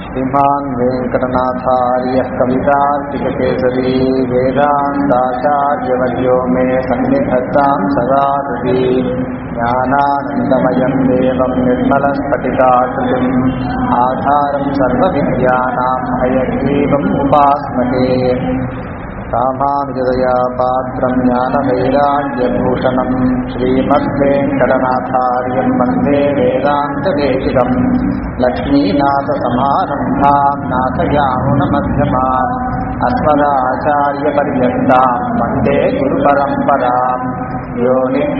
श्रीमान् वेङ्कटनाथार्यः कवितार्किककेसरी वेदान्ताचार्यवर्यो मे सन्निधत्तां सदा हृदि ज्ञानानन्दमयं देवं निर्मलस्फटिकाकृतिम् आधारं सर्वविद्यानां हयग्रीवम् उपास्महे रामानुजदया पात्रं ज्ञानवैराग्यभूषणं श्रीमद्वेङ्कटनाथार्यं वन्दे वेदान्तदेशिकं लक्ष्मीनाथसमारम्भां नाथयामुनमध्यमाम् अस्मदाचार्यपर्यन्तां वन्दे गुरुपरम्पराम् यो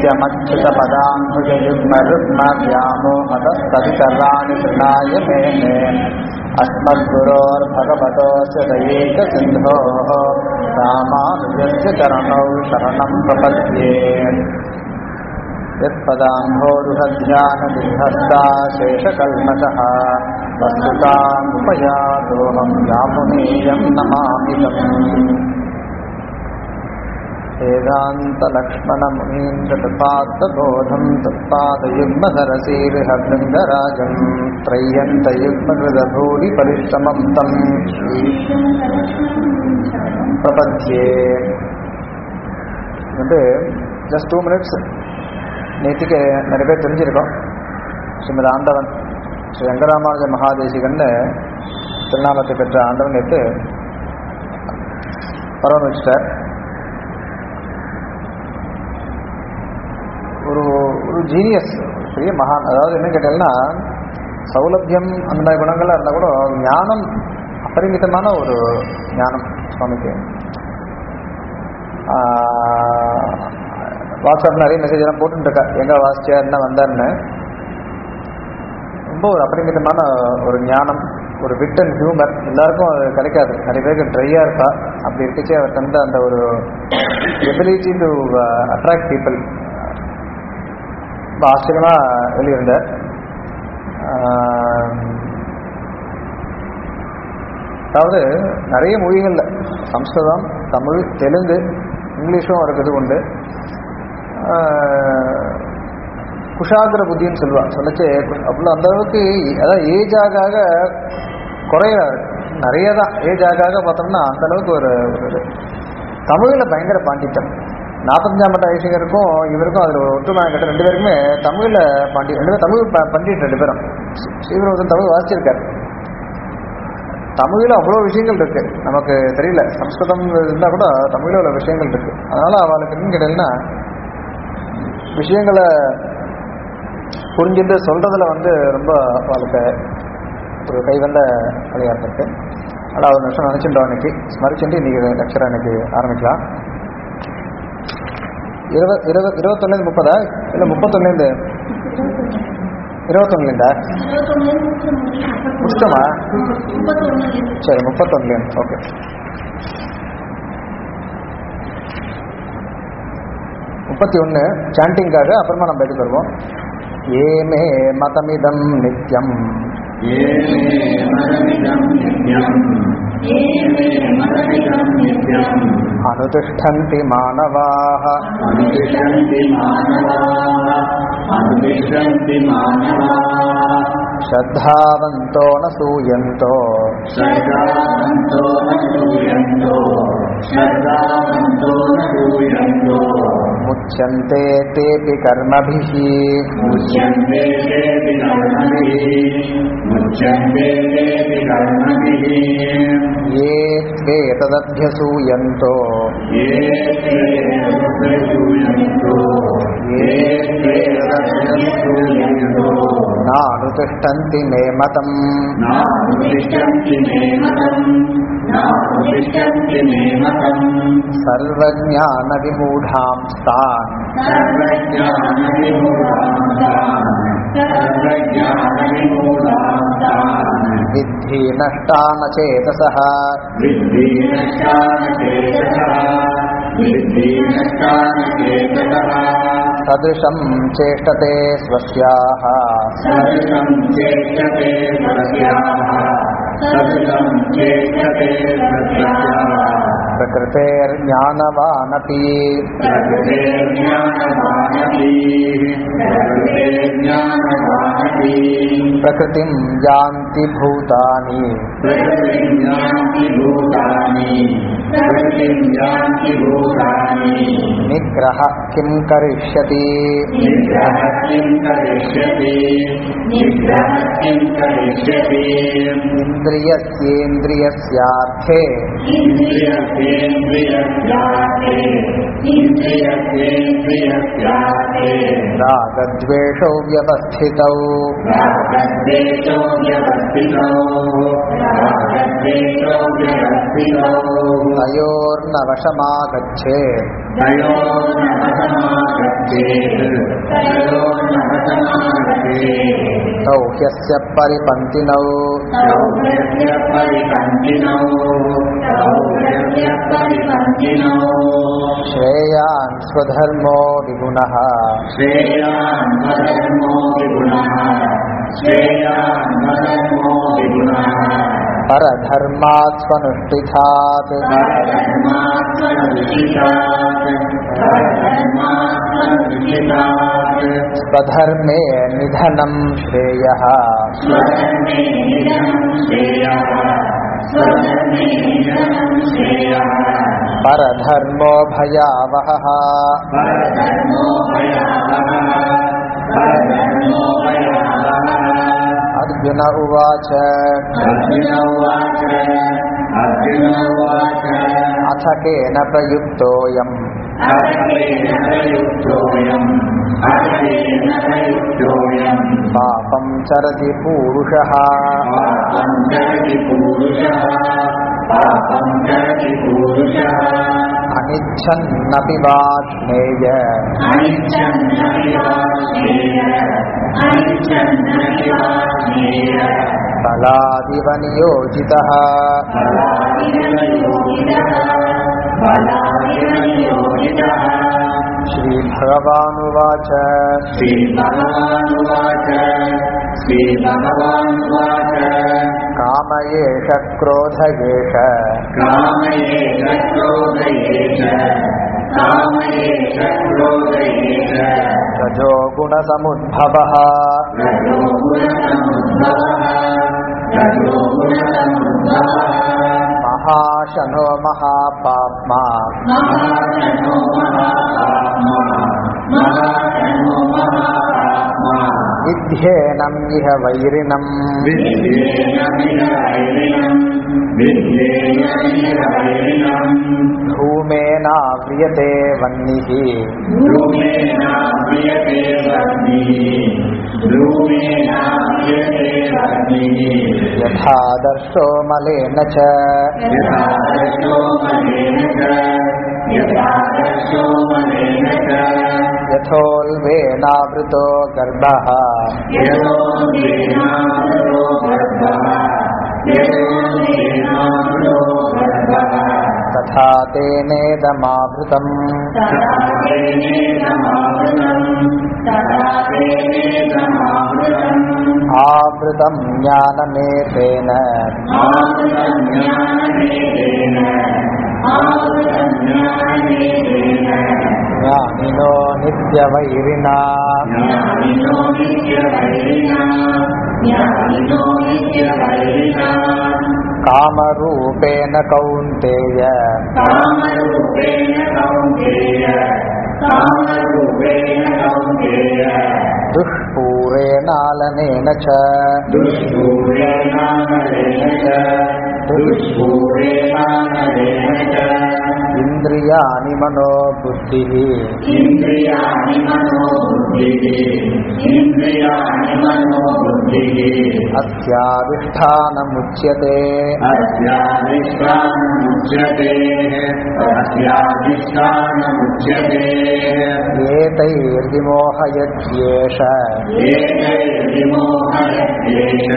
नित्यमच्युतपदाम्बुजयुग्मरुग्मव्यामोहतस्तवितराणि कृणाय मेने अस्मद्गुरोर्भगवतोऽस्य दयेकसिन्धोः रामानुजस्य चरणौ शरणं प्रपद्ये यत्पदाम्भोरुहध्याननिर्भस्ता शेषकल्मषः वस्तुतामुपयातोऽहं यामुनेयं नमामितम् वेदान्तलक्ष्मणमुनीन्द्रकृपार्थबोधं तत्पादयुग्मसरसीर्हभृङ्गराजं त्रय्यन्तयुग्मकृतभूरि परिश्रमं तं प्रपद्ये வந்து ஜஸ்ட் டூ மினிட்ஸ் நேற்றுக்கு நிறைய பேர் தெரிஞ்சிருக்கோம் ஸ்ரீமத் ஆண்டவன் ஸ்ரீ ரங்கராமானுஜ மகாதேசிகன்னு திருநாமத்தை பெற்ற ஆண்டவன் நேற்று பரவன் வச்சுட்டார் ஒரு ஒரு ஜீனியஸ் பெரிய மகான் அதாவது என்ன கேட்டீங்கன்னா சௌலபியம் அந்த மாதிரி குணங்கள்லாம் இருந்தால் கூட ஞானம் அபரிமிதமான ஒரு ஞானம் சுவாமிக்கு வாட்ஸ்அப் நிறைய மெசேஜ் எல்லாம் போட்டுருக்கா எங்கே வாசிச்சார் என்ன வந்தார்னு ரொம்ப ஒரு அபரிமிதமான ஒரு ஞானம் ஒரு விட் அண்ட் ஹியூமர் எல்லாருக்கும் அது கிடைக்காது நிறைய பேருக்கு ட்ரையாக இருப்பா அப்படி இருக்கச்சே அவர் தந்த அந்த ஒரு எபிலிட்டி டு அட்ராக்ட் பீப்புள் ரொம்ப ஆச்சரியமாக வெளியிருந்தார் அதாவது நிறைய மொழிகளில் சம்ஸ்கிருதம் தமிழ் தெலுங்கு இங்கிலீஷும் இருக்குது உண்டு குஷாகிர புத்தின்னு சொல்லுவாள் சொல்லச்சு அவ்வளோ அந்த அளவுக்கு அதாவது ஏஜ் ஆக ஆக குறையிறாரு நிறைய தான் ஏஜ் ஆக ஆக பார்த்தோம்னா அந்த அளவுக்கு ஒரு ஒரு தமிழில் பயங்கர பாண்டித்தம் நாற்பத்தஞ்சாம் பட்ட ஐசிகருக்கும் இவருக்கும் அதில் ஒரு ஒற்றுமை கிட்ட ரெண்டு பேருக்குமே தமிழில் பாண்டி ரெண்டு பேரும் தமிழ் பண்டிட் ரெண்டு பேரும் ஸ்ரீவிரோதன் தமிழ் வாசிச்சிருக்காரு தமிழில் அவ்வளோ விஷயங்கள் இருக்கு நமக்கு தெரியல சம்ஸ்கிருதம் இருந்தால் கூட தமிழில் உள்ள விஷயங்கள் இருக்கு அதனால அவளுக்கு என்னன்னு கேட்டீங்கன்னா விஷயங்களை புரிஞ்சுட்டு சொல்றதுல வந்து ரொம்ப அவளுக்கு ஒரு கைவந்த விளையாட்டு இருக்கு ஆனால் ஒரு நிமிஷம் நினச்சிட்டோம் அன்னைக்கு ஸ்மரிச்சுட்டு இன்னைக்கு லெக்சர் அன்னைக்கு ஆரம்பிக்கலாம் இருபது இருபது இருபத்தொன்னுலேருந்து முப்பதா இல்லை முப்பத்தொன்னுலேருந்து இருபத்தொன்னுலேருந்தா முடிச்சிட்டோமா சரி முப்பத்தொன்னுலேருந்து ஓகே முப்பத்தி ஒன்று சாண்டிங்காக அப்புறமா நம்ம எடுத்து வருவோம் ஏமே மதமிதம் நித்யம் अनुतिष्ठन्ति मानवाः अनुतिष्ठन्ति मानवाः अनुतिष्ठन्ति मानवाः श्रद्धावन्तो न सूयन्तो श्रद्धावन्तो न सूयन्तो श्रद्धावन्तो न सूयन्तो मुच्यन्ते तेऽपि कर्मभिः मुच्यन्ते तेऽपि कर्मभिः मुच्यन्ते तेऽपि कर्मभिः ये त्वेतदभ्यसूयन्तो ये ते सूयन्तो ये ते सूयन्तो नानुतिष्ठन्ति मे मतम् नानुतिष्ठन्ति मे मतम् नानुतिष्ठन्ति मे मतम् सर्वज्ञानविमूढांस्तान् सर्वज्ञानविमूढान्तान् सर्वज्ञानविमूढान्तान् विद्धि नष्टानचेतसः विद्धि नष्टानचेतसः विद्धि नष्टानचेतसः सदृशं चेष्टते स्वस्याः सदृशं चेष्टते स्वस्याः सदृशं चेष्टते स्वस्याः प्रकृतेर्ज्ञानवानपि प्रकृतेर्ज्ञानवानपि प्रकृतेर्ज्ञानवानपि प्रकृतिं यान्ति भूतानि प्रकृतिं यान्ति भूतानि प्रकृतिं यान्ति भूतानि निग्रहः किं करिष्यति निग्रहः किं करिष्यति निग्रहः किं करिष्यति इन्द्रियस्येन्द्रियस्यार्थे इन्द्रियस्येन्द्रियस्याते इन्द्रियस्येन्द्रियस्याते रागद्वेषौ व्यवस्थितौ रागद्वेषो व्यवस्थितौ रागद्वेषो व्यवस्थितौ तयोर्नवशमागच्छेत् तयो नवसमागच्छेत् तयो नवसमागच्छेत् तौ ह्यस्य परिपन्थिनौ सौभ्यस्य परिपन्थिनौ सौभ्यस्य परिपन्थिनौ श्रेयान् स्वधर्मो विगुणः श्रेयान्मधर्मो विगुणः श्रेयान्मधर्मो विगुणः परधर्मात् स्वनुष्ठितात् परधर्मात्मनुष्ठितात् परधर्मात्मनुष्ठितात् स्वधर्मे निधनं श्रेयः स्वधर्मे निधनं श्रेयः स्वधर्मे निधनं श्रेयः परधर्मो भयावहः परधर्मो भयावहः परधर्मो भयावहः अर्जुन उवाच अर्जुन उवाच अर्जुन उवाच अथ केन प्रयुक्तोऽयम् अर्थेन प्रयुक्तोऽयम् अर्थेन प्रयुक्तोऽयम् पापं चरति पूरुषः पापं चरति पुरुषः पापं चरति पुरुषः अनिच्छन्नपि वाष्णेय अनिच्छन्नपि वाष्णेय अनिच्छन्नपि वाष्णेय बलादिव नियोजितः बलादिवयोगितः बलादिवयोगितः श्रीभगवानुवाच श्रीभगवानुवाच श्रीभगवानुवाच काम एष क्रोध एष कामयेष क्रोधयेष कामयेष क्रोधयेष रजो गुणसमुद्भवः रजो गुणसमुद्भवः रजो गुणसमुद्भवः महाशनो महापाप्मा महाशनो महात्मा महाशनो महात्मा विध्येनम् इह वैरिणम् विद्येनमिहैरिणम् विद्येनमिहैरिणम् धूमेनाव्रियते वह्निः ध्रुवेणाव्रियते वह्निः ध्रुवेणाव्रियते वह्निः यथादर्शो मलेन च यथा दर्शो मलेन च यथा दर्शो मलेन च यथोल्बेनावृतो गर्भः यतो वेनामृतो गर्भः यतो वेनामृतो गर्भः तथा तेनेदमावृतम् तथा तेनेदमावृतम् तथा तेनेदमावृतम् आवृतम् ज्ञानमेतेन आवृतम् ज्ञानमेतेन आवृतम् ज्ञानमेतेन ज्ञानिनो नित्यवैरिणा ज्ञानिनो नित्यवैरिणा ज्ञानिनो नित्यवैरिणा कामरूपेण कौन्तेय कामरूपेण कौन्तेय कामरूपेण कौन्तेय दुष्पूरेणालनेन च दुष्पूरेणानलेन च दुष्पूरेणानलेन च इन्द्रियाणि मनो बुद्धिः इन्द्रियाणि मनो बुद्धिः इन्द्रियाणि मनो बुद्धिः अस्याधिष्ठानमुच्यते अस्याधिष्ठानमुच्यते अस्याधिष्ठानमुच्यते एतैर्विमोहयत्येष एकैर्विमोहयत्येष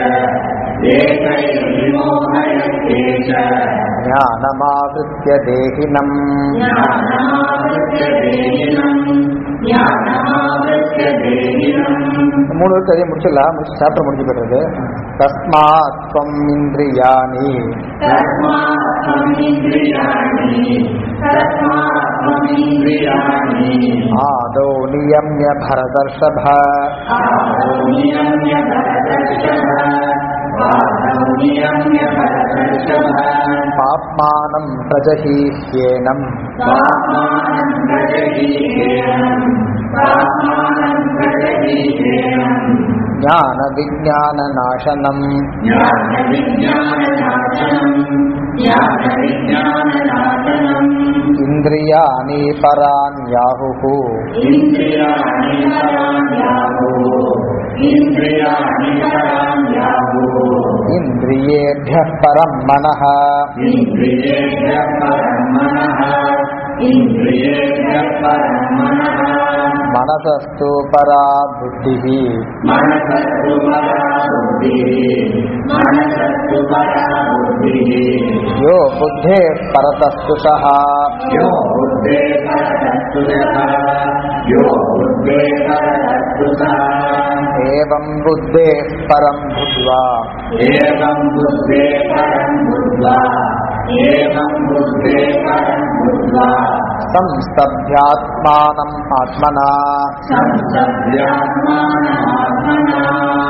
एकैर्विमोहयत्येष ज्ञानमावृत्य देहिनम् ज्ञानमावृत्य देहिनम् ज्ञानमावृत्य देहिनम् மூணு கதையை முடிச்சிடலாம் முடிச்சு சாப்பிட முடிஞ்சு போயிடுறது தஸ்மாத் துவம் இந்திரியாணி तस्मात् तस्मात्त्वमिन्द्रियाणि तस्मात्त्वमिन्द्रियाणि आदौ नियम्य भरतर्षभ आदौ नियम्य भरतर्षभ आदौ नियम्य भरतर्षभ पाप्मानं प्रजहीह्येनम् पाप्मानं प्रजहीहेयम् पाप्मानं प्रजहीहेयम् ज्ञानविज्ञाननाशनम् ज्ञानविज्ञाननाशनम् ज्ञानविज्ञाननाशनम् इन्द्रियाणि पराण्याहुः इन्द्रियाणि पराण्याहुः इन्द्रियाणि पराण्याहुः इन्द्रियेभ्यः परं मनः इन्द्रियेभ्यः परं मनः इन्द्रियेभ्यः परं मनः मनसस्तु परा बुद्धिः मनसस्तु परा बुद्धिः मनसस्तु परा बुद्धिः यो बुद्धेः परतस्तु सः यो बुद्धे परतस्तु यः यो बुद्धे परतस्तु सः एवं बुद्धेः परं भूत्वा एवं बुद्धे परं बुद्ध्वा एवं बुद्धे परं बुद्ध्वा संस्तभ्यात्मानम् आत्मना संस्तभ्यात्मानमात्मना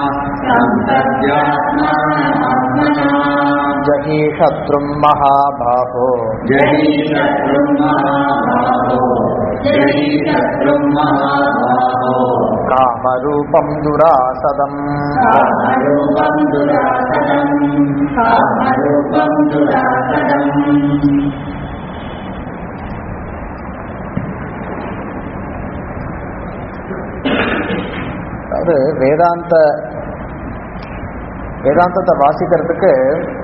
संस्तभ्यात्मानमात्मना जहीशत्रुं महाबाहो जयी शत्रुं महाबाहो जयी शत्रुं महाबाहो कामरूपं दुरासदम् कामरूपं दुरासदम् कामरूपं दुरासदम् அதாவது வேதாந்த வேதாந்தத்தை வாசிக்கிறதுக்கு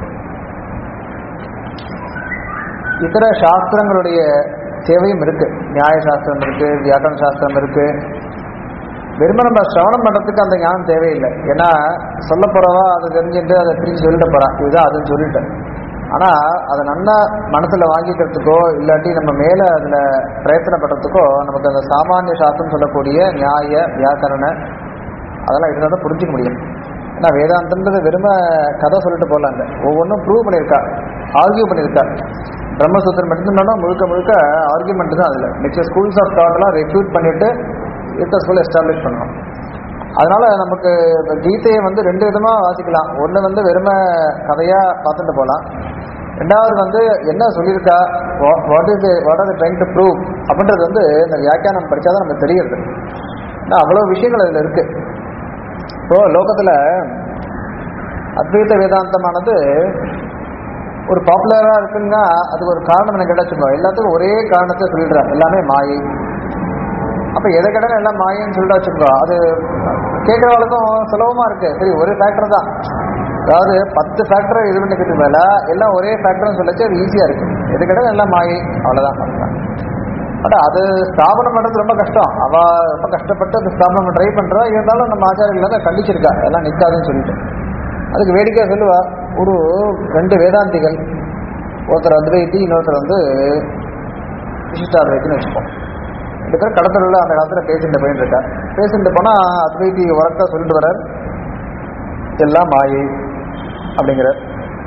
இதர சாஸ்திரங்களுடைய தேவையும் இருக்கு நியாய சாஸ்திரம் இருக்கு வியாக்கரண சாஸ்திரம் இருக்கு வெறும நம்ம சிரவணம் பண்றதுக்கு அந்த ஞானம் தேவையில்லை ஏன்னா சொல்ல போறவா அதை தெரிஞ்சுட்டு அதை திரும்பி சொல்லிட்டு போறா இதுதான் அதுன்னு சொல்லிட்டேன் ஆனா அதை நல்லா மனசுல வாங்கிக்கிறதுக்கோ இல்லாட்டி நம்ம மேல அதுல பிரயத்தனப்படுறதுக்கோ நமக்கு அந்த சாமானிய சாஸ்திரம் சொல்லக்கூடிய நியாய வியாக்கரண அதெல்லாம் இருந்தால் தான் புரிஞ்சுக்க முடியும் ஏன்னா வேதாந்தன்றது வெறும கதை சொல்லிட்டு போகலாங்க ஒவ்வொன்றும் ப்ரூவ் பண்ணியிருக்கா ஆர்கியூ பண்ணியிருக்கா பிரம்மசூத்திரம் எடுத்துட்டோம்னா முழுக்க முழுக்க ஆர்கியூமெண்ட் தான் அதில் மிச்ச ஸ்கூல்ஸ் ஆஃப் தாட்லாம் ரெக்ரூட் பண்ணிட்டு இருக்க ஸ்கூல் எஸ்டாப்ளிஷ் பண்ணணும் அதனால நமக்கு இந்த கீதையை வந்து ரெண்டு விதமா வாசிக்கலாம் ஒன்று வந்து வெறும கதையா பார்த்துட்டு போகலாம் ரெண்டாவது வந்து என்ன சொல்லியிருக்கா what is what are trying to prove அப்படின்றது வந்து இந்த வியாக்கியானம் படிச்சாதான் நமக்கு தெரியுது ஏன்னா அவ்வளோ விஷயங்கள் அதில் இருக்கு இப்போ லோகத்துல அத்வைத வேதாந்தமானது ஒரு பாப்புலரா இருக்குன்னா அதுக்கு ஒரு காரணம் எனக்கு கிடைச்சுக்கோ எல்லாத்துக்கும் ஒரே காரணத்தை சொல்லிடுறாங்க எல்லாமே மாயை அப்ப எதை கேட்டாலும் எல்லாம் மாயன்னு சொல்லிட்டு வச்சுக்கோ அது கேட்கறவங்களுக்கும் சுலபமா இருக்கு சரி ஒரு ஃபேக்டர் தான் அதாவது பத்து ஃபேக்டரை இது பண்ணிக்கிறது மேல எல்லாம் ஒரே ஃபேக்டர்னு சொல்லச்சு அது ஈஸியா இருக்கு எது கேட்டாலும் எல்லாம் மாயை அவ்வளவுதான் அவ்வளவுதான் பட் அது ஸ்தாபனம் பண்றது ரொம்ப கஷ்டம் அவ ரொம்ப கஷ்டப்பட்டு அது ஸ்தாபனம் ட்ரை பண்றா இருந்தாலும் நம்ம ஆச்சாரியர்கள் தான் கண்டிச்சிருக்கா எல்லாம் நிக்காதுன்னு சொல்லிட்டு அதுக்கு வேடிக்கையா சொல்லுவா ஒரு ரெண்டு வேதாந்திகள் ஒருத்தர் அத்வைத்தி இன்னொருத்தர் வந்து விசிஷ்டாத்வைத்தின்னு வச்சுப்போம் ரெண்டு பேரும் கடத்தல அந்த காலத்துல பேசிட்டு போயிட்டு இருக்கா பேசிட்டு போனா அத்வைத்தி உரத்தா சொல்லிட்டு வர்றார் எல்லாம் மாயை அப்படிங்கிறார்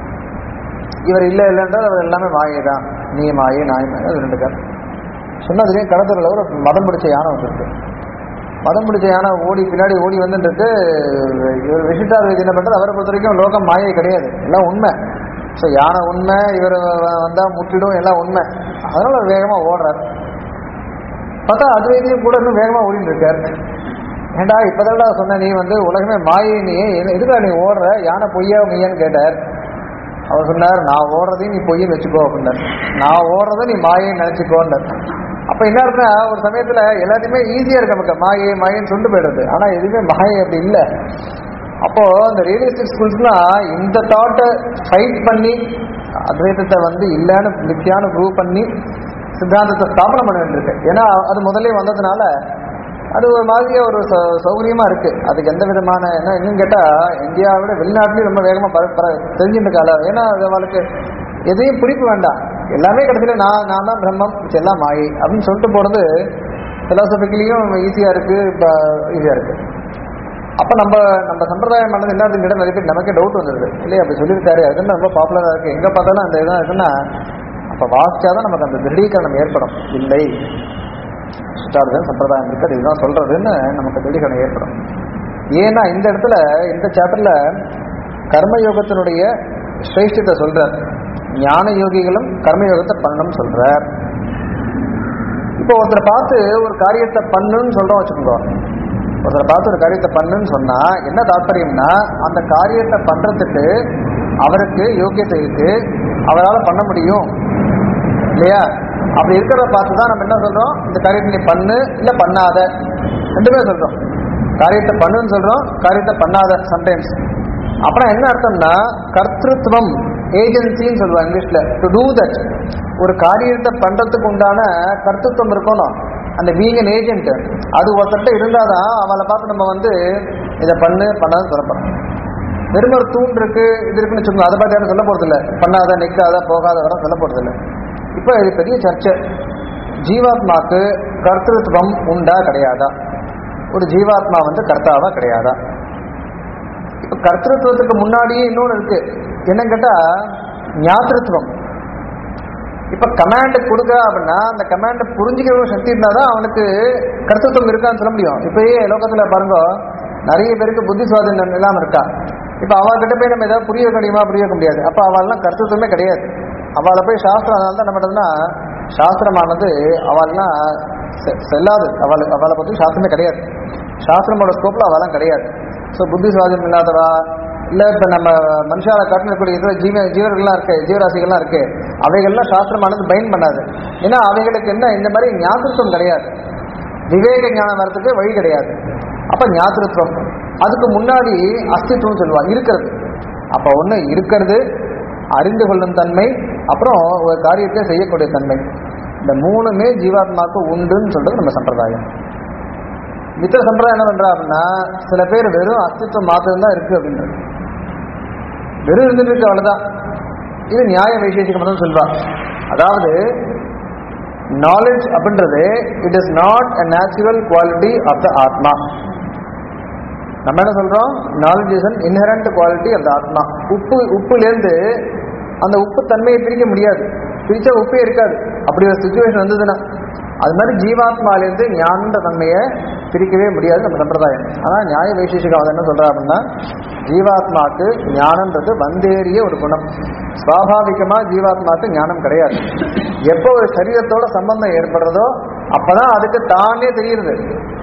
இவர் இல்லை இல்லைன்றால் அவர் எல்லாமே மாயை தான் நீ மாயை நாய் மாயை அது ரெண்டு பேர் சொன்னதுலேயும் கடத்தல ஒரு மதம் பிடிச்ச யானை வந்துருக்கு மதம் பிடிச்ச யானை ஓடி பின்னாடி ஓடி வந்துட்டு இவர் விசிட்டார் வைத்தியம் என்ன பண்றது அவரை பொறுத்த வரைக்கும் லோகம் மாயை கிடையாது எல்லாம் உண்மை ஸோ யானை உண்மை இவர் வந்தா முற்றிடும் எல்லாம் உண்மை அதனால அவர் வேகமா ஓடுறார் பார்த்தா அத்வைதியும் கூட இன்னும் வேகமா ஓடிட்டு இருக்கார் ஏண்டா இப்பதான்டா சொன்ன நீ வந்து உலகமே மாயை நீ என்ன- எதுக்கா நீ ஓடுற யானை பொய்யா மெய்யான்னு கேட்டார் அவர் சொன்னார் நான் ஓடுறதையும் நீ பொய்ன்னு வச்சுக்கோ அப்படின்னார் நான் ஓடுறதை நீ மாயைன்னு நினைச்சுக்கோன்னார் அப்ப என்ன இருக்குன்னா ஒரு சமயத்துல எல்லாத்தையுமே ஈஸியா இருக்கு நமக்கு மாயை மாயைன்னு சொல்லிட்டு போயிடுறது ஆனா எதுவுமே மாயை அப்படி இல்லை அப்போ இந்த ரியலிஸ்டிக் ஸ்கூல்ஸ்லாம் இந்த தாட்டை ஃபைட் பண்ணி அத்வைதத்தை வந்து இல்லைன்னு மித்தியான்னு ப்ரூவ் பண்ணி சித்தாந்தத்தை ஸ்தாபனம் பண்ண வேண்டியிருக்கு ஏன்னா அது முதல்ல வந்ததுனால அது ஒரு மாதிரியே ஒரு சௌ- சௌகரியமா இருக்கு அதுக்கு எந்த விதமான என்ன இன்னும் கேட்டா இந்தியாவை விட வெளிநாட்டுலயும் ரொம்ப வேகமா பர பர தெரிஞ்சுட்டு இருக்காள ஏன்னா அது அவளுக்கு எதையும் பிடிப்பு வேண்டாம் எல்லாமே கடைசியில நான் நான் தான் பிரம்மம் இது எல்லாம் மாயை அப்படின்னு சொல்லிட்டு போறது பிலாசபிக்கலியும் ஈஸியா இருக்கு ஈஸியா இருக்கு அப்ப நம்ம நம்ம சம்பிரதாயம் பண்ணது என்ன கேட்டால் நிறைய பேர் நமக்கே டவுட் வந்துருது இல்லையா அப்படி சொல்லியிருக்காரு அதுன்னு ரொம்ப பாப்புலரா இருக்கு எங்க பார்த்தாலும் அந்த இதான் இருக்குன்னா அப்ப வாசிச்சாதான் நமக்கு அந்த திருடீகரணம் ஏற்படும் இல்லை சித்தார்த்தம் சம்பிரதாயம் இருக்கு அது இதுதான் சொல்றதுன்னு நமக்கு திருடீகரணம் ஏற்படும் ஏன்னா இந்த இடத்துல இந்த சாப்டர்ல கர்மயோகத்தினுடைய சிரேஷ்டத்தை சொல்றார் ஞான யோகிகளும் கர்மயோகத்தை பண்ணணும்னு சொல்றார் இப்போ ஒருத்தரை பார்த்து ஒரு காரியத்தை பண்ணுன்னு சொல்றோம் வச்சுக்கோங்க ஒருத்தரை பார்த்து ஒரு காரியத்தை பண்ணுன்னு சொன்னா என்ன தாற்பயம்னா அந்த காரியத்தை பண்றதுக்கு அவருக்கு யோக்கியத்தை இருக்கு அவரால் பண்ண முடியும் இல்லையா அப்படி இருக்கிறத பார்த்து தான் நம்ம என்ன சொல்றோம் இந்த காரியத்தை நீ பண்ணு இல்ல பண்ணாத ரெண்டுமே சொல்றோம் காரியத்தை பண்ணுன்னு சொல்றோம் காரியத்தை பண்ணாத சம்டைம்ஸ் அப்புறம் என்ன அர்த்தம்னா கர்த்திருவம் ஏஜென்சின்னு சொல்லுவாங்க இங்கிலீஷ்ல டு டூ தட் ஒரு காரியத்தை பண்றதுக்கு உண்டான கர்த்தத்துவம் இருக்கணும் அந்த பீங் அன் ஏஜென்ட் அது ஒருத்தர்கிட்ட இருந்தாதான் அவளை பார்த்து நம்ம வந்து இதை பண்ணு பண்ணாத சொல்லப்போறோம் வெறும் ஒரு தூண் இருக்கு இது இருக்குன்னு வச்சுக்கோங்க அதை பார்த்து யாரும் சொல்ல போறது இல்ல பண்ணாத நிக்காத போகாத வர சொல்ல போறது இல்ல இப்போ இது பெரிய சர்ச்சை ஜீவாத்மாக்கு கர்த்திருவம் உண்டா கிடையாதா ஒரு ஜீவாத்மா வந்து கர்த்தாவா கிடையாதா இப்ப கர்த்திருவத்துக்கு முன்னாடியே இன்னொன்று இருக்கு என்னன்னு கேட்டா ஞாத்திருத்துவம் இப்ப கமாண்ட் கொடுக்க அப்படின்னா அந்த கமாண்டை புரிஞ்சுக்கிற சக்தி இருந்தாதான் அவனுக்கு கர்த்தத்துவம் இருக்கான்னு சொல்ல முடியும் இப்பயே லோகத்துல பாருங்க நிறைய பேருக்கு புத்தி சுவாதீனம் இல்லாம இருக்கா இப்ப அவகிட்ட போய் நம்ம ஏதாவது புரிய முடியுமா புரிய வைக்க முடியாது அப்ப அவள்லாம் கர்த்தத்துவமே கிடையாது அவளை போய் சாஸ்திரம் அதனால தான் நம்ம என்னதுன்னா சாஸ்திரமானது அவள்லாம் செ- செல்லாது அவளுக்கு அவளை பத்தி சாஸ்திரமே கிடையாது சாஸ்திரமோட ஸ்கோப்ல அவெல்லாம் கிடையாது ஸோ புத்தி சுவாதீனம் இல்லாதவா இல்ல இப்ப நம்ம மனுஷால காட்டினக்கூடிய இதர ஜீவ ஜீவர்கள்லாம் இருக்கு ஜீவராசிகள்லாம் இருக்கு அவைகள்லாம் சாஸ்திரமானது பயன் பண்ணாது ஏன்னா அவைகளுக்கு என்ன இந்த மாதிரி ஞாபகத்துவம் கிடையாது விவேக ஞானம் வரதுக்கு வழி கிடையாது அப்ப ஞாபகத்துவம் அதுக்கு முன்னாடி அஸ்தித்வம் சொல்லுவாங்க இருக்கிறது அப்ப ஒண்ணு இருக்கிறது அறிந்து கொள்ளும் தன்மை அப்புறம் ஒரு காரியத்தை செய்யக்கூடிய தன்மை இந்த மூணுமே ஜீவாத்மாவுக்கு உண்டுன்னு சொல்றது நம்ம சம்பிரதாயம் மித்திர சம்பிரதாயம் என்ன பண்றா அப்படின்னா சில பேர் வெறும் அஸ்தித்வம் மாத்திரம் தான் இருக்கு அப்படின்றது வெறும் இருந்துட்டு இருக்கு அவ்வளவுதான் இது நியாய வைசேஷிகம் தான் சொல்வா அதாவது நாலேஜ் அப்படின்றது it is not a natural quality of the atma நம்ம என்ன சொல்றோம் knowledge is an inherent quality of the atma உப்பு உப்புலேருந்து அந்த உப்பு தன்மையை பிரிக்க முடியாது பிரிச்சா உப்பே இருக்காது அப்படி ஒரு சுச்சுவேஷன் வந்ததுன்னா அது மாதிரி ஜீவாத்மாலேருந்து ஞானன்ற தன்மையை பிரிக்கவே முடியாது நம்ம சம்பிரதாயம் ஆனால் நியாய வைசேஷிகம் என்ன சொல்றா அப்படின்னா ஜீவாத்மாக்கு ஞானன்றது வந்தேறிய ஒரு குணம் சுவாபாவிகமா ஜீவாத்மாக்கு ஞானம் கிடையாது எப்போ ஒரு சரீரத்தோட சம்பந்தம் ஏற்படுறதோ அப்பதான் அதுக்கு தானே தெரியுது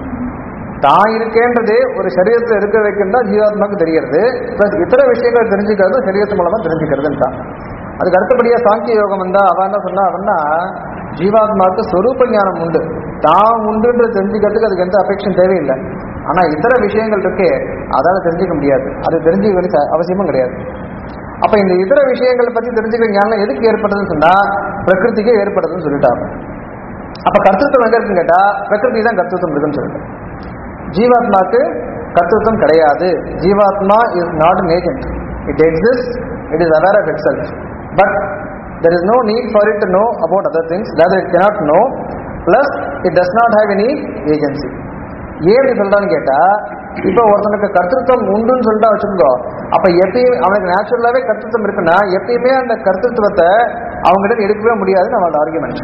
தான் இருக்கேன்றதே ஒரு சரீரத்தில் இருக்க வைக்கிறதா ஜீவாத்மாக்கு தெரிகிறது பிளஸ் இதர விஷயங்கள் தெரிஞ்சுக்கிறது சரீரத்து மூலமா தெரிஞ்சுக்கிறதுன்னு தான் அதுக்கு அடுத்தபடியா சாங்கிய யோகம் வந்தா அவன் என்ன சொன்னா அப்படின்னா ஜீவாத்மாவுக்கு சொரூப ஞானம் உண்டு தான் உண்டுன்றது தெரிஞ்சுக்கிறதுக்கு அதுக்கு எந்த அபேட்சம் தேவையில்லை ஆனா இதர விஷயங்கள் இருக்கே அதால தெரிஞ்சுக்க முடியாது அது தெரிஞ்சுக்க வேண்டிய அவசியமும் கிடையாது அப்ப இந்த இதர விஷயங்களை பத்தி தெரிஞ்சுக்கிற ஞானம் எதுக்கு ஏற்படுதுன்னு சொன்னா பிரகிருதிக்கே ஏற்படுதுன்னு சொல்லிட்டாங்க அப்ப கர்த்தத்துவம் எங்க இருக்குன்னு கேட்டா பிரகிருதி தான் கர்த்தத்துவம் இருக்குன்னு சொல்லிட்டு ஜீவாத்மாக்கு கர்த்தத்துவம் கிடையாது jivatma is not an agent it exist it is aware of itself but there is no need for it to know about other things rather it cannot know plus it does not have any agency ஏன் இப்படி சொல்றான்னு கேட்டா இப்போ ஒருத்தனுக்கு கர்த்தத்துவம் உண்டுன்னு சொல்லிட்டா வச்சுக்கோ அப்ப எப்பயும் அவனுக்கு நேச்சுரலாவே கர்த்தத்துவம் இருக்குன்னா எப்பயுமே அந்த கர்த்தத்துவத்தை அவங்ககிட்ட எடுக்கவே முடியாதுன்னு அவனோட ஆர்குமெண்ட்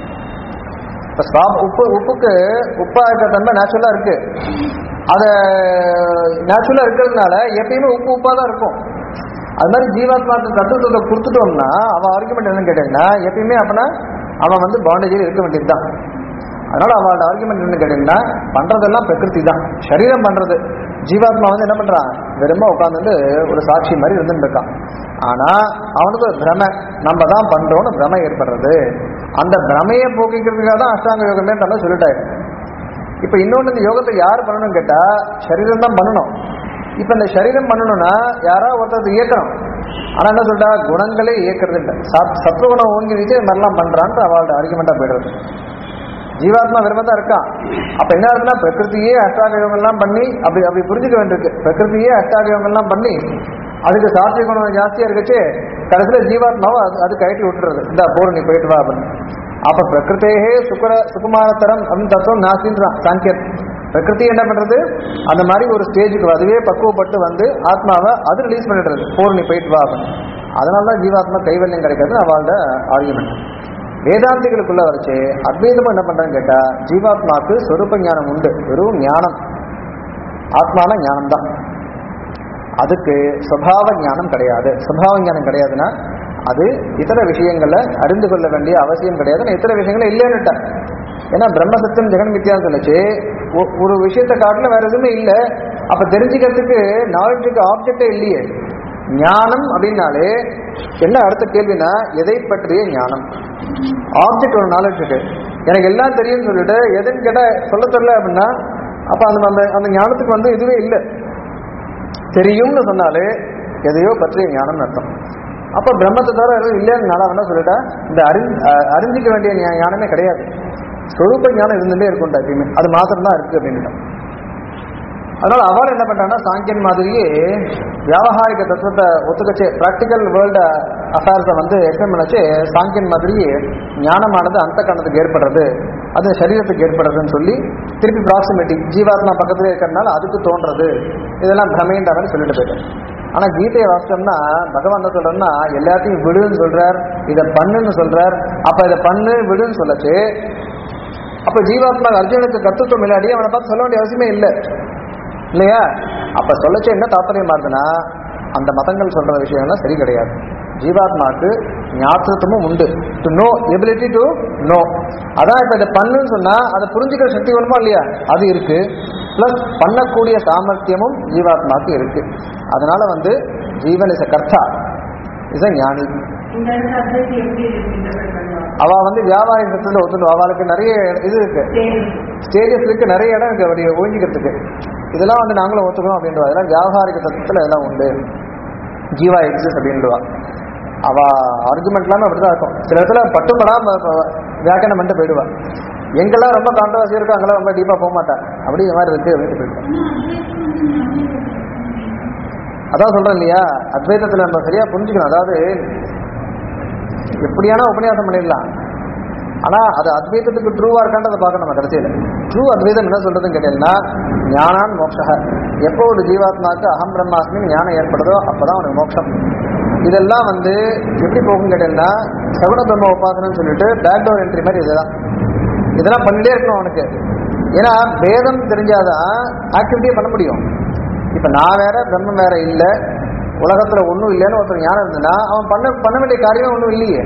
இப்ப ஸ்வாப் உப்பு உப்புக்கு உப்பா இருக்க தன்மை நேச்சுரலா இருக்கு அத நேச்சுரலா இருக்கிறதுனால எப்பயுமே உப்பு உப்பா தான் இருக்கும் அது மாதிரி ஜீவாத்மாக்கு கட்டுத்தத்தை கொடுத்துட்டோம்னா அவன் ஆர்குமெண்ட் என்னன்னு கேட்டீங்கன்னா எப்பயுமே அப்பனா அவன் வந்து பாண்டேஜில் இருக்க வேண்டியதுதான் அதனால அவனோட ஆர்குமெண்ட் என்ன கேட்டீங்கன்னா பண்றதெல்லாம் பிரகிருதி தான் சரீரம் பண்றது ஜீவாத்மா வந்து என்ன பண்றான் வெறும உட்காந்துட்டு ஒரு சாட்சி மாதிரி இருந்துட்டு இருக்கான் ஆனா அவனுக்கு ஒரு பிரமை நம்ம தான் பண்றோம்னு பிரமை ஏற்படுறது அந்த பிரமையை போக்கிக்கிறதுக்காக தான் அஷ்டாங்க யோகமே நம்ம சொல்லிட்டாரு இப்ப இன்னொன்னு இந்த யோகத்தை யார் பண்ணணும்னு கேட்டா சரீரம் தான் பண்ணணும் இப்ப இந்த சரீரம் பண்ணணும்னா யாரா ஒருத்தர் இயக்கணும் ஆனா என்ன சொல்றா குணங்களே இயக்கிறது இல்லை சத் சத்துவகுணம் ஓங்கி வச்சு இது மாதிரிலாம் பண்றான்ட்டு அவளோட ஆர்குமெண்டா போயிடுறது ஜீவாத்மா வெறும் தான் இருக்கான் அப்ப என்ன இருக்குன்னா பிரகிருதியே அஷ்டாகயோகம் எல்லாம் பண்ணி அப்படி அப்படி புரிஞ்சுக்க வேண்டியிருக்கு பிரகிருதியே அஷ்டாகயோகம் எல்லாம் பண்ணி அதுக்கு சாத்விக குணம் ஜாஸ்தியா இருக்குச்சு கடைசியில ஜீவாத்மாவை அது அது கழட்டி விட்டுறது இந்த போர் நீ போயிட்டு வா அப்படின்னு அப்ப பிரகிருத்தேகே சுக்கர சுகுமாரத்தரம் அப்படின்னு தத்துவம் நாசின்றான் சாங்கியன் பிரகிருதி என்ன பண்றது அந்த மாதிரி ஒரு ஸ்டேஜுக்கு அதுவே பக்குவப்பட்டு வந்து ஆத்மாவை அது ரிலீஸ் பண்ணிடுறது போர் நீ போயிட்டு வா அப்படின்னு. அதனால தான் ஜீவாத்மா கைவல்யம் கிடைக்கிறது அவளோட ஆர்குமெண்ட் வேதாந்திகளுக்குள்ள வச்சு அத்வைதமும் என்ன பண்றான்னு கேட்டா ஜீவாத்மாக்கு சொரூப ஞானம் உண்டு வெறும் ஞானம் ஆத்மான ஞானம் தான் அதுக்கு சுபாவ ஞானம் கிடையாது சுபாவ ஞானம் கிடையாதுன்னா அது இதர விஷயங்களை அறிந்து கொள்ள வேண்டிய அவசியம் கிடையாதுன்னு இத்தர விஷயங்களை இல்லைன்னுட்டேன் ஏன்னா பிரம்மசத்தியம் ஜெகன் மித்யான்னு சொல்லுச்சு ஒ- ஒரு விஷயத்தை காட்டில வேற எதுவுமே இல்லை அப்ப தெரிஞ்சுக்கிறதுக்கு நாலேஜுக்கு ஆப்ஜெக்டே இல்லையே ஞானம் அப்படின்னாலே என்ன அடுத்த கேள்வினா எதை பற்றிய ஞானம் ஆப்ஜெக்ட் ஒரு நாலேஜ் இருக்கு எனக்கு எல்லாம் தெரியும்னு சொல்லிட்டு எதுன்னு கேட்டா சொல்ல தெரியல அப்படின்னா அப்ப அந்த அந்த அந்த ஞானத்துக்கு வந்து இதுவே இல்லை தெரியும்னு சொன்னாலே எதையோ பற்றிய ஞானம்னு அர்த்தம் அப்ப பிரம்மத்தை தவிர எதுவும் இல்லைன்னு நான் என்ன சொல்லிட்டேன் இந்த அறி அஹ் அறிஞ்சிக்க வேண்டிய ஞா- ஞானமே கிடையாது சொரூப ஞானம் இருந்துட்டே இருக்கும் எப்பயுமே அது மாத்திரம் தான் இருக்கு அப்படின்னுட்டேன் அதனால அவர் என்ன பண்றாங்கன்னா சாங்கியன் மாதிரியே வியாவகாரிக தத்துவத்தை ஒத்துக்கச்சு ப்ராக்டிக்கல் வேர்ல்டு அஃபேர்ஸை வந்து எக்ஸ்பிளைன் பண்ணச்சு சாங்கியன் மாதிரியே ஞானமானது அந்த கணத்துக்கு ஏற்படுறது அது சரீரத்துக்கு ஏற்படுறதுன்னு சொல்லி திருப்பி ப்ராக்சிமேட்டி ஜீவாத்மா பக்கத்துல இருக்கிறதுனால அதுக்கு தோன்றது இதெல்லாம் பிரமைன்ற மாதிரி சொல்லிட்டு போயிட்டேன் ஆனா கீதையை வாசிச்சோம்னா பகவான் என்ன சொல்றாருன்னா எல்லாத்தையும் விடுன்னு சொல்றார் இதை பண்ணுன்னு சொல்றார் அப்ப இதை பண்ணு விடுன்னு சொல்லச்சு அப்ப ஜீவாத்மா அர்ஜுனுக்கு கர்த்தத்துவம் இல்லாடி அவனை பார்த்து சொல்ல வேண்டிய அவசியமே இல்லை இல்லையா அப்ப சொல்லச்சு என்ன தாற்பயம் மாறுதுன்னா அந்த மதங்கள் சொல்ற விஷயம்லாம் சரி கிடையாது ஜீவாத்மாக்கு ஞாபகத்துவமும் உண்டு to know ability to know அதான் இப்ப இதை பண்ணுன்னு சொன்னா அதை புரிஞ்சுக்கிற சக்தி வேணுமா இல்லையா அது இருக்கு பிளஸ் பண்ணக்கூடிய சாமர்த்தியமும் ஜீவாத்மாக்கு இருக்கு அதனால வந்து ஜீவன் இஸ் அ கர்த்தா இஸ் அ ஞானி இந்த இடத்துல அத்வைதி எப்படி interpret பண்ணுவாங்க? அவ வந்து வியாபார சத்துல ஒத்துட்டு அவளுக்கு நிறைய இது இருக்கு சரி. ஸ்டேஜஸ் இருக்கு நிறைய இடம் இருக்கு அப்படி ஒழிஞ்சிக்கிறதுக்கு இதெல்லாம் வந்து நாங்களும் ஒத்துக்கணும் அப்படின்றவா அதெல்லாம் வியாபாரிக தத்துவத்தில் இதெல்லாம் உண்டு ஜீவா எக்ஸிஸ் அப்படின்றவா அவ ஆர்குமெண்ட் எல்லாமே அப்படிதான் இருக்கும் சில இடத்துல பட்டுப்படாம ப- வியாக்கியானம் பண்ணிட்டு போயிடுவா எங்கெல்லாம் ரொம்ப கான்ட்ரவர்சி இருக்கோ அங்கெல்லாம் ரொம்ப டீப்பா போக மாட்டா அப்படி இந்த மாதிரி இருக்கு அப்படின்ட்டு போயிடுவா அதான் சொல்றேன் இல்லையா அத்வைதத்துல நம்ம சரியா புரிஞ்சுக்கணும் அதாவது எப்படியானா உபன்யாசம் பண்ணிடலாம் ஆனா அது அத்வைதத்துக்கு ட்ரூவா இருக்கான்றதை பார்க்கணும் நம்ம கடைசியில ட்ரூ அத்வைதம் என்ன சொல்றதுன்னு கேட்டீங்கன்னா ஞானான் மோட்சக எப்போ ஒரு ஜீவாத்மாக்கு அகம் பிரம்மாஸ்மி ஞானம் ஏற்படுதோ அப்பதான் அவனுக்கு மோட்சம் இதெல்லாம் வந்து எப்படி போகும் கேட்டீங்கன்னா சகுன பிரம்ம உபாசனம்னு சொல்லிட்டு பேக்டோர் என்ட்ரி மாதிரி இதுதான் இதெல்லாம் பண்ணிட்டே இருக்கணும் அவனுக்கு ஏன்னா பேதம் தெரிஞ்சாதான் ஆக்டிவிட்டியே பண்ண முடியும் இப்ப நான் வேற பிரம்மம் வேற இல்ல உலகத்துல ஒண்ணும் இல்லைன்னு ஒருத்தர் ஞானம் இருந்ததுன்னா அவன் பண்ண பண்ண வேண்டிய காரியமே ஒண்ணும் இல்லையே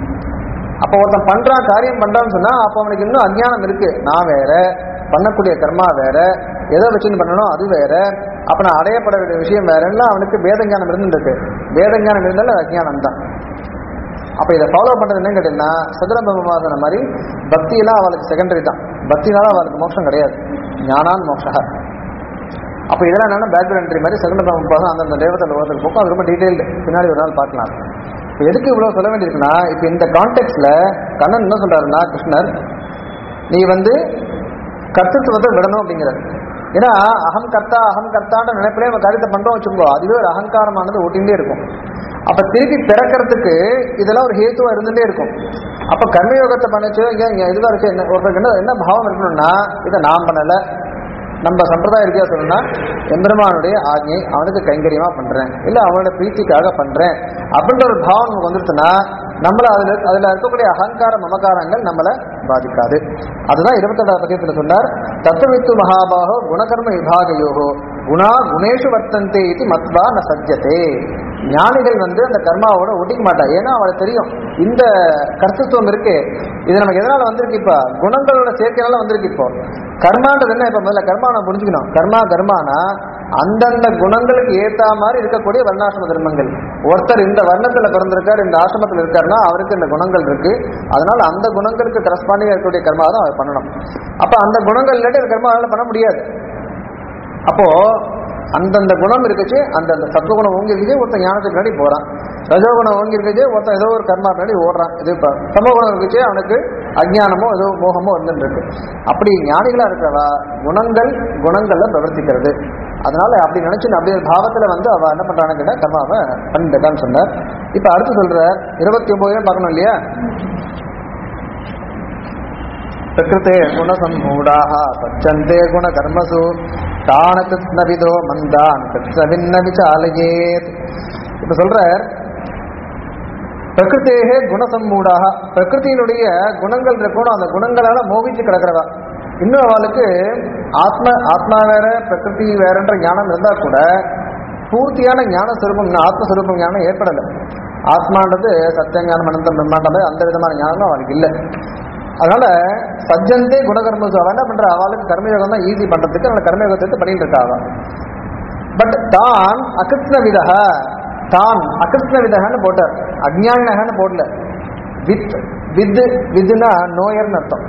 அப்போ ஒருத்தன் பண்றான் காரியம் பண்றான்னு சொன்னா அப்போ அவனுக்கு இன்னும் அஞ்ஞானம் இருக்கு நான் வேற பண்ணக்கூடிய கர்மா வேற எதை வச்சுன்னு பண்ணணும் அது வேற அப்ப நான் அடையப்பட வேண்டிய விஷயம் வேறன்னா அவனுக்கு வேத ஞானம் இருந்துருக்கு வேத ஞானம் இருந்தாலும் அது அஜ்ஞானம் தான் அப்ப இதை ஃபாலோ பண்றது என்னன்னு கேட்டீங்கன்னா சதுர பிரம்மவாசன மாதிரி பக்தியெல்லாம் அவளுக்கு செகண்டரி தான் பக்தினால அவளுக்கு மோட்சம் கிடையாது ஞானான் மோட்சா அப்ப இதெல்லாம் என்னன்னா பேக்ரவுண்ட் என்ட்ரி மாதிரி சகுன பிரம்மபாசம் அந்தந்த தேவதை லோகத்துக்கு போக்கும் அது ரொம்ப டீடைல்டு பின்னாடி ஒரு நாள் பார்க்கலாம் இப்ப எதுக்கு இவ்வளவு சொல்ல வேண்டியிருக்குன்னா இப்ப இந்த கான்டெக்ட்ல கண்ணன் என்ன சொல்றாருன்னா கிருஷ்ணர் நீ வந்து கர்த்தத்துவத்தை விடணும் அப்படிங்கிறார் ஏன்னா அகம் கர்த்தா அகம் கர்த்தான்ற நினைப்பிலே நம்ம காரியத்தை பண்றோம் வச்சுக்கோ அதுவே ஒரு அகங்காரமானது ஓட்டிகிட்டே இருக்கும் அப்ப திருப்பி பிறக்கிறதுக்கு இதெல்லாம் ஒரு ஹேத்துவா இருந்துட்டே இருக்கும் அப்ப கர்மயோகத்தை பண்ணிச்சு இங்க இங்க இதுவா இருக்கு என்ன ஒருத்தருக்கு என்ன என்ன பாவம் இருக்கணும்னா இதை நான் பண்ணல நம்ம சம்பிரதாய ரீதியா சொல்லணும்னா எம்பெருமானுடைய ஆஜை அவனுக்கு கைங்கரியமா பண்றேன் இல்ல அவனோட பிரீத்திக்காக பண்றேன் அப்படின்ற ஒரு பாவம் நமக்கு வந்துருச்சுன்னா நம்மள அதுல அதுல இருக்கக்கூடிய அகங்கார மமகாரங்கள் நம்மளை பாதிக்காது அதுதான் இருபத்தெட்டாவது பதியத்துல சொன்னார் தத்துவவித்து மகாபாகோ குணகர்ம விபாகயோகோ குணா குணேஷு வர்த்தந்தே இது மத்வா ந சஜ்ஜதே ஞானிகள் வந்து அந்த கர்மாவோட ஒட்டிக்க மாட்டா ஏன்னா அவளுக்கு தெரியும் இந்த கர்த்தத்துவம் இருக்கு இது நமக்கு எதனால வந்திருக்கு இப்ப குணங்களோட சேர்க்கையால வந்திருக்கு இப்போ கர்மான்றது என்ன இப்ப முதல்ல கர்மா நான் புரிஞ்சுக்கணும் கர்மா கர்மானா அந்தந்த குணங்களுக்கு ஏத்தா மாதிரி இருக்கக்கூடிய வர்ணாசிரம தர்மங்கள் ஒருத்தர் இந்த வர்ணத்துல பிறந்திருக்கார் இந்த ஆசிரமத்தில் இருக்காருன்னா அவருக்கு இந்த குணங்கள் இருக்கு அதனால அந்த குணங்களுக்கு கரஸ்பாண்டிங் இருக்கக்கூடிய கர்மா தான் அவர் பண்ணணும் அப்ப அந்த குணங்கள் இல்லாட்டி அந்த கர்மா அவரால் பண்ண முடியாது அப்போ அந்தந்த குணம் இருக்குச்சு அந்தந்த சத்துவகுணம் ஓங்கி இருக்குச்சு ஒருத்தன் ஞானத்துக்கு பின்னாடி போறான் ரஜோகுணம் ஓங்கி இருக்குச்சு ஒருத்தன் ஏதோ ஒரு கர்மா பின்னாடி ஓடுறான் இது இப்ப சமகுணம் இருக்குச்சு அவனுக்கு அஜ்ஞானமோ ஏதோ மோகமோ வந்துட்டு இருக்கு அப்படி ஞானிகளா இருக்கிறவா குணங்கள் குணங்கள்ல பிரவர்த்திக்கிறது அதனால அப்படி நினைச்சு அப்படியே பாவத்துல வந்து அவ என்ன பண்றான்னு கேட்டா கர்மாவை பண்ணிட்டான்னு சொன்னார் இப்ப அடுத்து சொல்ற இருபத்தி ஒன்பது பார்க்கணும் இல்லையா பிரகிருத்தே குணசம்மூடாக சச்சந்தே குணகர்மசு தான கிருஷ்ணவிதோ மந்தான் கிருஷ்ணவின்ன விசாலயேத் இப்ப சொல்றார் பிரகிருத்தேகே குணசம்மூடாக பிரகிருத்தியினுடைய குணங்கள் இருக்கணும் அந்த குணங்களால மோகிச்சு கிடக்கிறவா இன்னும் அவளுக்கு ஆத்ம ஆத்மா வேற பிரகிருதி வேறன்ற ஞானம் இருந்தா கூட பூர்த்தியான ஞான சுரூபம் ஆத்மஸ்வரூபம் ஞானம் ஏற்படலை ஆத்மான்றது சத்தியஞானம் அனந்தம் பிரம்மாண்டமே அந்த விதமான ஞானம் அவளுக்கு இல்லை அதனால சஜ்ஜந்தே குணகர்மசு அவன் என்ன பண்ற அவளுக்கு கர்மயோகம் தான் ஈஸி பண்றதுக்கு அவளை கர்மயோகத்தை எடுத்து பண்ணிட்டு இருக்கா அவன் பட் தான் அகிருஷ்ண விதக தான் அகிருஷ்ண விதகன்னு போட்டார் அஜ்ஞானகன்னு போடல வித் வித் வித்னா நோயர்னு அர்த்தம்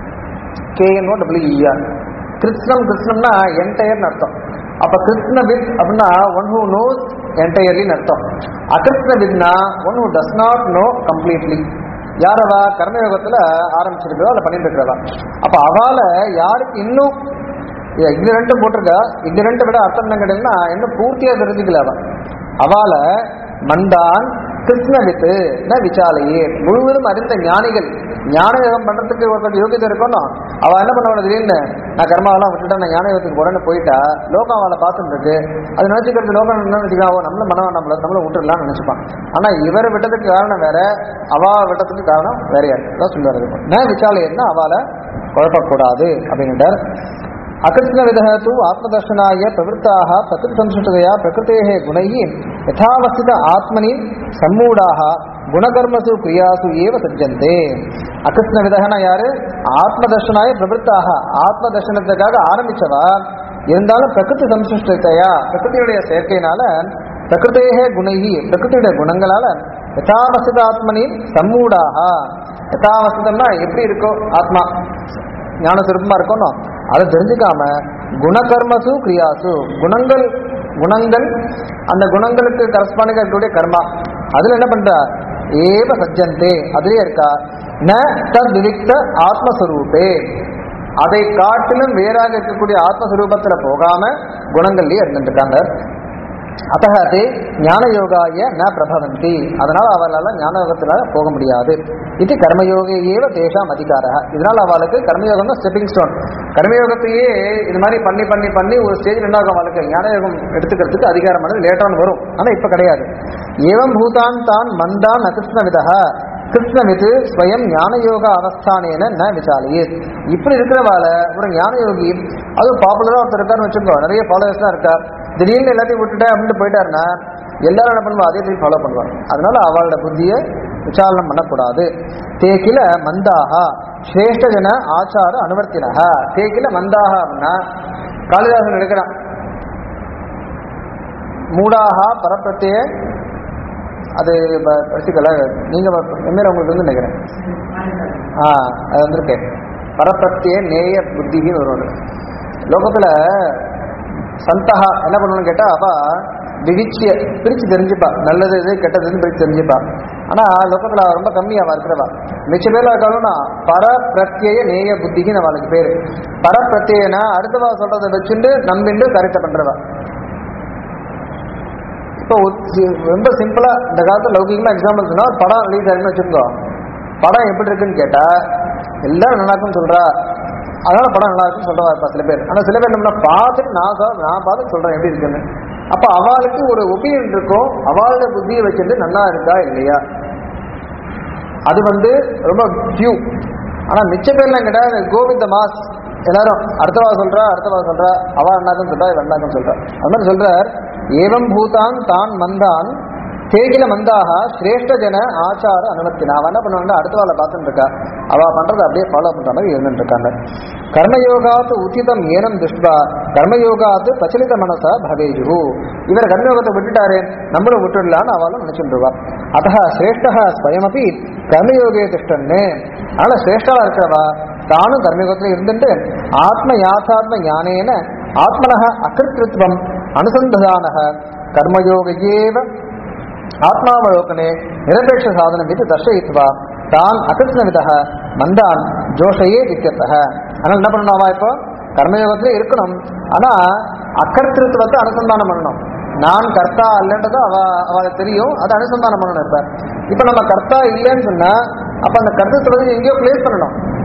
கேஎன்ஓ டபிள்யூஇஆர் கிருஷ்ணம் கிருஷ்ணம்னா என்டையர்னு அர்த்தம் அப்ப கிருஷ்ண வித் அப்படின்னா ஒன் ஹூ நோஸ் என்டையர்லின்னு அர்த்தம் அகிருஷ்ண வித்னா one who does not know completely யாரவா கர்மயோகத்துல ஆரம்பிச்சிருக்கிறதோ அதை பண்ணிட்டு இருக்கிறதா அப்ப அவளை யாருக்கு இன்னும் இக்னரண்ட்டும் போட்டிருக்கா இக்னரண்ட் விட அர்த்தம் என்ன கேட்டீங்கன்னா இன்னும் பூர்த்தியா தெரிஞ்சுக்கல அவன் அவளை மந்தான் கிருஷ்ணவித்து ந விசாலையே முழுவதும் அறிந்த ஞானிகள் ஞான யோகம் பண்றதுக்கு ஒருத்தர் யோகியத்தை இருக்கணும் அவ என்ன பண்ண திடீர்னு நான் கர்மாவெல்லாம் விட்டுட்டேன் நான் ஞான யோகத்துக்கு உடனே போயிட்டா லோகம் அவளை பார்த்துட்டு இருக்கு அது நினைச்சுக்கிறது லோகம் என்ன நினைச்சுக்காவோ நம்மள மனம் நம்மள நம்மள விட்டுடலாம்னு நினைச்சுப்பான் ஆனா இவரை விட்டதுக்கு காரணம் வேற அவா விட்டதுக்கு காரணம் வேறையா இருக்கு அதான் சொல்லுறது ந விசாலையன்னா அவளை குழப்பக்கூடாது அப்படின்ட்டார் अकृष्णविधः तु आत्मदर्शनाय प्रवृत्ताः प्रकृतिसंसृष्टतया प्रकृतेः गुणैः यथावस्थित आत्मनि सम्मूढाः குணகர்மசு கிரியாசு ஏவ சஜ்ஜந்தே அகிருஷ்ண விதகனா யாரு ஆத்மதர்ஷனாய பிரவருத்தாக ஆத்ம தர்ஷனத்துக்காக ஆரம்பிச்சவா இருந்தாலும் பிரகிருதி சம்சிருஷ்டத்தையா பிரகிருதியுடைய சேர்க்கையினால பிரகிருத்தேகே குணைகி பிரகிருதியுடைய குணங்களால யதாவசித ஆத்மனி சம்மூடாக யதாவசிதம்னா எப்படி இருக்கோ ஆத்மா ஞான சுரூபமா இருக்கணும் அதை தெரிஞ்சுக்காம குணகர்மசு கிரியாசு குணங்கள் குணங்கள் அந்த குணங்களுக்கு கரஸ்பாண்டிங்கா இருக்கக்கூடிய கர்மா அதுல என்ன பண்ற ஏவ சஜ்ஜந்தே அதுலயே இருக்கா ந தத் விவிக்த ஆத்மஸ்வரூபே அதை காட்டிலும் வேறாக இருக்கக்கூடிய ஆத்மஸ்வரூபத்துல போகாம குணங்கள்லயே இருந்துட்டு இருக்காங்க அத்தக தே ஞான யோகாய ந பிரபவந்தி அதனால அவளால ஞான யோகத்தினால போக முடியாது இது கர்மயோக ஏவ தேஷாம் அதிகார இதனால அவளுக்கு கர்மயோகம் தான் ஸ்டெப்பிங் ஸ்டோன் கர்மயோகத்தையே இது மாதிரி பண்ணி பண்ணி பண்ணி ஒரு ஸ்டேஜில் என்ன ஆகும் அவளுக்கு ஞான யோகம் எடுத்துக்கிறதுக்கு அதிகாரமானது லேட்டான வரும் ஆனா இப்ப கிடையாது ஏவம் பூதான் தான் மந்தான் அகிருஷ்ண விதா கிருஷ்ணவிது ஸ்வயம் ஞான யோக அவஸ்தானேன ந விசாலியே இப்படி இருக்கிறவால ஒரு ஞான யோகி அதுவும் பாப்புலரா ஒருத்தர் இருக்காருன்னு வச்சுக்கோ நிறைய ஃபாலோவர்ஸ் தான் இருக்கார் திடீர்னு எல்லாத்தையும் விட்டுட்டேன் அப்படின்னு போயிட்டாருன்னா எல்லாரும் என்ன பண்ணுவா அதே திருப்பி ஃபாலோ பண்ணுவாங்க அதனால அவளோட புத்தியை விசாரணம் பண்ணக்கூடாது தேக்கில மந்தாக சிரேஷ்ட ஜன ஆச்சார அனுவர்த்தினக தேக்கில மந்தாக அப்படின்னா காளிதாசன் எடுக்கிறான் மூடாக பரப்பிரத்தைய அது ப- படிச்சுக்கல நீங்க எம்ஏல உங்களுக்கு வந்து நினைக்கிறேன் ஆ அது வந்திருக்கு பரப்பிரத்திய நேய புத்தின்னு ஒரு ஒன்று லோகத்துல சந்தகா என்ன பண்ணணும்னு கேட்டா அவ விவிச்சிய பிரிச்சு தெரிஞ்சுப்பா நல்லது இது கெட்டதுன்னு பிரிச்சு தெரிஞ்சுப்பா ஆனா லோகத்துல அவ ரொம்ப கம்மியாவா இருக்கிறவா மிச்ச பேர்ல இருக்காங்கன்னா பரப்பிரத்யய நேய புத்தின்னு அவளுக்கு பேரு பரப்பிரத்யனா அடுத்தவா சொல்றதை வச்சுட்டு நம்பிண்டு கரெக்டா பண்றவா இப்போ ஒரு சி- ரொம்ப சிம்பிளா இந்த காலத்துல லௌகிகமா எக்ஸாம்பிள் சொன்னா ஒரு படம் ரிலீஸ் ஆயிருக்குன்னு வச்சுக்கோ படம் எப்படி இருக்குன்னு கேட்டா எல்லாரும் நல்லா இருக்குன்னு சொல்றா அதனால படம் நல்லா இருக்குன்னு சொல்றா இருப்பா சில பேர் ஆனா சில பேர் என்ன பண்ணா, பார்த்துட்டு நான் சொல் நான் பார்த்து சொல்றேன் எப்படி இருக்குன்னு அப்ப அவளுக்கு ஒரு ஒப்பீனியன் இருக்கும் அவளோட புத்தியை வச்சுட்டு நல்லா இருக்கா இல்லையா அது வந்து ரொம்ப ஃபியூ ஆனா மிச்ச பேர்லாம் கேட்டா கோ வித் மாஸ் எல்லாரும் அடுத்தவா சொல்றா அடுத்தவா சொல்றா அவ அண்ணாக்கும் சொல்றா இவ அண்ணாக்கும் சொல்றா அது மாதிரி சொல்றார் ஏவம் பூதான் தான் மந்தான் தேகில மந்தாக சிரேஷ்ட ஜன ஆச்சார அனுமத்தினா அவ என்ன பண்ணுவாங்கன்னா அடுத்தவாளை பார்த்துட்டு இருக்கா அவ பண்றதை அப்படியே ஃபாலோ பண்ற மாதிரி இருந்துட்டு இருக்காங்க கர்மயோகாத்து உச்சிதம் ஏனம் திருஷ்டா கர்மயோகாத்து பிரச்சலித மனசா பவேஜு இவர் கர்மயோகத்தை விட்டுட்டாரு நம்மளும் விட்டுடலான்னு அவளும் நினைச்சுருவா அத்த சிரேஷ்டா ஸ்வயமபி கர்மயோகே திஷ்டன்னு அதனால சிரேஷ்டா இருக்கிறவா தானும் கர்மயோகத்துல இருந்துட்டு ஆத்ம யாத்தாத்ம ஞானேன ஆத்மனக அகிருத்வம் அனுசந்தானக கர்மயோக ஏவ ஆத்மாவலோகனே நிரபேட்ச சாதனம் இது தர்ஷயித்வா தான் அகிருஷ்ணவிதः மந்தான் ஜோஷையே இத்தியர்த்தः ஆனால் என்ன பண்ணணும் அவ இப்போ கர்மயோகத்திலே இருக்கணும் ஆனா அக்கர்த்திருத்துவத்தை அனுசந்தானம் பண்ணணும் நான் கர்த்தா அல்லன்றது அவ அவளுக்கு தெரியும் அதை அனுசந்தானம் பண்ணணும் இப்ப இப்ப நம்ம கர்த்தா இல்லைன்னு சொன்னா அப்ப அந்த கர்த்தத்துவத்தை எங்கேயோ பிளேஸ் பண்ணணும்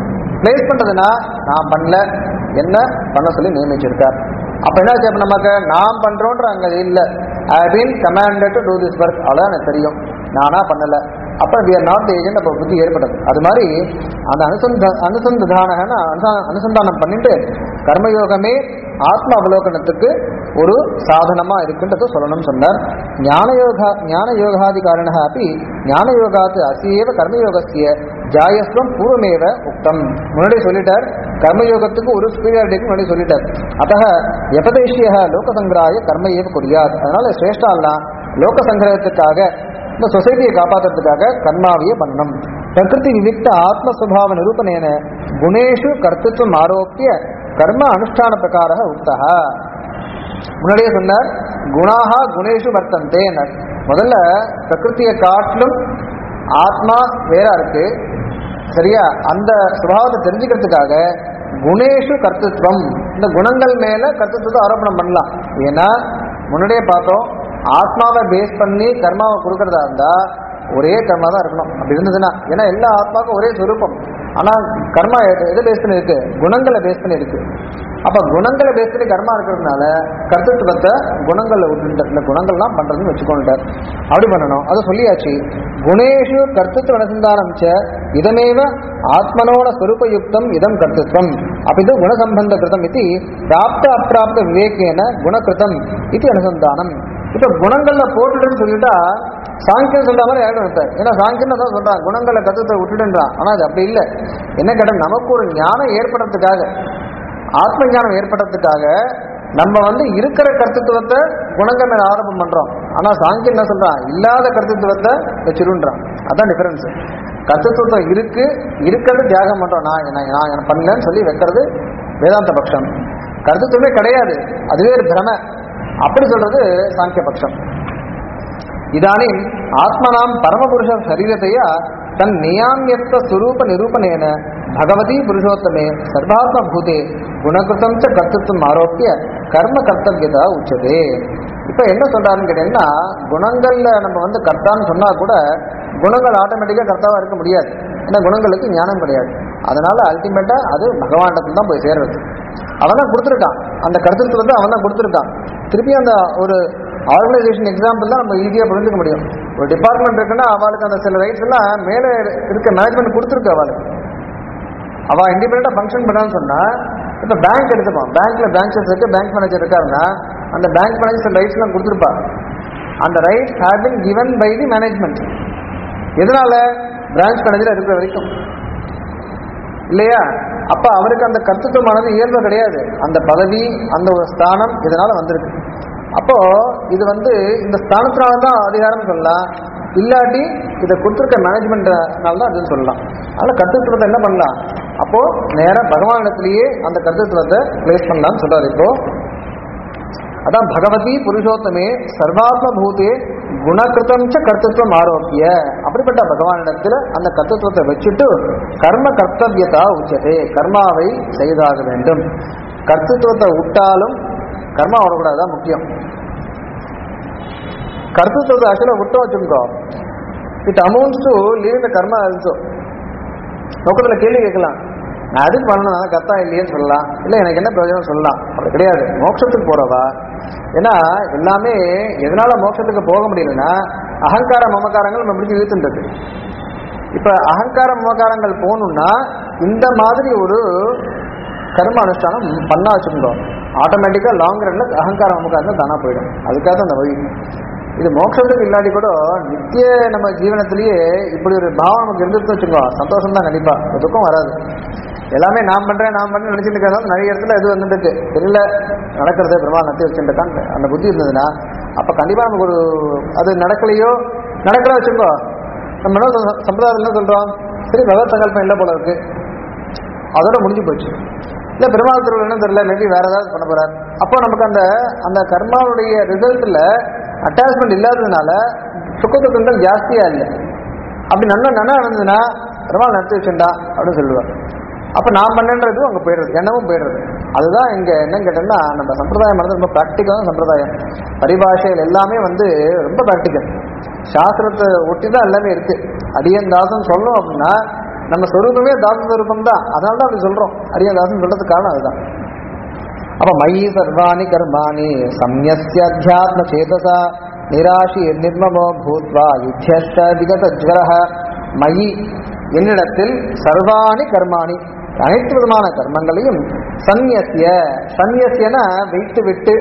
பிளேஸ் பண்றதுன்னா நான் பண்ணல என்ன பண்ண சொல்லி நியமிச்சிருக்கார் அப்ப என்ன ஆச்சு அப்ப நமக்கு நான் பண்றோன்ற அங்க இல்ல I been commanded to do this work அவ்வளவுதான் எனக்கு தெரியும் நானா பண்ணல அப்ப வி ஆர் நாட் ஏஜென்ட் அப்ப புத்தி ஏற்பட்டது அது மாதிரி அந்த அனுசந்த அனுசந்தான அனுசந்தானம் பண்ணிட்டு கர்மயோகமே ஆத்ம அவலோகனத்துக்கு ஒரு சாதனமா இருக்குன்றத சொல்லணும்னு சொன்னார் ஞான யோகா ஞான யோகாதிகாரண அப்படி ஞான யோகாத்து அசியேவ கர்மயோகசிய ஜாயஸ்வம் பூர்வமேவ உக்தம் முன்னாடி சொல்லிட்டார் கர்மயோகத்துக்கு ஒரு சுப்பீரியாரிட்டிக்கு முன்னாடி சொல்லிட்டார் அத்தக எபதேசிய லோகசங்கிராய கர்ம ஏவ குறியாது அதனால சிரேஷ்டாலாம் லோக சங்கிரகத்துக்காக இந்த சொசைட்டியை காப்பாற்றுறதுக்காக கர்மாவையே பண்ணணும் பிரகிருதி விவிக்த ஆத்மஸ்வபாவ நிரூபணேன குணேஷு கர்த்தத்துவம் ஆரோப்பிய கர்ம அனுஷ்டான பிரகார உக்தா முன்னாடியே சொன்னார் குணாகா குணேஷு வர்த்தந்தேனர் முதல்ல பிரகிருத்தியை காட்டிலும் ஆத்மா வேற இருக்கு சரியா அந்த சுபாவத்தை தெரிஞ்சுக்கிறதுக்காக குணேஷு கர்த்தத்துவம் இந்த குணங்கள் மேல கர்த்தத்துவத்தை ஆரோபணம் பண்ணலாம் ஏன்னா முன்னாடியே பார்த்தோம் ஆத்மாவை பேஸ் பண்ணி கர்மாவை கொடுக்கறதா இருந்தா ஒரே கர்மா தான் இருக்கணும் அப்படி இருந்ததுன்னா ஏன்னா எல்லா ஆத்மாவுக்கும் ஒரே சொரூபம் ஆனா கர்மா எது எதை பேஸ் பண்ணி இருக்கு குணங்களை பேஸ் பண்ணி இருக்கு அப்ப குணங்களை பேஸ் பண்ணி கர்மா இருக்கிறதுனால கர்த்தத்துவத்தை குணங்களை விட்டுட்டார் இந்த குணங்கள்லாம் பண்றதுன்னு வச்சுக்கொண்டார் அப்படி பண்ணணும் அதை சொல்லியாச்சு குணேஷு கர்த்தத்துவ அனுசந்தானம் ச இதமேவ ஆத்மனோட ஸ்வரூபயுக்தம் இதம் கர்த்தத்வம் அப்பிது குணசம்பந்த கிருதம் இது பிராப்த அப்பிராப்த விவேகேன குணகிருதம் இது அனுசந்தானம் இப்ப குணங்கள்ல போட்டுட்டுன்னு சொல்லிட்டா சாங்கியம் சொல்ற மாதிரி ஆயிடும் இருப்பார் ஏன்னா சாங்கியம் தான் சொல்றான் குணங்களை கத்துத்தை விட்டுடுன்றான் ஆனா அது அப்படி இல்லை என்ன கேட்டா நமக்கு ஒரு ஞானம் ஏற்படுறதுக்காக ஆத்ம ஞானம் ஏற்படுறதுக்காக நம்ம வந்து இருக்கிற கர்த்தத்துவத்தை குணங்கள் மேல ஆரம்பம் பண்றோம் ஆனா சாங்கியம் என்ன சொல்றான் இல்லாத கர்த்தத்துவத்தை வச்சிருன்றான் அதான் டிஃபரன்ஸ் கர்த்தத்துவம் இருக்கு இருக்கிறது தியாகம் பண்றோம் நான் நான் நான் என்ன பண்ணலன்னு சொல்லி வைக்கிறது வேதாந்த பட்சம் கர்த்தத்துவமே கிடையாது அதுவே ஒரு பிரம அப்படி சொல்றது சாங்கிய பட்சம் இதானிம் ஆத்மனாம் பரமபுருஷ சரீரத்தையா தன் நியாமியத்த சுரூப நிரூபணேன பகவதி புருஷோத்தமே சர்வாத்ம பூதே குணகிருத்தம் ச கர்த்தத்துவம் ஆரோப்பிய கர்ம கர்த்தவியதா உச்சதே இப்ப என்ன சொல்றாருன்னு கேட்டீங்கன்னா குணங்கள்ல நம்ம வந்து கர்த்தான்னு சொன்னா கூட குணங்கள் ஆட்டோமேட்டிக்கா கர்த்தாவா இருக்க முடியாது ஏன்னா குணங்களுக்கு ஞானம் கிடையாது அதனால அல்டிமேட்டா அது பகவானிடத்துல தான் போய் சேர்றது அவன் தான் கொடுத்துருக்கான் அந்த கருத்துவத்தை அவன் தான் கொடுத்துருக்கான் திருப்பி அந்த ஒரு ஆர்கனைசேஷன் எக்ஸாம்பிள் தான் நம்ம ஈஸியாக புரிஞ்சுக்க முடியும் ஒரு டிபார்ட்மெண்ட் இருக்குன்னா அவளுக்கு அந்த சில ரைட்ஸ் எல்லாம் மேலே இருக்க மேனேஜ்மெண்ட் கொடுத்துருக்கு அவளுக்கு அவள் இண்டிபெண்டாக ஃபங்க்ஷன் பண்ணான்னு சொன்னா இப்போ பேங்க் எடுத்துப்போம் பேங்க்ல பேங்க்ஸ் இருக்கு பேங்க் மேனேஜர் இருக்காருன்னா அந்த பேங்க் மேனேஜர் ரைட்ஸ்லாம் கொடுத்துருப்பா அந்த rights have been given by the management எதனால பிரான்ச் மேனேஜர் இருக்கிற வரைக்கும் இல்லையா அப்ப அவருக்கு அந்த கர்த்தத்துவமானது இயல்பு கிடையாது அந்த பதவி அந்த ஒரு ஸ்தானம் இதனால வந்திருக்கு அப்போ இது வந்து இந்த ஸ்தானத்தினால தான் அதிகாரம் சொல்லலாம் இல்லாட்டி இதை கொடுத்துருக்க மேனேஜ்மெண்ட்னால தான் அதுன்னு சொல்லலாம் அதனால கர்த்தத்துவத்தை என்ன பண்ணலாம் அப்போ நேரா பகவானிடத்திலேயே அந்த கர்த்தத்துவத்தை பிளேஸ் பண்ணலாம்னு சொல்றாரு இப்போ அதான் பகவதி புருஷோத்தமே சர்வாத்ம பூதே குணகிருத்தம் ச கர்த்தத்துவம் ஆரோக்கிய அப்படிப்பட்ட பகவானிடத்துல அந்த கர்த்தத்துவத்தை வச்சுட்டு கர்ம கர்த்தவியதா உச்சதே கர்மாவை செய்தாக வேண்டும் கர்த்தத்துவத்தை விட்டாலும் கர்மா வரக்கூடாது தான் முக்கியம் கர்த்தத்துவத்தை ஆக்சுவலாக விட்டோம் வச்சுக்கோ இட் அமௌண்ட்ஸ் டு லீவ் இந்த கர்மா ஆல்சோ நோக்கத்தில் கேள்வி கேட்கலாம் நான் அதுக்கு பண்ணணும் நான் கர்த்தா இல்லையேன்னு சொல்லலாம் இல்லை எனக்கு என்ன பிரயோஜனம் சொல்லலாம் அப்படி கிடையாது மோட்சத்துக்கு போறவா ஏன்னா எல்லாமே எதனால மோட்சத்துக்கு போக முடியலன்னா அகங்கார மமகாரங்கள் நம்ம பிடிச்சி இழுத்துன்றது இப்ப அகங்கார மமகாரங்கள் போகணும்னா இந்த மாதிரி ஒரு கர்ம அனுஷ்டானம் பண்ணா வச்சுருந்தோம் ஆட்டோமேட்டிக்கா லாங் ரன்ல அகங்கார மமகாரம் தானா போயிடும் அதுக்காக தான் அந்த வழி இது மோட்சத்துக்கு இல்லாட்டி கூட நித்திய நம்ம ஜீவனத்திலேயே இப்படி ஒரு பாவம் நமக்கு இருந்துட்டு வச்சுக்கோ சந்தோஷம் தான் கண்டிப்பா ஒரு துக்கம் வராது எல்லாமே நான் பண்றேன் நான் பண்ணேன் நினைச்சிட்டு இருக்கிறதால நிறைய இடத்துல இது வந்துட்டு தெரியல நடக்கிறது பெருமாள் நடத்தி வச்சுருக்கான் அந்த புத்தி இருந்ததுன்னா அப்ப கண்டிப்பா நமக்கு ஒரு அது நடக்கலையோ நடக்கல வச்சுக்கோ நம்ம என்ன சொல்றோம், சம்பிரதாயத்துல என்ன சொல்றோம் சரி பகவத் சங்கல்பம் இல்லை போல இருக்கு அதோட முடிஞ்சு போச்சு இல்ல பெருமாள் திருவிழா என்ன தெரியல மேபி வேற ஏதாவது பண்ண போறார் அப்போ நமக்கு அந்த அந்த கர்மாவுடைய ரிசல்ட்ல அட்டாச்மெண்ட் இல்லாததுனால சுக்க துக்கங்கள் ஜாஸ்தியா இல்லை அப்படி நல்லா நல்லா நடந்ததுன்னா பெருமாள் நடத்தி வச்சுண்டா அப்படின்னு சொல்லுவார் அப்ப நான் பண்ணேன்றது அங்க போயிடுறது எண்ணமும் போயிடுறது அதுதான் இங்க என்னன்னு கேட்டோம்னா நம்ம சம்பிரதாயம் வந்து ரொம்ப ப்ராக்டிக்கலான சம்பிரதாயம் பரிபாஷைகள் எல்லாமே வந்து ரொம்ப ப்ராக்டிக்கல் சாஸ்திரத்தை ஒட்டி தான் எல்லாமே இருக்கு அடியன் தாசன் சொல்லணும் அப்படின்னா நம்ம சொரூபமே தாச சொரூபம் தான் அதனால தான் அப்படி சொல்றோம் அரியதாசன் சொல்றதுக்கு காரணம் அதுதான் அப்ப மயி சர்வாணி கர்மாணி சம்யஸ்ய அத்தியாத்ம சேதசா நிராசி நிர்மமோ பூத்வா யுத்தியஸ்ட விகத ஜ்வரஹ மயி என்னிடத்தில் சர்வாணி கர்மாணி அனைத்து விதமான கர்மங்களையும் சந்நியசிய சந்நியசியன வைத்து விட்டு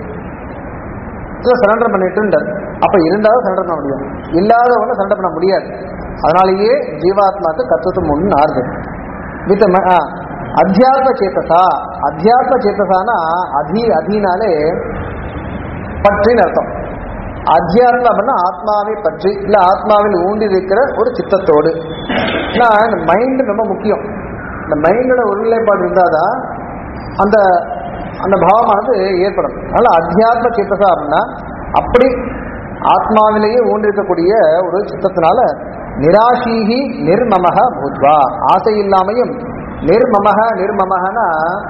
சரண்டர் பண்ணிட்டுன்றார் அப்ப இருந்தாலும் சரண்டர் பண்ண முடியும் இல்லாதவங்க சரண்டர் பண்ண முடியாது அதனாலேயே ஜீவாத்மாக்கு கத்துவம் ஒன்று ஆறுது வித் அத்தியாத்ம சேத்தசா அத்தியாத்ம சேத்தசானா அதி அதினாலே பற்றின்னு அர்த்தம் அத்தியாத்மா அப்படின்னா ஆத்மாவை பற்றி இல்ல ஆத்மாவில் ஊண்டி இருக்கிற ஒரு சித்தத்தோடு ஏன்னா இந்த மைண்ட் ரொம்ப முக்கியம் இந்த மைண்டோட ஒருநிலைப்பாடு இருந்தாதான் அந்த அந்த பாவமானது ஏற்படும் அதனால அத்தியாத்ம சித்தசா அப்படின்னா அப்படி ஆத்மாவிலேயே ஊன்றிருக்கக்கூடிய ஒரு சித்தத்தினால நிராசீகி நிர்மமக பூத்வா ஆசை இல்லாமையும் நிர்மமக நிர்மமகனா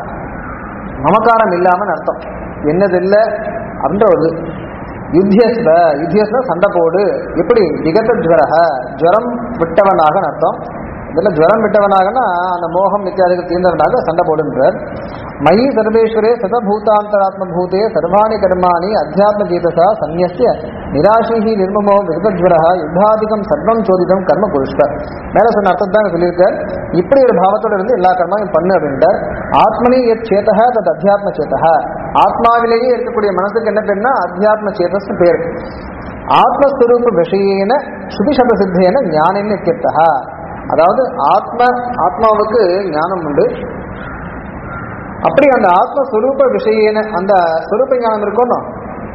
மமகாரம் இல்லாமன்னு அர்த்தம் என்னதில்லை அப்படின்ற ஒரு யுத்தியஸ்வ யுத்தியஸ்வ சண்டை போடு எப்படி விகத ஜுவரக ஜுவரம் விட்டவனாக அர்த்தம் இதில் ஜுவரம் விட்டவனாகனா அந்த மோகம் இத்தியாதிகள் தீர்ந்தவனாக சண்டை போடுன்றார் மயி சர்வேஸ்வரே சதபூதாந்தராத்ம பூதே சர்வாணி கர்மாணி அத்தியாத்ம ஜீதசா சந்நியஸ்ய நிராசிஹி நிர்மமோ விகதஜ்வரஹ யுத்தாதிகம் சர்வம் சோதிதம் கர்ம புருஷ்கர் மேல சொன்ன அர்த்தம் தான் சொல்லியிருக்கார் இப்படி ஒரு பாவத்தோட இருந்து எல்லா கர்மாவும் பண்ணு அப்படின்ட்டார் ஆத்மனி எத் சேதக தத் அத்தியாத்ம சேதக ஆத்மாவிலேயே இருக்கக்கூடிய மனசுக்கு என்ன பேர்னா அத்தியாத்ம சேதஸ்னு பேர் ஆத்மஸ்வரூப விஷயேன சுபிசத சித்தேன ஞானின்னு இத்தியர்த்தா அதாவது ஆத்ம ஆத்மாவுக்கு ஞானம் உண்டு அப்படி அந்த ஆத்மஸ்வரூப விஷயேன அந்த ஸ்வரூப ஞானம் இருக்கணும்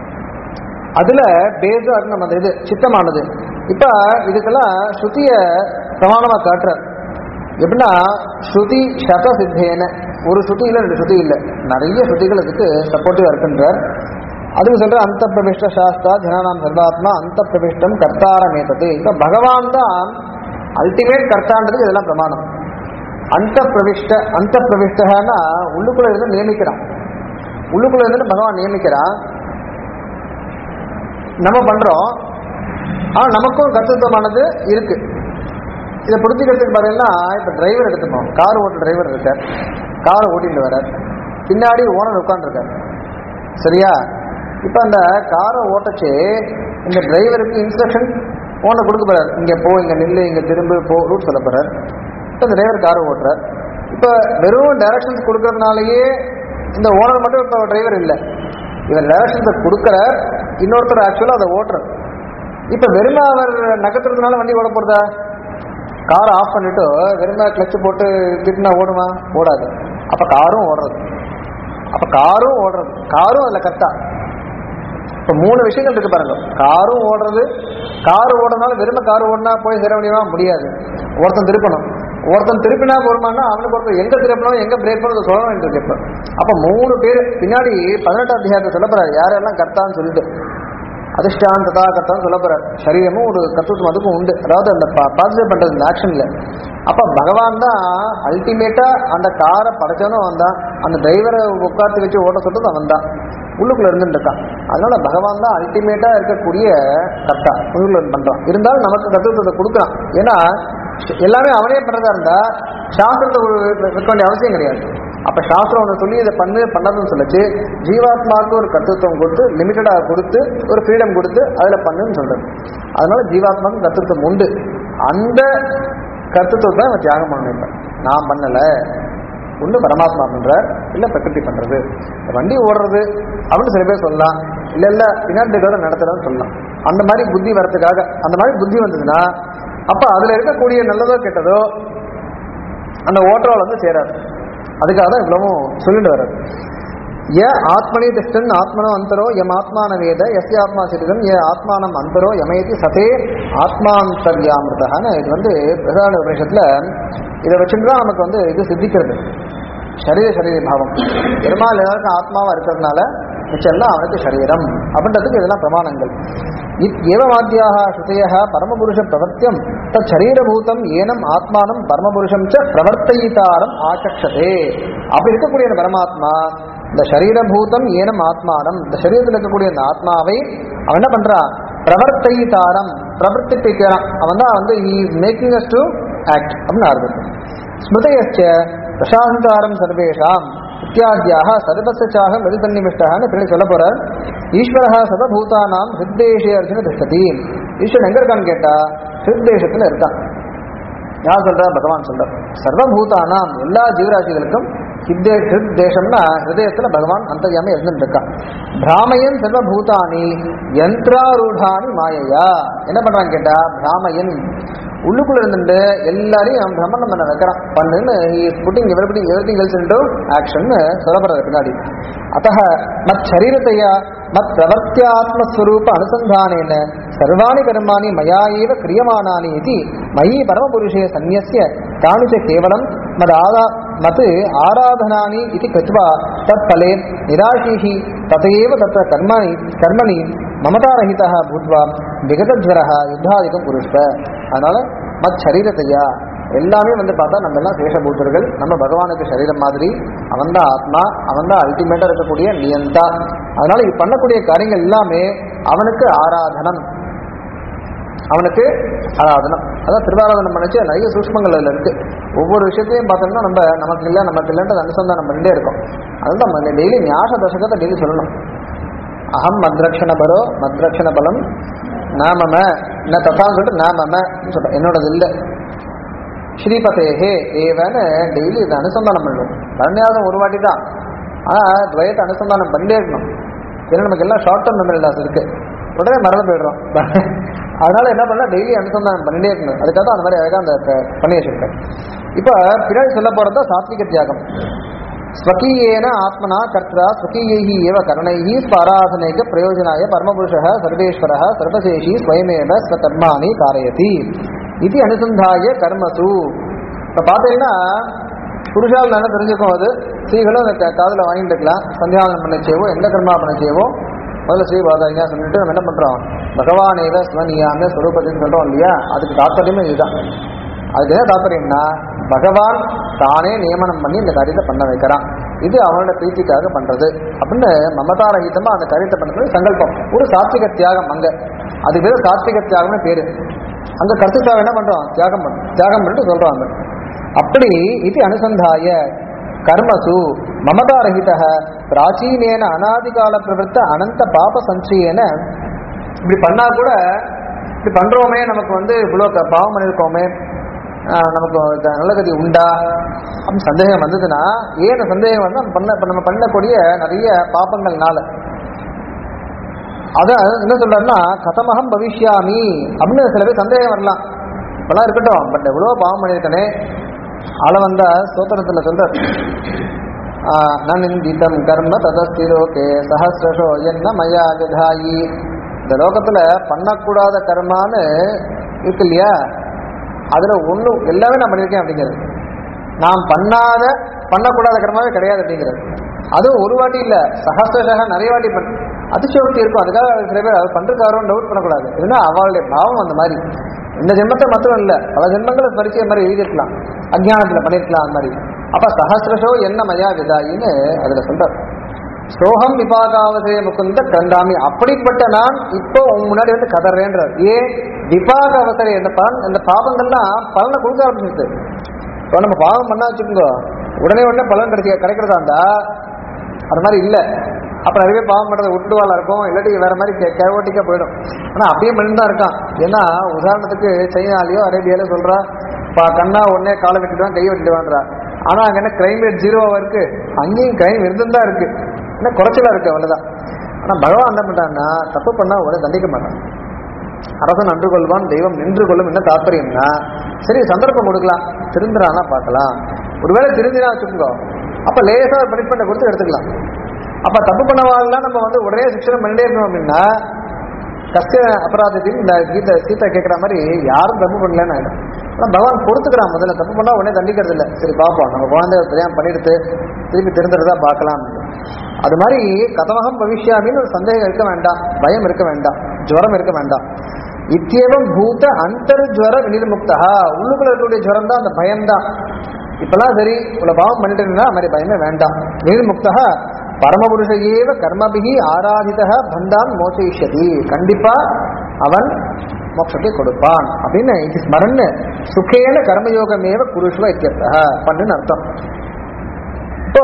அதுல பேசா இருக்கு நம்ம அந்த இது சித்தமானது இப்ப இதுக்கெல்லாம் ஸ்ருதிய பிரமாணமா காட்டுற எப்படின்னா ஸ்ருதி சத சித்தேன ஒரு ஸ்ருதி இல்லை ரெண்டு ஸ்ருதி இல்லை நிறைய ஸ்ருதிகள் இதுக்கு சப்போர்ட்டிவா இருக்குன்றார் அதுக்கு சொல்ற அந்த பிரவிஷ்ட சாஸ்தா ஜனநாம் சர்வாத்மா அந்த பிரவிஷ்டம் கர்த்தாரமேத்தது இப்ப பகவான் தான் அல்டிமேட் கர்த்தான்றதுக்கு இதெல்லாம் பிரமாணம் அந்த பிரவிஷ்ட அந்த பிரவிஷ்டனா உள்ளுக்குள்ள இருந்து நியமிக்கிறான் உள்ளுக்குள்ள இருந்து பகவான் நியமிக்கிறான் நம்ம பண்றோம் ஆனா நமக்கும் கர்த்தத்துவமானது இருக்கு இதை புரிஞ்சுக்கிறதுக்கு பாத்தீங்கன்னா இப்ப டிரைவர் எடுத்துப்போம் கார் ஓட்டுற டிரைவர் இருக்கார் காரை ஓட்டிட்டு வர்றார் பின்னாடி ஓனர் உட்காந்துருக்கார் சரியா இப்ப அந்த காரை ஓட்டச்சு இந்த டிரைவருக்கு இன்ஸ்ட்ரக்ஷன் ஓனர் கொடுக்க போறாரு இங்க போ இங்க நில்லு இங்க திரும்ப போ ரூட் சொல்ல போறாரு இப்ப இந்த டிரைவர் காரை ஓட்டுறார் இப்ப வெறும் டைரக்ஷன்ஸ் கொடுக்கறதுனாலயே இந்த ஓனர் மட்டும் இப்ப டிரைவர் இல்லை இவர் டைரக்ஷன்ஸை கொடுக்குற இன்னொருத்தர் ஆக்சுவலாக அதை ஓட்டுறார் இப்ப வெறுமை அவர் நகர்த்துறதுனால வண்டி ஓட போறதா காரை ஆஃப் பண்ணிட்டு வெறுமை கிளச்சு போட்டு திட்டினா ஓடுமா ஓடாது அப்ப காரும் ஓடுறது அப்ப காரும் ஓடுறது காரும் அதுல கரெக்டா இப்ப மூணு விஷயங்கள் இருக்கு பாருங்க காரும் ஓடுறது கார் ஓடுறதுனால வெறுமை கார் ஓடினா போய் சேர முடியுமா முடியாது ஒருத்தன் திருப்பணும் ஒருத்தன் திருப்பினா போருமானா அவனுக்கு ஒருத்தர் எங்க திருப்பணும் எங்க பிரேக் பண்ணணும் சொல்ல வேண்டியது இப்ப அப்ப மூணு பேர் பின்னாடி பதினெட்டாம் அத்தியாயத்தை சொல்ல போறாரு யாரெல்லாம் கர்த்தான்னு சொல்லிட்டு அதிஷ்டான் ததா கர்த்தான்னு சொல்ல போறாரு சரீரமும் ஒரு கத்துவம் அதுக்கும் உண்டு அதாவது அந்த பார்ட்டிசிபேட் பண்றது இந்த ஆக்ஷன்ல அப்ப பகவான் தான் அல்டிமேட்டா அந்த காரை படைச்சவனும் அவன் தான் அந்த டிரைவரை உட்காந்து வச்சு ஓட்ட சொல்றது அவன் தான் உள்ளுக்குள்ள இருந்துட்டு இருக்கான் அதனால பகவான் தான் அல்டிமேட்டா இருக்கக்கூடிய கர்த்தா உள்ளுக்குள்ள இருந்து பண்றான் இருந்தாலும் நமக்கு தத்துவத்தை கொடுக்குறான் ஏன்னா எல்லாமே அவனே பண்றதா இருந்தா சாஸ்திரத்தை வைக்க வேண்டிய அவசியம் கிடையாது அப்ப சாஸ்திரம் ஒன்று சொல்லி இதை பண்ணு பண்ணதுன்னு சொல்லிச்சு ஜீவாத்மாவுக்கு ஒரு கர்த்தத்துவம் கொடுத்து லிமிட்டடா கொடுத்து ஒரு ஃப்ரீடம் கொடுத்து அதுல பண்ணுன்னு சொல்றது அதனால ஜீவாத்மாவுக்கு கர்த்தத்துவம் உண்டு அந்த கர்த்தத்துவத்தை அவன் தியாகம் பண்ணணும் இப்ப நான் பண்ணல ஒண்ணு பரமாத்மா பண்றார் இல்ல பிரகிருதி பண்றது வண்டி ஓடுறது அப்படின்னு சில பேர் சொல்லலாம் இல்ல இல்ல பின்னாடி இருக்கிறத நடத்துறதுன்னு சொல்லலாம் அந்த மாதிரி புத்தி வரதுக்காக அந்த மாதிரி புத்தி வந்ததுன்னா அப்ப அதுல இருக்கக்கூடிய நல்லதோ கெட்டதோ அந்த ஓட்டரோல் வந்து சேராது அதுக்காக தான் இவ்வளவும் சொல்லிட்டு வர்றது ய ஆத்மனி திஷ்டன் ஆத்மனோ அந்தரோ எம் ஆத்மான வேத எஸ்ய ஆத்மா சிறிதம் ஏ ஆத்மானம் அந்தரோ யமயதி சதே ஆத்மாந்தர்யாமிருதான்னு இது வந்து பிரதான உபநிஷத்துல இதை வச்சுட்டு தான் நமக்கு வந்து இது சித்திக்கிறது சரீர சரீர பாவம் பெருமாள் எல்லாருக்கும் ஆத்மாவா இருக்கிறதுனால மிச்சம் எல்லாம் அவனுக்கு சரீரம் அப்படின்றதுக்கு இதெல்லாம் பிரமாணங்கள் இத் ஏவவாத்தியாக ஸ்ருதய பரமபுருஷ பிரவர்த்தியம் தத் சரீரபூதம் ஏனம் ஆத்மானம் பரமபுருஷம் ச பிரவர்த்தயிதாரம் ஆச்சக்ஷதே அப்படி இருக்கக்கூடிய அந்த பரமாத்மா இந்த சரீரபூதம் ஏனம் ஆத்மானம் இந்த சரீரத்தில் இருக்கக்கூடிய அந்த ஆத்மாவை அவன் என்ன பண்றான் பிரவர்த்தயிதாரம் பிரவர்த்திப்பிக்கிறான் அவன் தான் வந்து மேக்கிங் அஸ் டு ஆக்ட் அப்படின்னு ஆரம்பிக்கும் ஸ்மிருதயச்ச பிரசாந்தாரம் சர்வேஷாம் இத்தியாத்தியாக சர்வசாக மெதுதன்னிமிஷ்டான்னு பின்னாடி சொல்ல போறார் ஈஸ்வரா சதபூதானாம் ஹிருத்தேஷே அர்ஜுன திஷ்டதி ஈஸ்வரன் எங்க இருக்கான்னு கேட்டா ஹிருத்தேஷத்துல இருக்கான் யார் சொல்றா பகவான் சொல்றார் சர்வபூதானாம் எல்லா ஜீவராசிகளுக்கும் ஹித்தே ஹிருத் தேசம்னா ஹிருதயத்துல பகவான் அந்தர்யாமி இருந்துட்டு இருக்கான் பிராமயன் சர்வபூதானி யந்திராரூடானி மாயையா என்ன பண்றான்னு கேட்டா பிராமயன் உள்ளுக்குள்ள இருந்துட்டு எல்லாரையும் பிரம்மணம் பண்ண வைக்கிறான் பண்ணுன்னு putting everybody every else into action சொல்லப்படுறது பின்னாடி அத்த மத் சரீரத்தையா மத் பிரவர்த்தியாத்மஸ்வரூப அனுசந்தானேன சர்வாணி கர்மாணி மயா ஏவ கிரியமானானி இது மயி பரமபுருஷே சந்நியஸ்ய தானி ச கேவலம் மத் ஆதா மத் ஆராதனானி இது கிருத்வா தத் பலே நிராசீஹி ததையேவ தத்த கர்மாணி கர்மணி மமதாரஹிதா பூத்வா விகதஜ்வரஹ யுத்தாதிகம் புருஷ்ப அதனால மத் சரீரத்தையா எல்லாமே வந்து பார்த்தா நம்ம எல்லாம் சேஷபூத்தர்கள் நம்ம பகவானுக்கு சரீரம் மாதிரி அவன் தான் ஆத்மா அவன் தான் அல்டிமேட்டா இருக்கக்கூடிய நியந்தா அதனால இது பண்ணக்கூடிய காரியங்கள் எல்லாமே அவனுக்கு ஆராதனம் அவனுக்கு ஆராதனம் அதான் திருவாராதனம் பண்ணிச்சு நிறைய சூஷ்மங்கள் அதில் இருக்கு ஒவ்வொரு விஷயத்தையும் பார்த்தோம்னா நம்ம நமக்கு இல்லை நமக்கு இல்லைன்றது அனுசந்தானம் பண்ணிட்டே இருக்கும் அதுதான் நம்ம டெய்லி ஞாச தசகத்தை டெய்லி சொல்லணும் அகம் மத்ரக்ஷண பரோ மத்ரக்ஷண பலம் நாமம என்ன தப்பான்னு சொல்லிட்டு நாமம சொல்றேன் என்னோடது இல்லை ஸ்ரீபதேஹே ஏவன்னு டெய்லி இதை அனுசந்தானம் பண்ணணும் பரண்யாசம் ஒரு வாட்டி தான் ஆனால் துவயத்தை அனுசந்தானம் பண்ணிட்டே இருக்கணும் ஏன்னா நமக்கு எல்லாம் ஷார்ட் டர்ம் மெமரி லாஸ் இருக்கு உடனே மறந்து போயிடுறோம் அதனால என்ன பண்ணா டெய்லி அனுசந்தானம் பண்ணிட்டே இருக்கணும் அதுக்காக தான் அந்த மாதிரி அழகாக அந்த க- பண்ணி வச்சிருக்கேன் இப்போ பின்னாடி சொல்ல போறது சாத்விக தியாகம் ஸ்வகீயேன ஆத்மனா கர்த்தா ஸ்வகீயைஹி ஏவ கர்ணைஹி ஸ்வராதனைக பிரயோஜனாய பரமபுருஷः சர்வேஸ்வரः சர்வசேஷி ஸ்வயமேவ ஸ்வகர்மாணி காரயதி இது அனுசந்தாய கர்மசு இப்போ பார்த்தீங்கன்னா புருஷால் நல்லா தெரிஞ்சுக்கும் அது ஸ்ரீகளும் அந்த க- காதுல வாங்கிட்டு இருக்கலாம் சந்தியாவனம் பண்ண செய்வோ எந்த கர்மா பண்ண செய்வோ முதல்ல ஸ்ரீ பாதாங்க சொல்லிட்டு நம்ம என்ன பண்றோம் பகவானேவ ஸ்வனியாங்க ஸ்வரூபத்தின்னு சொல்றோம் இல்லையா அதுக்கு தாற்பயமே இதுதான் அதுக்கு என்ன தாற்பயம்னா பகவான் தானே நியமனம் பண்ணி இந்த காரியத்தை பண்ண வைக்கிறான் இது அவனோட பிரீத்திக்காக பண்றது அப்படின்னு மமதாரகிதமா அந்த காரியத்தை பண்றது சங்கல்பம் ஒரு சாத்விக தியாகம் அங்க அது பேர் சாத்விக தியாகம்னு பேரு அங்க கருத்து தியாகம் என்ன பண்றோம் தியாகம் பண்ணும் தியாகம் பண்ணிட்டு சொல்றாங்க அப்படி இது அனுசந்தாய கர்மசு மமதாரகித பிராச்சீனேன அனாதிகால பிரவருத்த அனந்த பாப சஞ்சயன இப்படி பண்ணா கூட இப்படி பண்றோமே நமக்கு வந்து இவ்வளோ க- பாவம் பண்ணியிருக்கோமே ஆஹ் நமக்கு த- நல்ல கதி உண்டா அப்படின்னு சந்தேகம் வந்ததுன்னா ஏன் சந்தேகம் வந்து நம்ம பண்ண இப்ப நம்ம பண்ணக்கூடிய நிறைய பாப்பங்கள்னால அதான் என்ன சொல்றாருன்னா கதமகம் பவிஷ்யாமி அப்படின்னு சில பேர் சந்தேகம் வரலாம் இப்பெல்லாம் இருக்கட்டும் பட் எவ்வளோ பாவம் பண்ணியிருக்கனே ஆள வந்த ஸ்தோத்திரத்தில் சொல்றார் நந்திதம் கர்ம ததஸ்திரோகே சஹசிரஷோ என்ன மயா ஜதாயி இந்த லோகத்துல பண்ணக்கூடாத கர்மான்னு இருக்கு இல்லையா அதுல ஒண்ணு எல்லாமே நான் பண்ணியிருக்கேன் அப்படிங்கிறது நான் பண்ணாத பண்ணக்கூடாத கர்மாவே கிடையாது அப்படிங்கிறது அதுவும் ஒரு வாட்டி இல்ல சஹசிரஷக நிறைய வாட்டி பண்ண அதிசயோக்தி இருக்கும் அதுக்காக சில பேர் அவர் பண்றதுக்காரோன்னு டவுட் பண்ணக்கூடாது ஏன்னா அவளுடைய பாவம் அந்த மாதிரி இந்த ஜென்மத்தை மாத்திரம் இல்ல பல ஜென்மங்களை பரிச்சய மாதிரி எழுதியிருக்கலாம் அஜ்ஞானத்துல பண்ணிருக்கலாம் அந்த மாதிரி அப்ப சஹசிரஷோ என்ன மயா விதாயின்னு அதுல சொல்றார் சோகம் விபாகாவசே முகுந்த கண்டாமி அப்படிப்பட்ட நான் இப்போ உன் முன்னாடி வந்து கதறேன்றார் ஏன் விபாக அவசரே இந்த பலன் இந்த பாவங்கள்லாம் பலனை கொடுக்க ஆரம்பிச்சிருது இப்போ நம்ம பாவம் பண்ணா வச்சுக்கோங்க உடனே உடனே பலன் கிடைக்க கிடைக்கிறதா இருந்தா அது மாதிரி இல்லை அப்ப நிறைய பேர் பாவம் பண்றதை விட்டுடுவாளா இருக்கும் இல்லாட்டி வேற மாதிரி கேவோட்டிக்கா போயிடும் ஆனா அப்படியே பண்ணிட்டு தான் இருக்கான் ஏன்னா உதாரணத்துக்கு சைனாலேயோ அரேபியாலோ சொல்றா பா கண்ணா உடனே காலை வெட்டிடுவான் கையை வெட்டிடுவான்றா ஆனா அங்க என்ன கிரைம் ரேட் ஜீரோவா இருக்கு அங்கேயும் கிரைம் இருந்துதான் இருக்கு என்ன குறைச்சலா இருக்கு அவ்வளவுதான் ஆனா பகவான் என்ன பண்றான்னா தப்பு பண்ணா உடனே தண்டிக்க மாட்டான் அரசன் அன்று கொள்வான் தெய்வம் நின்று கொள்ளும் என்ன தாற்பயம்னா சரி சந்தர்ப்பம் கொடுக்கலாம் திருந்துறானா பார்க்கலாம் ஒருவேளை திருந்தினா வச்சுக்கோங்க அப்ப லேசா பனிஷ்மெண்ட் கொடுத்து எடுத்துக்கலாம் அப்ப தப்பு பண்ணவாள்லாம் நம்ம வந்து உடனே சிக்ஷனம் பண்ணிட்டே இருக்கணும் அப்படின்னா கஷ்ட அபராதத்தையும் இந்த கீதை சீதா கேட்குற மாதிரி யாரும் தப்பு பண்ணலன்னு ஆயிடும் ஆனால் பகவான் பொறுத்துக்கிறான் முதல்ல தப்பு பண்ணா உடனே தண்டிக்கிறது இல்லை சரி பார்ப்போம் நம்ம குழந்தை தெரியாம பண்ணிடுத்து திருப்பி திருந்துறதா பார்க்கலாம் அது மாதிரி கதமகம் பவிஷ்யாமின்னு ஒரு சந்தேகம் இருக்க வேண்டாம் பயம் இருக்க வேண்டாம் ஜுவரம் இருக்க வேண்டாம் இத்தியவம் பூத அந்தர்ஜுவர வினிர்முக்தா உள்ளுக்குள்ள இருக்கக்கூடிய ஜுவரம் தான் அந்த பயம்தான் இப்பெல்லாம் சரி உள்ள பாவம் பண்ணிட்டேன்னா அது மாதிரி பயமே வேண்டாம் வினிர்முக்தா பரமபுருஷ ஏவ கர்மபிகி ஆராதித பந்தான் மோசயிஷ்யதி கண்டிப்பா அவன் மோட்சத்தை கொடுப்பான் அப்படின்னு இது ஸ்மரன் சுகேன கர்மயோகமேவ குருஷ்வ இத்தியர்த்தः பண்ணுன்னு அர்த்தம் இப்போ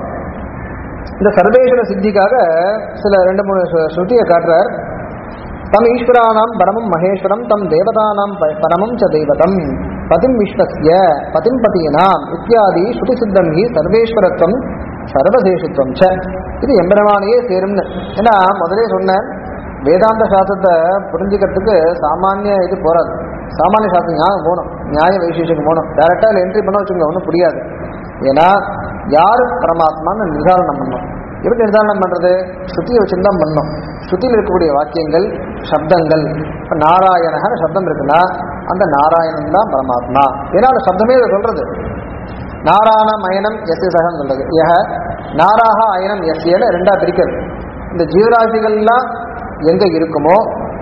இந்த சர்வேஸ்வர சித்திக்காக சில ரெண்டு மூணு ஸ்ரு- ஸ்ருதியை காட்டுறார் தம் ஈஸ்வரானாம் பரமம் மகேஸ்வரம் தம் தேவதானாம் ப- பரமம் ச தெய்வதம் பதிம் விஸ்வஸ்ய பதிம் பதியனாம் இத்தியாதி ஸ்ருதி சித்தம் ஹி சர்வேஸ்வரத்துவம் சர்வசேஷத்துவம் ச இது எம்பெருமானையே சேரும்னு ஏன்னா முதலே சொன்னேன் வேதாந்த சாஸ்திரத்தை புரிஞ்சுக்கிறதுக்கு சாமானிய இது போறாது சாமானிய சாஸ்திரம் ஞானம் போகணும் நியாய வைசேஷிகம் போகணும் டேரக்டா இல்லை என்ட்ரி பண்ண வச்சுக்கோங்க ஒன்றும் புரியாது ஏன்னா யார் பரமாத்மான்னு நிர்தாரணம் பண்ணணும் எப்படி நிர்தாரணம் பண்றது ஸ்ருதியை வச்சுதான் பண்ணணும் ஸ்ருதியில் இருக்கக்கூடிய வாக்கியங்கள் சப்தங்கள் இப்போ நாராயணகன்னு சப்தம் இருக்குன்னா அந்த நாராயணன் தான் பரமாத்மா ஏன்னா அந்த சப்தமே இதை சொல்றது நாராயண மயனம் எஸ் சகம் சொல்றது யஹ நாராக அயனம் எஸ்ஏன்னு ரெண்டா பிரிக்கிறது இந்த ஜீவராசிகள்லாம் எங்க இருக்குமோ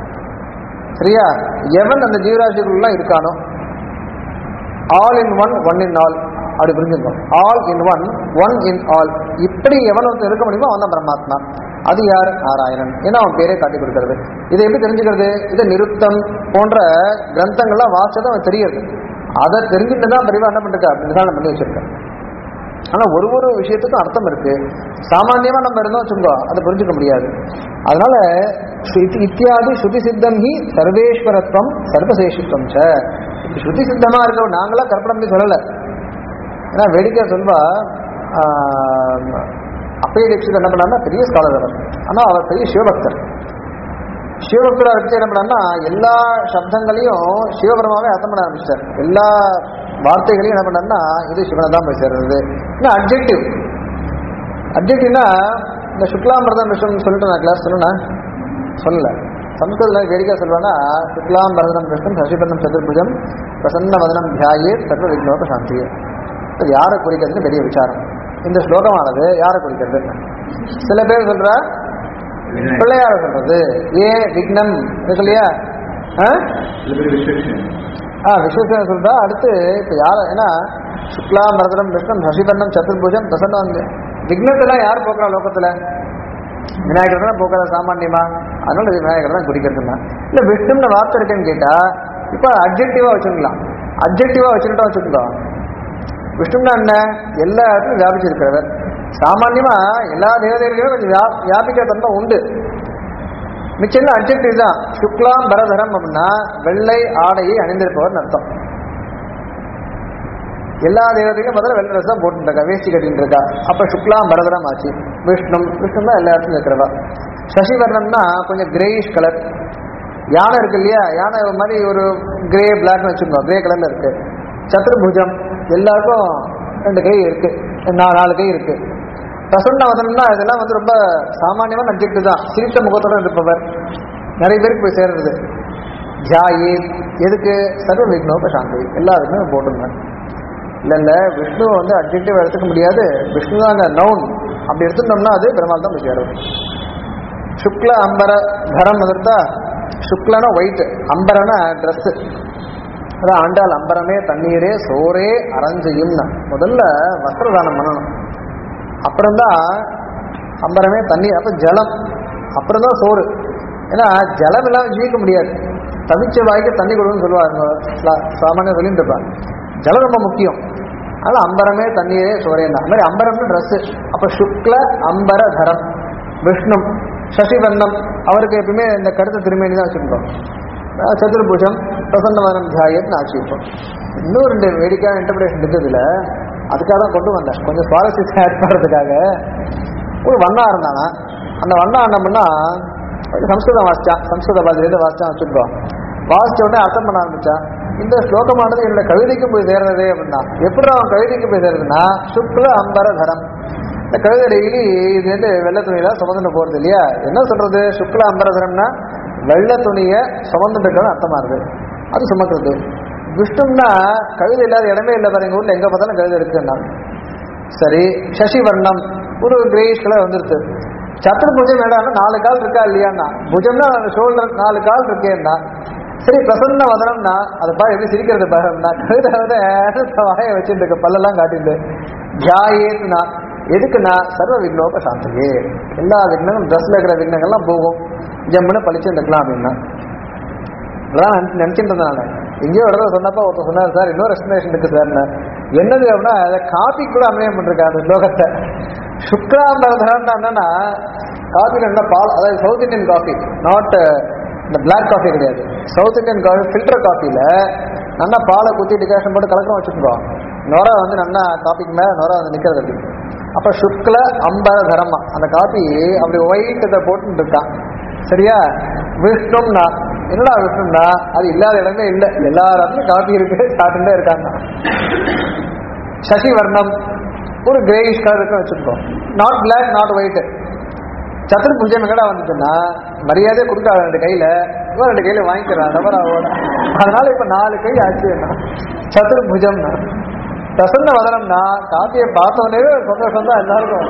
சரியா எவன் அந்த ஜீவராசிகள்லாம் இருக்கானோ all in one one in all அப்படி புரிஞ்சுக்கணும் all in one one in all இப்படி எவன் ஒருத்தன் இருக்க முடியுமோ அவன் தான் பரமாத்மா அது யார் நாராயணன் ஏன்னா அவன் பேரே காட்டி கொடுக்கறது இதை எப்படி தெரிஞ்சுக்கிறது இது நிருத்தம் போன்ற கிரந்தங்கள்லாம் வாசிச்சதும் அவன் தெரியுது அதை தெரிஞ்சுட்டு தான் பெரியவா என்ன பண்ணிருக்கா அப்படி நிதானம் பண்ணி வச்சிருக்கேன் ஆனா ஒரு ஒரு விஷயத்துக்கும் அர்த்தம் இருக்கு சாமான்யமா நம்ம இருந்தோம் வச்சுக்கோ அதை புரிஞ்சுக்க முடியாது அதனால ஸ்ருதி- இத்தியாதி ஸ்ருதி சித்தம் ஹி சர்வேஸ்வரத்துவம் சர்வசேஷித்துவம் ச இப்படி ஸ்ருதி சித்தமா இருக்க நாங்களாம் கற்பனை பண்ணி சொல்லல ஏன்னா வேடிக்கை சொல்வா ஆஹ், அப்பைய தீட்சிதர் என்ன பண்ணாருன்னா பெரிய ஸ்காலர் அவர் ஆனா அவர் பெரிய சிவபக்தர் சிவபக்தரா இருக்கு என்ன பண்ணாருன்னா எல்லா சப்தங்களையும் சிவபரமாவே அர்த்தம் பண்ண ஆரம்பிச்சார் எல்லா வார்த்தைகளையும் என்ன பண்ணாருன்னா இது சிவனை தான் போய் சேர்றது இன்னும் அப்ஜெக்டிவ் அப்ஜெக்டிவ்னா இந்த சுக்லாமிரதம் விஷயம் சொல்லிட்டு நான் கிளாஸ் சொல்லணும் சொல்லல சம்ஸ்கிருதத்தில் வேடிக்கை சொல்லுவாங்கன்னா சுக்லாம் பரதனம் கிருஷ்ணன் சசிபர்ணம் சதுர்புஜம் பிரசன்ன வதனம் தியாயே சர்வ விக்னோக சாந்தி இது யாரை குறிக்கிறதுன்னு பெரிய விசாரம் இந்த ஸ்லோகமானது யாரை குறிக்கிறது சில பேர் சொல்றா பிள்ளையார சொல்றது ஏன் விக்னம் இருக்கு இல்லையா ஆ? ஆ விஸ்வசேன சொல்றா அடுத்து இப்ப யார ஏன்னா சுக்லா மரதனம் விஷ்ணம் சசிபர்ணம் சதுர்புஜம் பிரசன்னம் விக்னத்தெல்லாம் யார் போக்குறா லோகத்துல விநாயகர் தான் போக்குற சாமான்யமா அதனால இது விநாயகர் தான் குறிக்கிறதுனா இல்ல விஷ்ணும்னு வார்த்தை இருக்குன்னு கேட்டா இப்ப அப்ஜெக்டிவா வச்சுக்கலாம் அப்ஜெக்டிவா வச்சுக்கிட்டோம் வச்சுக்கிட்டோம் விஷ்ணும்னா என்ன எல்லா இடத்துலையும் வியாபிச்சிருக்கிறவர் சாமான்யமா எல்லா தேவதைகளையும் கொஞ்சம் வியா- வியாபிக்கிற தன்மை உண்டு மிச்சம் அப்ஜெக்டிவ் தான் சுக்லாம் பரதரம் அப்படின்னா வெள்ளை ஆடையை அணிந்திருப்பவர் அர்த்தம் எல்லா தேவதையும் முதல்ல வெள்ளை ட்ரெஸ் தான் போட்டுட்டு இருக்கா வேஷ்டி கட்டிட்டு இருக்கா அப்ப சுக்லாம் பரதரம் ஆச்சு விஷ்ணு விஷ்ணு தான் எல்லா இடத்துலையும் இருக்கிறவா சசிவர்ணம்னா கொஞ்சம் கிரேயிஷ் கலர் யானை இருக்கு இல்லையா யானை ஒரு மாதிரி ஒரு கிரே பிளாக்னு வச்சுக்கோ கிரே கலர்ல இருக்கு சத்ருபுஜம் எல்லாருக்கும் ரெண்டு கை இருக்கு நா- நாலு கை இருக்கு பிரசன்ன வதனம்னா இதெல்லாம் வந்து ரொம்ப சாமானியமான அப்ஜெக்ட் தான் சிரித்த முகத்தோட இருப்பவர் நிறைய பேருக்கு போய் சேர்றது தியாயி எதுக்கு சர்வ விக்னோப சாந்தி எல்லாருக்குமே போட்டுங்க இல்ல இல்ல விஷ்ணு வந்து அப்ஜெக்டிவ் எடுத்துக்க முடியாது விஷ்ணு தான் அந்த நவுன் அப்படி எடுத்துட்டோம்னா அது பெருமாள் தான் போய் சேரும் சுக்ல அம்பர தரம் எதிர்த்தா சுக்லனா ஒயிட் அம்பரனா ட்ரெஸ் அதான் ஆண்டாள் அம்பரமே தண்ணீரே சோரே அரஞ்சையும்னா முதல்ல வஸ்திரதானம் பண்ணணும் அப்புறம்தான் அம்பரமே தண்ணீர் அப்ப ஜலம் அப்புறம்தான் சோறு ஏன்னா ஜலம் இல்லாம ஜீவிக்க முடியாது தவிச்ச வாய்க்கு தண்ணி கொடுன்னு சொல்லுவாங்க சா- சாமானியம் சொல்லிட்டு இருப்பாங்க ஜலம் ரொம்ப முக்கியம் அதனால அம்பரமே தண்ணீரே சோரேன்னா அது மாதிரி அம்பரம்னு ட்ரெஸ் அப்ப சுக்ல அம்பர தரம் விஷ்ணு சசிவர்ணம் அவருக்கு எப்பவுமே இந்த கருத்து திருமேனி தான் வச்சுருக்கோம் அஹ் சதுர்புஜம் பிரசன்னவனம் தியாயத்னு ஆட்சிப்போம் இன்னும் ரெண்டு வேடிக்கையான இன்டர்பிரேஷன் இருக்குதுல அதுக்காக தான் கொண்டு வந்தேன் கொஞ்சம் சுவாரஸ்யத்தை ஆட் பண்ணுறதுக்காக ஒரு வண்ணா இருந்தானா அந்த வண்ணா என்ன பண்ணா கொஞ்சம் சம்ஸ்கிருதம் வாசிச்சான் சம்ஸ்கிருத பாதியிலேருந்து வாசிச்சான் வச்சுருக்கோம் வாசிச்ச உடனே அர்த்தம் பண்ண ஆரம்பிச்சான் இந்த ஸ்லோகமானது என்னோட கவிதைக்கு போய் சேர்றதே அப்படின்னா எப்படி அவன் கவிதைக்கு போய் சேர்றதுன்னா சுக்ல அம்பர தரம் இந்த கவிதை டெய்லி இது வந்து வெள்ளை துணியில சுமந்துட்டு போறது இல்லையா என்ன சொல்றது சுக்ல அம்பரதரம்னா வெள்ளை துணியை சுமந்துட்டு இருக்கிறது அர்த்தமா இருக்கு அது சுமக்கிறது விஷ்ணும்னா கவிதை இல்லாத இடமே இல்லை பாருங்க ஊர்ல எங்க பார்த்தாலும் கவிதை இருக்குன்னா சரி சசிவர்ணம் ஒரு கிரேஷ் கலர் வந்துருச்சு சத்துருபுஜம் வேண்டாம்னா நாலு கால் இருக்கா இல்லையான்னா புஜம்னா ஷோல்டர் நாலு கால் இருக்கேன்னா சரி பிரசன்ன வதனம்னா அதை பாரு எப்படி சிரிக்கிறது பாருன்னா கவிதை வந்து வாயை வச்சுட்டு இருக்க பல்லெல்லாம் காட்டிட்டு தியாயேத்துனா எதுக்குன்னா சர்வ விக்னோப சாந்தியே எல்லா விக்னங்களும் ட்ரெஸ்ல இருக்கிற விக்னங்கள்லாம் போகும் ஜம்முன்னு பழிச்சு இருக்கலாம் அப்படின்னா அதான் நினைச்சு- நினைச்சிட்டு இருந்தேன் நான் எங்கேயோ இடத்துல சொன்னப்ப ஒருத்தர் சொன்னார் சார் இன்னொரு எக்ஸ்பிளேஷன் இருக்கு சார் என்னது அப்படின்னா அதை காப்பி கூட அன்வயம் பண்ணிருக்கேன் அந்த ஸ்லோகத்தை சுக்ராம்பரதம் என்னன்னா காஃபில என்ன பால் அதாவது சவுத் இந்தியன் காஃபி நாட் இந்த பிளாக் காஃபி கிடையாது சவுத் இந்தியன் காஃபி ஃபில்டர் காஃபில நல்லா பாலை குத்தி டிகாஷன் போட்டு கலக்கம் வச்சுருக்கோம் நொரை வந்து நல்லா காப்பிக்கு மேலே நொரை வந்து நிற்கிறது அப்படி அப்போ சுக்ல அம்பர தரமா அந்த காப்பி அப்படி ஒயிட் இதை போட்டுட்டு இருக்கான் சரியா விஷ்ணும்னா என்னடா விஷ்ணும்னா அது இல்லாத இடமே இல்லை எல்லா இடத்துலையும் காப்பி இருக்கு சாப்பிட்டுட்டே இருக்காங்க சசி வர்ணம் ஒரு கிரேயிஷ் கலர் இருக்கு வச்சுருக்கோம் நாட் பிளாக் நாட் ஒயிட் சத்துருபுஜம் எங்கடா வந்துச்சுன்னா மரியாதையை கொடுக்க ரெண்டு கையில இவன் ரெண்டு கையில வாங்கிக்கிறான் நபர் அவன் அதனால இப்ப நாலு கை ஆச்சு சத்துருபுஜம்னா பிரசன்ன வதனம்னா காப்பியை பார்த்தவனே சந்தோஷம் தான் எல்லாருக்கும்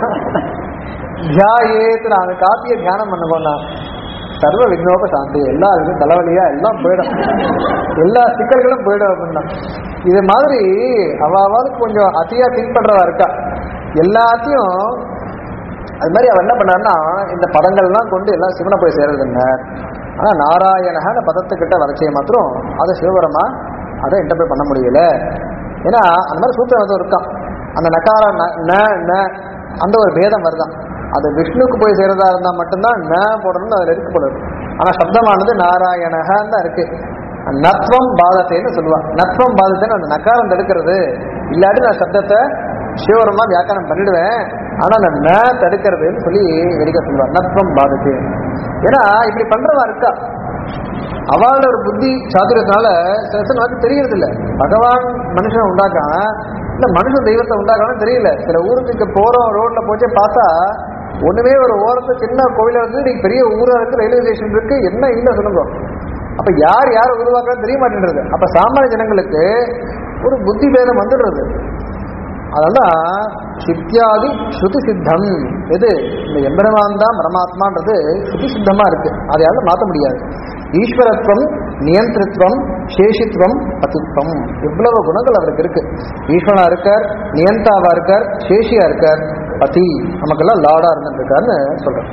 தியாயேத்து அந்த காப்பியை தியானம் பண்ணுவோம்னா சர்வ விக்னோப சாந்தி எல்லாருக்கும் தலைவலியா எல்லாம் போயிடும் எல்லா சிக்கல்களும் போயிடும் அப்படின்னா இது மாதிரி அவாவது கொஞ்சம் அதிகா திங்க் பண்றதா இருக்கா எல்லாத்தையும் அது மாதிரி அவர் என்ன பண்ணாருன்னா இந்த பதங்கள்லாம் கொண்டு எல்லாம் சிவனை போய் சேர்றது என்ன ஆனா நாராயணக அந்த பதத்துக்கிட்ட வரைச்சே மாத்திரம் அதை சிவபரமா அதை இன்டர்பிரட் பண்ண முடியல ஏன்னா அந்த மாதிரி சூத்திரம் வந்து இருக்கான் அந்த நகார ந ந, ந அந்த ஒரு பேதம் வருதான் அது விஷ்ணுக்கு போய் சேர்றதா இருந்தா மட்டும்தான் ந போடணும்னு அதில் இருக்கு போல இருக்கு. ஆனா சப்தமானது நாராயணகன்னு தான் இருக்கு நத்வம் பாதத்தைன்னு சொல்லுவான் நத்வம் பாதத்தைன்னு அந்த நக்காரம் தடுக்கிறது இல்லாட்டி நான் சப்தத்தை சிவரமா வியாக்கரணம் பண்ணிடுவேன் ஆனா அந்த ந தடுக்கிறதுன்னு சொல்லி வெடிக்க சொல்லுவார் நத்வம் பாதத்து ஏன்னா இப்படி பண்றவா இருக்கா அவளோட ஒரு புத்தி சாதுரியத்தினால சில சில வந்து தெரியறது இல்ல பகவான் மனுஷனை உண்டாக்கான இல்ல மனுஷன் தெய்வத்தை உண்டாக்கானு தெரியல சில ஊருக்கு போறோம் ரோட்ல போச்சே பார்த்தா ஒண்ணுமே ஒரு ஓரத்து சின்ன கோவில வந்து நீங்க பெரிய ஊரா இருக்கு ரயில்வே ஸ்டேஷன் இருக்கு என்ன இல்ல சொல்லுங்க அப்ப யார் யார் உருவாக்குறது தெரிய மாட்டேன்றது அப்ப சாமானிய ஜனங்களுக்கு ஒரு புத்தி பேதம் வந்துடுறது அதெல்லாம் சித்தியாதி ஸ்ருதி சித்தம் எது இந்த எம்பெருமான் தான் பரமாத்மான்றது ஸ்ருதி சித்தமா இருக்கு அதை யாரும் மாற்ற முடியாது ஈஸ்வரத்துவம் நியந்திரத்துவம் சேஷித்துவம் பதித்வம் இவ்வளவு குணங்கள் அவருக்கு இருக்கு ஈஸ்வரனா இருக்கார் நியந்தாவா இருக்கார் சேஷியா இருக்கார் பதி நமக்கெல்லாம் லாடா இருந்துருக்காருன்னு சொல்றேன்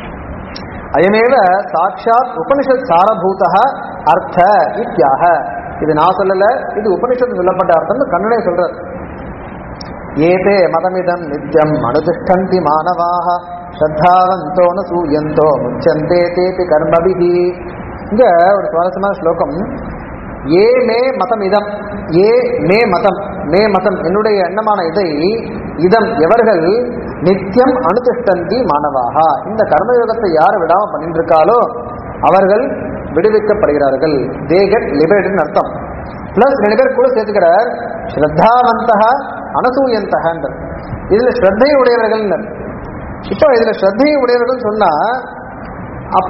அயமேவ சாட்சாத் உபனிஷத் சாரபூத அர்த்த இத்தியாக இது நான் சொல்லல இது உபனிஷத்து சொல்லப்பட்ட அர்த்தம் கண்ணனே சொல்றார் ஏதே மதமிதம் நித்யம் அனுதிஷ்டந்தி மாணவாக ஸ்ரத்தாவந்தோ ந சூயந்தோ முச்சந்தே தேபி கர்மபிஹி இங்க ஒரு சுவாரஸ்யமான ஸ்லோகம் ஏ மே மதம் இதம் ஏ மே மதம் மே மதம் என்னுடைய எண்ணமான இதை இதம் எவர்கள் நித்தியம் அனுதிஷ்டந்தி மாணவாக இந்த கர்மயோகத்தை யார் விடாம பண்ணிட்டு இருக்காலோ அவர்கள் விடுவிக்கப்படுகிறார்கள் தே கெட் லிபரேட்னு அர்த்தம் பிளஸ் ரெண்டு பேர் கூட சேர்த்துக்கிறார் ஸ்ரத்தாவந்தக அனசூயந்தகன்ற இதுல ஸ்ரத்தை உடையவர்கள் இப்போ இதுல ஸ்ரத்தை உடையவர்கள் சொன்னா அப்ப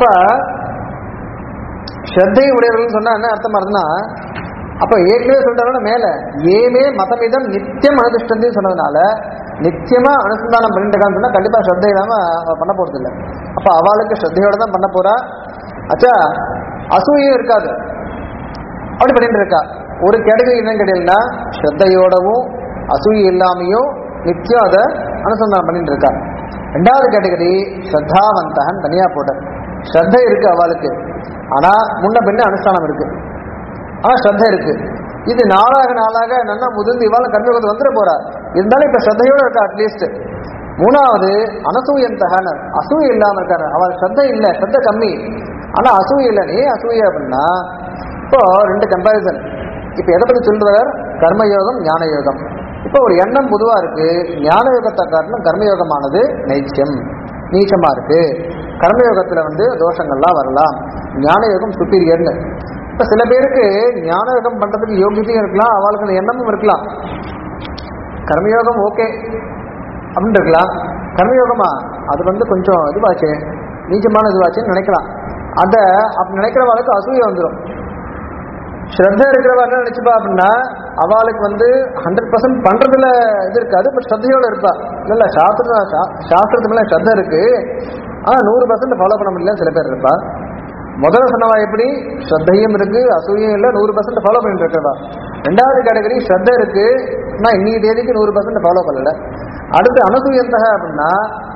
ஸ்ரத்தை உடையவர்கள் சொன்னா என்ன அர்த்தம் வருதுன்னா அப்ப ஏற்கனவே சொல்றாங்க மேல ஏமே மதமிதம் நித்தியம் அனுதிஷ்டந்தி சொன்னதுனால நித்தியமா அனுசந்தானம் பண்ணிட்டு இருக்கான்னு சொன்னா கண்டிப்பா ஸ்ரத்தை இல்லாம அவ பண்ண போறது இல்லை அப்ப அவளுக்கு ஸ்ரத்தையோட தான் பண்ண போறா அச்சா அசூயும் இருக்காது அப்படி பண்ணிட்டு இருக்கா ஒரு கேட்டகரி என்ன கேட்டீங்கன்னா ஸ்ரத்தையோடவும் அசூய இல்லாமையும் நித்தியம் அதை அனுசந்தானம் பண்ணிட்டு இருக்கா ரெண்டாவது கேட்டகரி ஸ்ரத்தாவந்தகன் தனியா போட்ட ஸ்ரத்தை இருக்கு அவளுக்கு ஆனா முன்ன பின்ன அனுஷ்டானம் இருக்கு ஆனா ஸ்ரத்தை இருக்கு இது நாளாக நாளாக நல்லா முதிர்ந்து இவாளும் கர்மயோகத்து வந்துட போறா இருந்தாலும் இப்ப ஸ்ரத்தையோட இருக்கா அட்லீஸ்ட் மூணாவது அனசூயந்தகனர் அசூய இல்லாம இருக்காரு அவள் ஸ்ரத்தை இல்லை ஸ்ரத்தை கம்மி ஆனா அசூய இல்லை ஏன் அசூய அப்படின்னா இப்போ ரெண்டு கம்பாரிசன் இப்போ எதை பத்தி சொல்றார் கர்மயோகம் ஞான யோகம் இப்போ ஒரு எண்ணம் பொதுவா இருக்கு ஞான யோகத்தை காட்டிலும் கர்மயோகமானது நைச்சியம் நீச்சமா இருக்கு கர்மயோகத்துல வந்து தோஷங்கள்லாம் வரலாம் ஞான யோகம் சுப்பீரியர்னு இப்ப சில பேருக்கு ஞான யோகம் பண்றதுக்கு யோகியத்தையும் இருக்கலாம் அவளுக்கு அந்த எண்ணமும் இருக்கலாம் கர்மயோகம் ஓகே அப்படின்னு இருக்கலாம் கர்மயோகமா அது வந்து கொஞ்சம் இதுவாச்சு நீச்சமான இதுவாச்சுன்னு நினைக்கலாம் அதை அப்படி நினைக்கிறவளுக்கு அசூய வந்துடும் ஸ்ரத்த இருக்கிறவா என்ன நினைச்சுப்பா அப்படின்னா அவளுக்கு வந்து ஹண்ட்ரட் பர்சன்ட் பண்றதுல இது இருக்காது பட் ஸ்ரத்தையோட இருப்பா இல்ல இல்ல சாஸ்திர சா- சாஸ்திரத்து மேல ஸ்ரத்த இருக்கு ஆனா நூறு பர்சன்ட் ஃபாலோ பண்ண முடியல சில பேர் இருப்பா முதல்ல சொன்னவா எப்படி ஸ்ரத்தையும் இருக்கு அசூயும் இல்லை நூறு பர்சன்ட் ஃபாலோ பண்ணிட்டு இருக்கவா ரெண்டாவது கேட்டகரி ஸ்ரத்த இருக்கு நான் இன்னைக்கு தேதிக்கு நூறு பர்சன்ட் ஃபாலோ பண்ணல அடுத்து அனசூயந்தக அப்படின்னா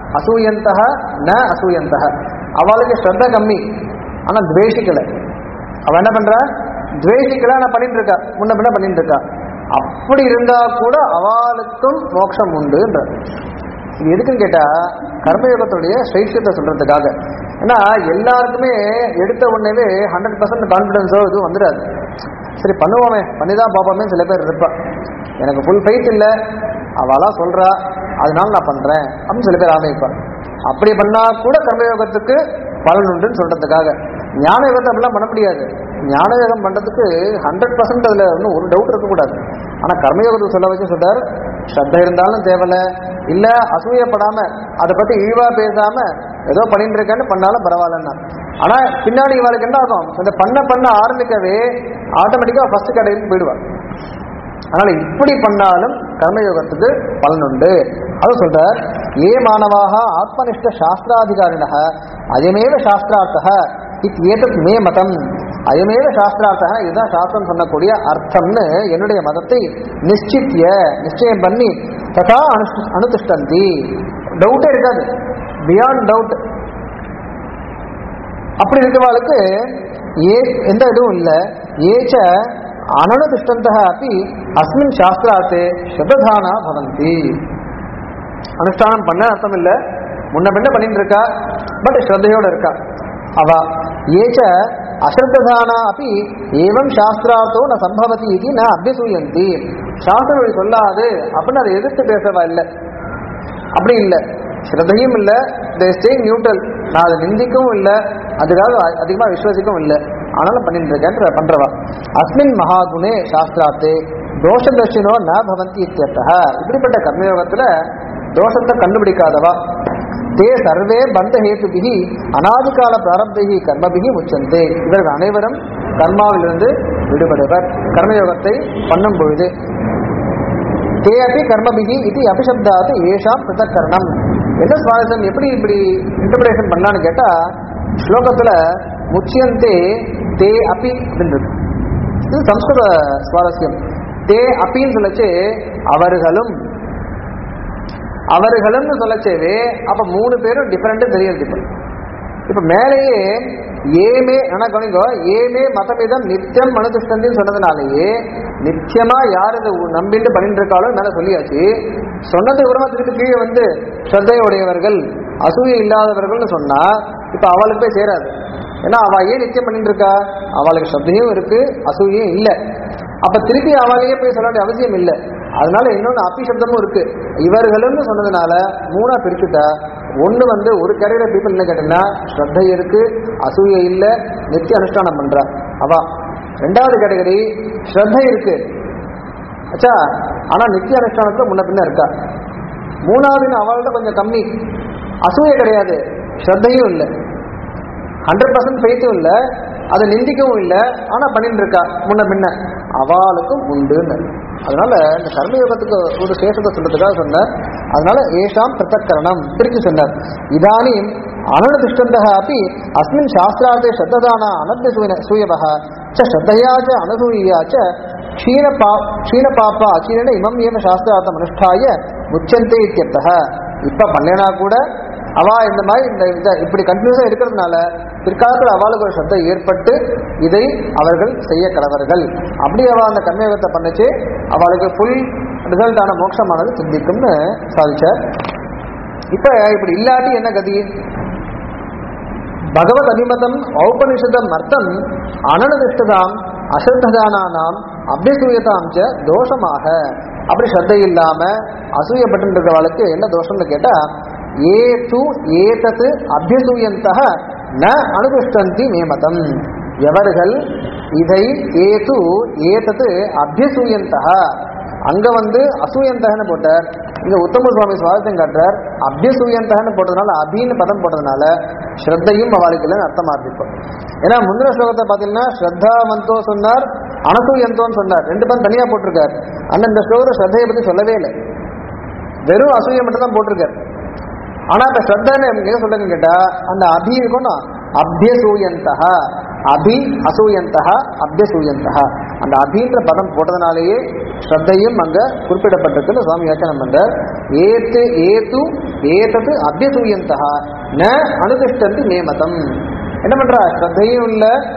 அசூயந்தக ந அசூயந்தக அவளுக்கு ஸ்ரத்த கம்மி ஆனா துவேஷிக்கலை அவ என்ன பண்றா துவேஷிக்கலா நான் பண்ணிட்டு இருக்கா முன்ன பின்ன பண்ணிட்டு இருக்கா அப்படி இருந்தா கூட அவளுக்கும் மோட்சம் உண்டுன்ற இது எதுக்குன்னு கேட்டா கர்மயோகத்துடைய ஸ்ரைஷ்யத்தை சொல்றதுக்காக ஏன்னா எல்லாருக்குமே எடுத்த உடனேவே ஹண்ட்ரட் பர்சன்ட் கான்ஃபிடன்ஸோ இதுவும் வந்துடாது சரி பண்ணுவோமே பண்ணி தான் பார்ப்போமே சில பேர் இருப்பா எனக்கு ஃபுல் ஃபைட் இல்லை அவளாம் சொல்றா அதனால நான் பண்றேன் அப்படின்னு சில பேர் ஆரம்பிப்பா அப்படி பண்ணா கூட கர்மயோகத்துக்கு பலன் உண்டுன்னு சொல்றதுக்காக ஞான யோகத்தை அப்படிலாம் பண்ண முடியாது ஞான யோகம் பண்றதுக்கு ஹண்ட்ரட் பர்சன்ட் அதுல ஒன்றும் ஒரு டவுட் இருக்கக்கூடாது ஆனா கர்மயோகத்துக்கு சொல்ல வச்சு சொல்றார் ஸ்ரத்த இருந்தாலும் தேவையில்ல இல்ல அசூயப்படாம அதை பத்தி இழிவா பேசாம ஏதோ பண்ணிட்டு இருக்கேன்னு பண்ணாலும் பரவாயில்லன்னா ஆனா பின்னாடி இவளுக்கு என்ன ஆகும் இந்த பண்ண பண்ண ஆரம்பிக்கவே ஆட்டோமேட்டிக்கா ஃபர்ஸ்ட் கடையில் போயிடுவாள் அதனால இப்படி பண்ணாலும் கர்மயோகத்துக்கு பலன் உண்டு அது சொல்றார் ஏ மாணவாக ஆத்மனிஷ்ட சாஸ்திராதிகாரிண அயமேவ சாஸ்திரார்த்தக இத் ஏதத் மே மதம் அயமேவ சாஸ்திரார்த்தக இதுதான் சாஸ்திரம் சொல்லக்கூடிய அர்த்தம்னு என்னுடைய மதத்தை நிச்சித்திய நிச்சயம் பண்ணி ததா அனு அனுதிஷ்டந்தி டவுட்டே இருக்காது பியாண்ட் டவுட் அப்படி இருக்கிறவாளுக்கு ஏ எந்த இதுவும் இல்லை ஏச்ச அனனுதிஷ்டந்தः अपि அஸ்மின் சாஸ்திராத்தே சததானா பவந்தி அனுஷ்டானம் பண்ண அர்த்தம் இல்லை முன்ன பின்ன பண்ணிட்டு இருக்கா பட் ஸ்ரத்தையோட இருக்கா அவ ஏச்ச அஸ்ரத்ததானா அப்படி ஏவம் சாஸ்திரார்த்தோ ந சம்பவதி இது ந அபியசூயந்தி சாஸ்திர வழி சொல்லாது அப்படின்னு அதை எதிர்த்து பேசவா இல்லை அப்படி இல்லை ஸ்ரத்தையும் இல்லை தே ஸ்டே நியூட்ரல் நான் அதை நிந்திக்கவும் இல்லை அதுக்காக அ- அதிகமா விசுவாசிக்கவும் இல்லை ஆனாலும் பண்ணிட்டு இருக்கேன் பண்றவா அஸ்மின் மகாகுணே சாஸ்திராத்தே தோஷதர்ஷினோ ந பவந்தி இத்தியர்த்தः இப்படிப்பட்ட கர்மயோகத்துல தோஷத்தை கண்டுபிடிக்காதவா தே சர்வே பந்த ஹேதுபிகி அனாதிகால பிராரப்திகி கர்மபிகி முச்சந்தே இவர்கள் அனைவரும் கர்மாவிலிருந்து விடுபடுவர் கர்மயோகத்தை பண்ணும் பொழுது தே அப்படி கர்மபிகி இது அபிசப்தாத்து ஏஷாம் பிருத்தக்கரணம் என்ன சுவாரஸ்யம் எப்படி இப்படி இன்டர்பிரேஷன் பண்ணலான்னு கேட்டா ஸ்லோகத்துல முச்சியந்தே தே அப்பி அப்படின்னு இருக்கு இது சம்ஸ்கிருத சுவாரஸ்யம் தே அப்பின்னு சொல்லச்சு அவர்களும் அவர்களும்னு சொல்லச்சேவே அப்ப மூணு பேரும் டிஃபரெண்ட் தெரியுது இப்ப இப்ப மேலேயே ஏமே ஆனா கவனிக்கோ ஏமே மதமிதம் நித்தியம் மனுதிஷ்டந்தின்னு சொன்னதுனாலேயே நித்தியமா யார் இதை உ- நம்பிட்டு பண்ணிட்டு இருக்காளோ மேல சொல்லியாச்சு சொன்னதுக்கு அப்புறமா திருப்பி கீழே வந்து ஸ்ரத்தையுடையவர்கள் அசூயை இல்லாதவர்கள்னு சொன்னா இப்ப அவளுக்கு போய் சேராது ஏன்னா அவ ஏன் நித்தியம் பண்ணிட்டு இருக்கா அவளுக்கு ஸ்ரத்தையும் இருக்கு அசூயும் இல்லை அப்ப திருப்பி அவளையே போய் சொல்ல வேண்டிய அவசியம் இல்லை அதனால இன்னொன்னு அப்பி சப்தமும் இருக்கு இவர்களும்னு சொன்னதுனால மூணா பிரிச்சுட்டா ஒண்ணு வந்து ஒரு கேட்டகரி பீப்புள் என்ன கேட்டீங்கன்னா ஸ்ரத்தை இருக்கு அசூயை இல்ல நித்திய அனுஷ்டானம் பண்றா அவா ரெண்டாவது கேட்டகரி ஸ்ரத்தை இருக்கு அச்சா ஆனா நித்திய அனுஷ்டானத்துல முன்ன பின்ன இருக்கா மூணாவது அவள்கிட்ட கொஞ்சம் கம்மி அசூயை கிடையாது ஸ்ரத்தையும் இல்லை ஹண்ட்ரட் பர்சன்ட் ஃபெய்த்தும் இல்லை அதை நிந்திக்கவும் இல்லை ஆனால் பண்ணிட்டு இருக்கா முன்ன பின்ன அவளுக்கும் உண்டுன்னு அதனால இந்த கர்மயோகத்துக்கு ஒரு சேஷத்தை சொல்றதுக்காக சொன்னார் அதனால ஏஷாம் பிரத்தக்கரணம் பிரித்து சொன்னார் இதானீம் அனனுதிஷ்டந்தः अपि अस्मिन् शास्त्रार्थे श्रद्धदाना अनद्यसूय सूयवः च श्रद्धया च अनसूया च क्षीणपा क्षीणपापा अचीरेण इमम् एव शास्त्रार्थम् अनुष्ठाय முச்சந்தே இத்தியர்த்தः இப்ப பண்ணேனா கூட அவ இந்த மாதிரி இந்த இந்த இப்படி கண்டினியூஸா இருக்கிறதுனால பிற்காலத்தில் அவளுக்கு ஒரு சத்தை ஏற்பட்டு இதை அவர்கள் செய்ய கடவர்கள் அப்படி அவ அந்த கர்மயோகத்தை பண்ணுச்சு அவளுக்கு ஃபுல் ரிசல்ட் ஆன மோட்சமானது சிந்திக்கும்னு சாதிச்சார் இப்ப இப்படி இல்லாட்டி என்ன கதி பகவத் அபிமதம் ஔபனிஷதம் அர்த்தம் அனனுதிஷ்டதாம் அசிரத்ததானாம் அபியசூயதாம் ச தோஷமாக அப்படி ஸ்ரத்தை இல்லாம அசூயப்பட்டு இருக்கிறவளுக்கு என்ன தோஷம்னு கேட்டா ஏது ஏதத்து அபியசூயந்தக ந அனுதிஷ்டந்தி மேமதம் எவர்கள் இதை ஏது ஏதத்து அபியசூயந்தக அங்க வந்து அசூயந்தகன்னு போட்டார் இங்க உத்தம சுவாமி சுவாரஸ்யம் காட்டுறார் அபியசூயந்தகன்னு போட்டதுனால அபின்னு பதம் போட்டதுனால ஸ்ரத்தையும் அவளுக்கு இல்லைன்னு அர்த்தமா இருப்போம் ஏன்னா முந்தின ஸ்லோகத்தை பார்த்தீங்கன்னா ஸ்ரத்தாவந்தோ சொன்னார் அனசூயந்தோன்னு சொன்னார் ரெண்டு பேரும் தனியா போட்டிருக்கார் ஆனா இந்த ஸ்லோகத்தை ஸ்ரத்தையை பத்தி சொல்லவே இல்லை வெறும் அசூயம் மட்டும் தான் போட்டிருக்கார் ஆனா இப்ப ஸ்ரத்தான்னு எனக்கு என்ன சொல்லுங்க கேட்டா அந்த அபி இருக்கணும் அபியசூயந்தக அபி அசூயந்தக அபியசூயந்தக அந்த அபின்ற பதம் போட்டதுனாலேயே ஸ்ரத்தையும் அங்க குறிப்பிடப்பட்டிருக்குன்னு சுவாமி வியாக்கியானம் பண்றார் ஏத்து ஏத்து ஏதது அபியசூயந்தக ந அனுதிஷ்டந்தி நேமதம் என்ன பண்றா ஸ்ரத்தையும் இல்ல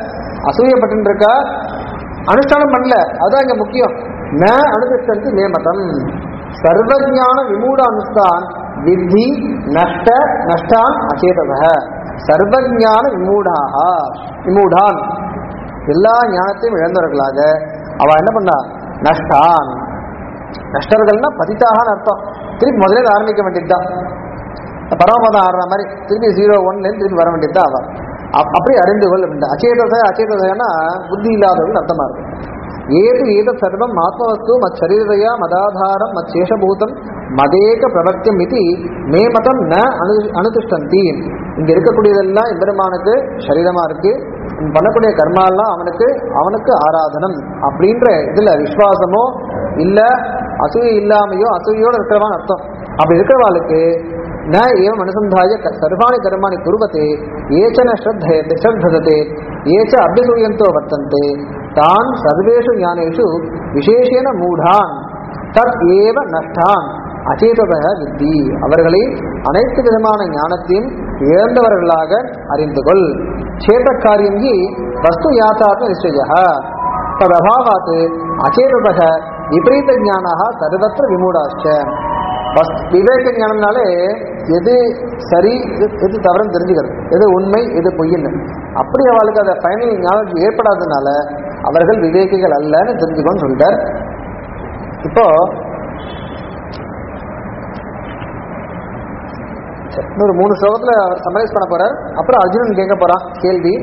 அசூயப்பட்டு இருக்கா அனுஷ்டானம் பண்ணல அதான் இங்க முக்கியம் ந அனுதிஷ்டந்தி மேமதம் சர்வஜான விமூட அனுஷ்டான் வித்தி நஷ்ட நஷ்டான் அச்சேதக சர்வஜான விமூடாக விமூடான் எல்லா ஞானத்தையும் இழந்தவர்களாக அவ என்ன பண்ணா நஷ்டான் நஷ்டர்கள்னா பதித்தாகன்னு அர்த்தம் திருப்பி முதல்ல ஆரம்பிக்க வேண்டியதுதான் பரமபதம் ஆடுற மாதிரி திருப்பி ஜீரோ ஒன்லேருந்து திருப்பி வர வேண்டியதுதான் அவன் அப்- அப்படி அறிந்து கொள் அப்படின்ட்டு அச்சேதச அச்சேதசனா புத்தி இல்லாதவர்கள் அர்த்தமா இருக்கும் ஏது ஏதத் சர்வம் ஆத்மவஸ்து மத் சரீரதையா மதாதாரம் மத் சேஷபூதம் மதேக பிரவர்த்தியம் இது மே மதம் ந அனு அனுதிஷ்டந்தி இங்க இருக்கக்கூடியதெல்லாம் எம்பெருமானுக்கு சரீரமா இருக்கு இவன் பண்ணக்கூடிய கர்மாலாம் அவனுக்கு அவனுக்கு ஆராதனம் அப்படின்ற இதுல விசுவாசமோ இல்ல அசூய இல்லாமையோ அசூயோட இருக்கிறவான் அர்த்தம் அப்படி இருக்கிறவாளுக்கு ந ஏவம் அனுசந்தாய க- சர்வாணி கர்மாணி குருவத்தே ஏச்சன ஸ்ரத்தயते ஸ்ரத்ததते ஏச்ச அபியசூயந்தோ வர்த்தन्ते தான் சர்வேஷு ஞானேஷு விசேஷேன மூடான் தத் ஏவ நஷ்டான் அச்சேதக வித்தி அவர்களை அனைத்து விதமான ஞானத்தையும் இழந்தவர்களாக அறிந்து கொள் சேத காரியம் ஹி வஸ்து யாத்தாத்ம நிச்சய ததபாவாத் அச்சேதக விபரீத ஞானாக சர்வத்திர விமூடாச்ச பஸ் விவேக ஞானம்னாலே எது சரி எது எது தவறுன்னு தெரிஞ்சுக்கிறது எது உண்மை எது பொய்ன்னு அப்படி அவளுக்கு அந்த ஃபைனல் ஞானம் ஏற்படாததுனால அவர்கள் விவேகிகள் அல்லன்னு தெரிஞ்சுக்கோன்னு சொல்லிட்டார் இப்போ சரி, இன்னொரு மூணு ஸ்லோகத்துல அவர் சமரைஸ் பண்ண போறார் அப்புறம் அர்ஜுனன் கேட்க போறான் கேள்வி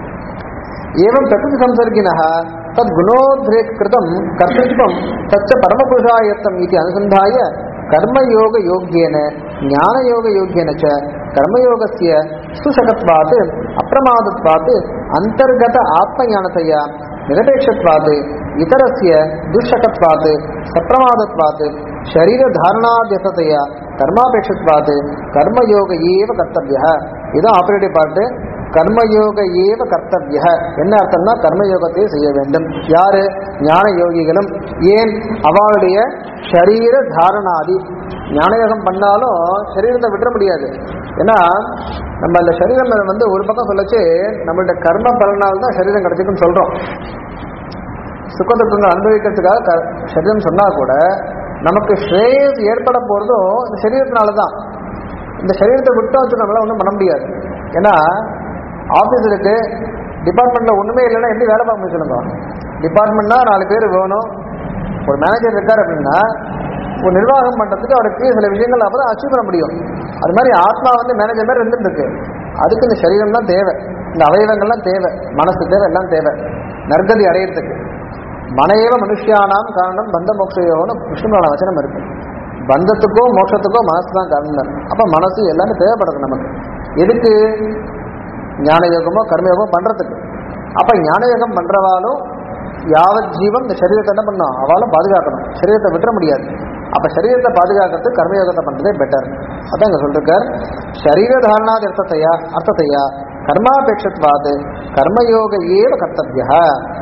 एवं प्रकृति संसर्गिनः तद्गुणोद्रेक कृतं कर्तृत्वं तच्च परमपुरुषायत्तम् इति अनुसन्धाय कर्मयोगयोग्येन ज्ञानयोगयोग्येन च कर्मयोगस्य सुसकत्वात् अप्रमादत्वात् अन्तर्गत आत्मज्ञानतया निरपेक्षत्वात् इतरस्य दुःशकत्वात् सप्रमादत्वात् शरीरधारणाद्यततया कर्मापेक्षत्वात् कर्मयोग एव कर्तव्यः இதான் ஆபரேட்டிவ் பார்ட்டு கர்மயோக ஏவ கர்த்தவிய என்ன அர்த்தம்னா கர்மயோகத்தை செய்ய வேண்டும் யாரு ஞான யோகிகளும் ஏன் அவளுடைய ஷரீர தாரணாதி ஞானயோகம் பண்ணாலும் சரீரத்தை விட்டுற முடியாது ஏன்னா நம்ம இந்த சரீரம் வந்து ஒரு பக்கம் சொல்லச்சு நம்மளுடைய கர்ம பலனால் தான் சரீரம் கிடைச்சிக்குன்னு சொல்றோம் சுக துக்கங்கள் அனுபவிக்கிறதுக்காக க- சரீரம் சொன்னா கூட நமக்கு ஸ்ரேயஸ் ஏற்பட போறதும் இந்த சரீரத்தினால தான் இந்த சரீரத்தை விட்டு வச்சு நம்மளால ஒன்றும் பண்ண முடியாது ஏன்னா ஆஃபீஸ் இருக்கு டிபார்ட்மெண்ட்ல ஒண்ணுமே இல்லைன்னா எப்படி வேலை பார்க்க முடியும் சொல்லுங்க டிபார்ட்மெண்ட்னா நாலு பேர் வேணும் ஒரு மேனேஜர் இருக்கார் அப்படின்னா ஒரு நிர்வாகம் பண்றதுக்கு அவருக்கு சில விஷயங்கள் அப்பதான் அச்சீவ் பண்ண முடியும் அது மாதிரி ஆத்மா வந்து மேனேஜர் மாதிரி இருந்துட்டு இருக்கு அதுக்கு இந்த சரீரம் தான் தேவை இந்த அவயவங்கள்லாம் தேவை மனசு தேவை எல்லாம் தேவை நற்கதி அடையிறதுக்கு மனையவ மனுஷியானாம் காரணம் பந்த மோட்சயோகம்னு விஷ்ணுவோட வச்சனம் இருக்கு பந்தத்துக்கோ மோட்சத்துக்கோ மனசு தான் காரணம் அப்ப மனசு எல்லாமே தேவைப்படுது நமக்கு எதுக்கு ஞான யோகமோ கர்மயோகமோ பண்றதுக்கு அப்ப ஞான யோகம் பண்றவாலும் யாவத் ஜீவன் இந்த சரீரத்தை என்ன பண்ணும் அவளும் பாதுகாக்கணும் சரீரத்தை விட்டுற முடியாது அப்ப சரீரத்தை பாதுகாக்கிறதுக்கு கர்மயோகத்தை பண்றதே பெட்டர் அதான் இங்க சொல்லிருக்கார் சரீர தாரணாதி அர்த்தத்தையா அர்த்தத்தையா கர்மாபேட்சத்வாது கர்மயோக ஏவ கர்த்தவியா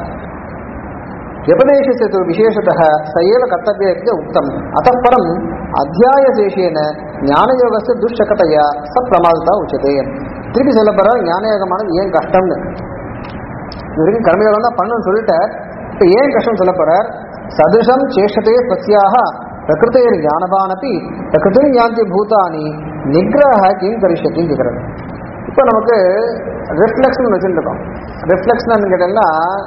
व्यपदेशस्य तु विशेषतः स एव कर्तव्य इति उक्तम् अतः परम् अध्यायशेषेण ஞானயோகस्य दुष्शकतया सप्रमादता उच्यते திருப்பி சொல்ல போற ஞானயோகமானது ஏன் கஷ்டம்னு இது வரைக்கும் கர்மயோகம் தான் பண்ணணும்னு சொல்லிட்டார் இப்ப ஏன் கஷ்டம் சொல்ல போறார் சதுஷம் சேஷத்தே ஸ்வசியாக பிரகிருத்தைர் ஞானவானப்பி பிரகிருதி ஞாந்தி பூதானி நிகிரக கிம் கரிஷத்தின்னு கேட்கிறார் இப்போ நமக்கு ரிஃப்ளெக்ஷன் வச்சுருக்கோம் ரிஃப்ளெக்ஷன் கேட்டீங்கன்னா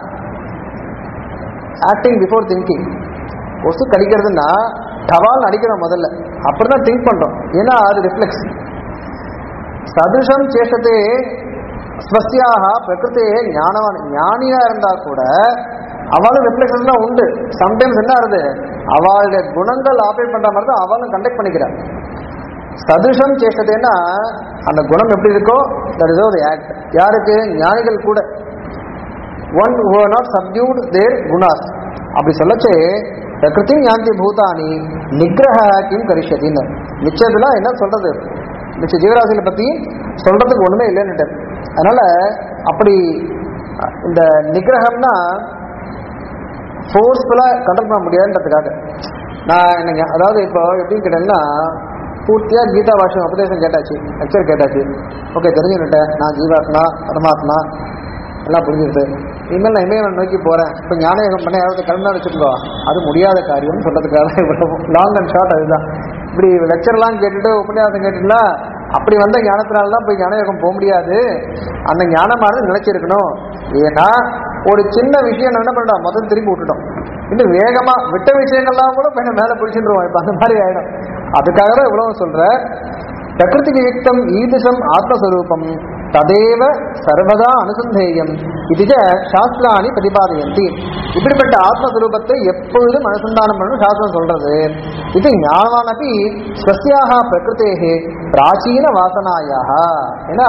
ஆக்டிங் பிஃபோர் திங்கிங் கொசு கடிக்கிறதுன்னா டவால் அடிக்கிறோம் முதல்ல அப்புறம் தான் திங்க் பண்றோம் ஏன்னா அது ரிஃப்ளெக்ஸ் சதுஷம் சேஷத்தே ஸ்வசியாக பிரகிருத்தையே ஞானவான் ஞானியா இருந்தா கூட அவளும் ரிஃப்ளெக்ஷன்லாம் உண்டு சம்டைம்ஸ் என்ன ஆகுது அவளுடைய குணங்கள் ஆப்ரேட் பண்ற மாதிரி தான் அவளும் கண்டக்ட் பண்ணிக்கிறாள் சதுஷம் சேஷத்தைன்னா அந்த குணம் எப்படி இருக்கோ தட் இஸ் ஒரு ஆக்ட் யாருக்கு ஞானிகள் கூட one who are not subdued their gunas அப்படி சொல்லச்சு பிரகிருதி ஞாந்தி பூதானி நிகிரக கிம் கரிஷத்தின்னு மிச்சதுல என்ன சொல்றது மிச்ச ஜீவராசிகளை பத்தி சொல்றதுக்கு ஒண்ணுமே இல்லைன்னு அதனால அப்படி அஹ், இந்த நிகிரகம்னா ஃபோர்ஸ்ஃபுல்லா கண்ட்ரோல் பண்ண முடியாதுன்றதுக்காக நான் எனக்கு அதாவது இப்போ எப்படின்னு கேட்டேன்னா பூர்த்தியா கீதா பாஷம் உபதேசம் கேட்டாச்சு லெக்சர் கேட்டாச்சு ஓகே தெரிஞ்சுக்கிட்டேன் நான் ஜீவாத்மா பரமாத்மா எல்லாம் புரிஞ்சுக்கிட்டு இனிமேல் நான் இமயவன் நோக்கி போறேன் இப்போ ஞானயோகம் பண்ண யாராவது கிளம்பா வச்சுக்கோ அது முடியாத காரியம்னு சொல்றதுக்காக தான் இவ்வளவு லாங் அண்ட் ஷார்ட் அதுதான் இப்படி லெக்சர்லாம் கேட்டுட்டு உபன்யாசம் கேட்டுட்டுல அப்படி வந்த ஞானத்தினால தான் போய் ஞானயோகம் போக முடியாது அந்த ஞானமானது நிலைச்சிருக்கணும் ஏன்னா ஒரு சின்ன விஷயம் நான் என்ன பண்ணிட்டோம் முதல்ல திரும்பி விட்டுட்டோம் இன்னும் வேகமா விட்ட விஷயங்கள்லாம் கூட போய் மேல பிடிச்சிருவோம் இப்ப அந்த மாதிரி ஆயிடும் அதுக்காக தான் இவ்வளவு சொல்ற பிரகிருதி யுக்தம் ஈதிஷம் ஆத்மஸ்வரூபம் ததேவ சர்வதா அனுசந்தேயம் இதுஜ சாஸ்திராணி பிரதிபாதயந்தி இப்படிப்பட்ட ஆத்மஸ்வரூபத்தை எப்பொழுதும் அனுசந்தானம் பண்ணணும் சாஸ்திரம் சொல்றது இது ஞானவானபி ஸ்வசியாக பிரகிருத்தேகே பிராச்சீன வாசனாயாக ஏன்னா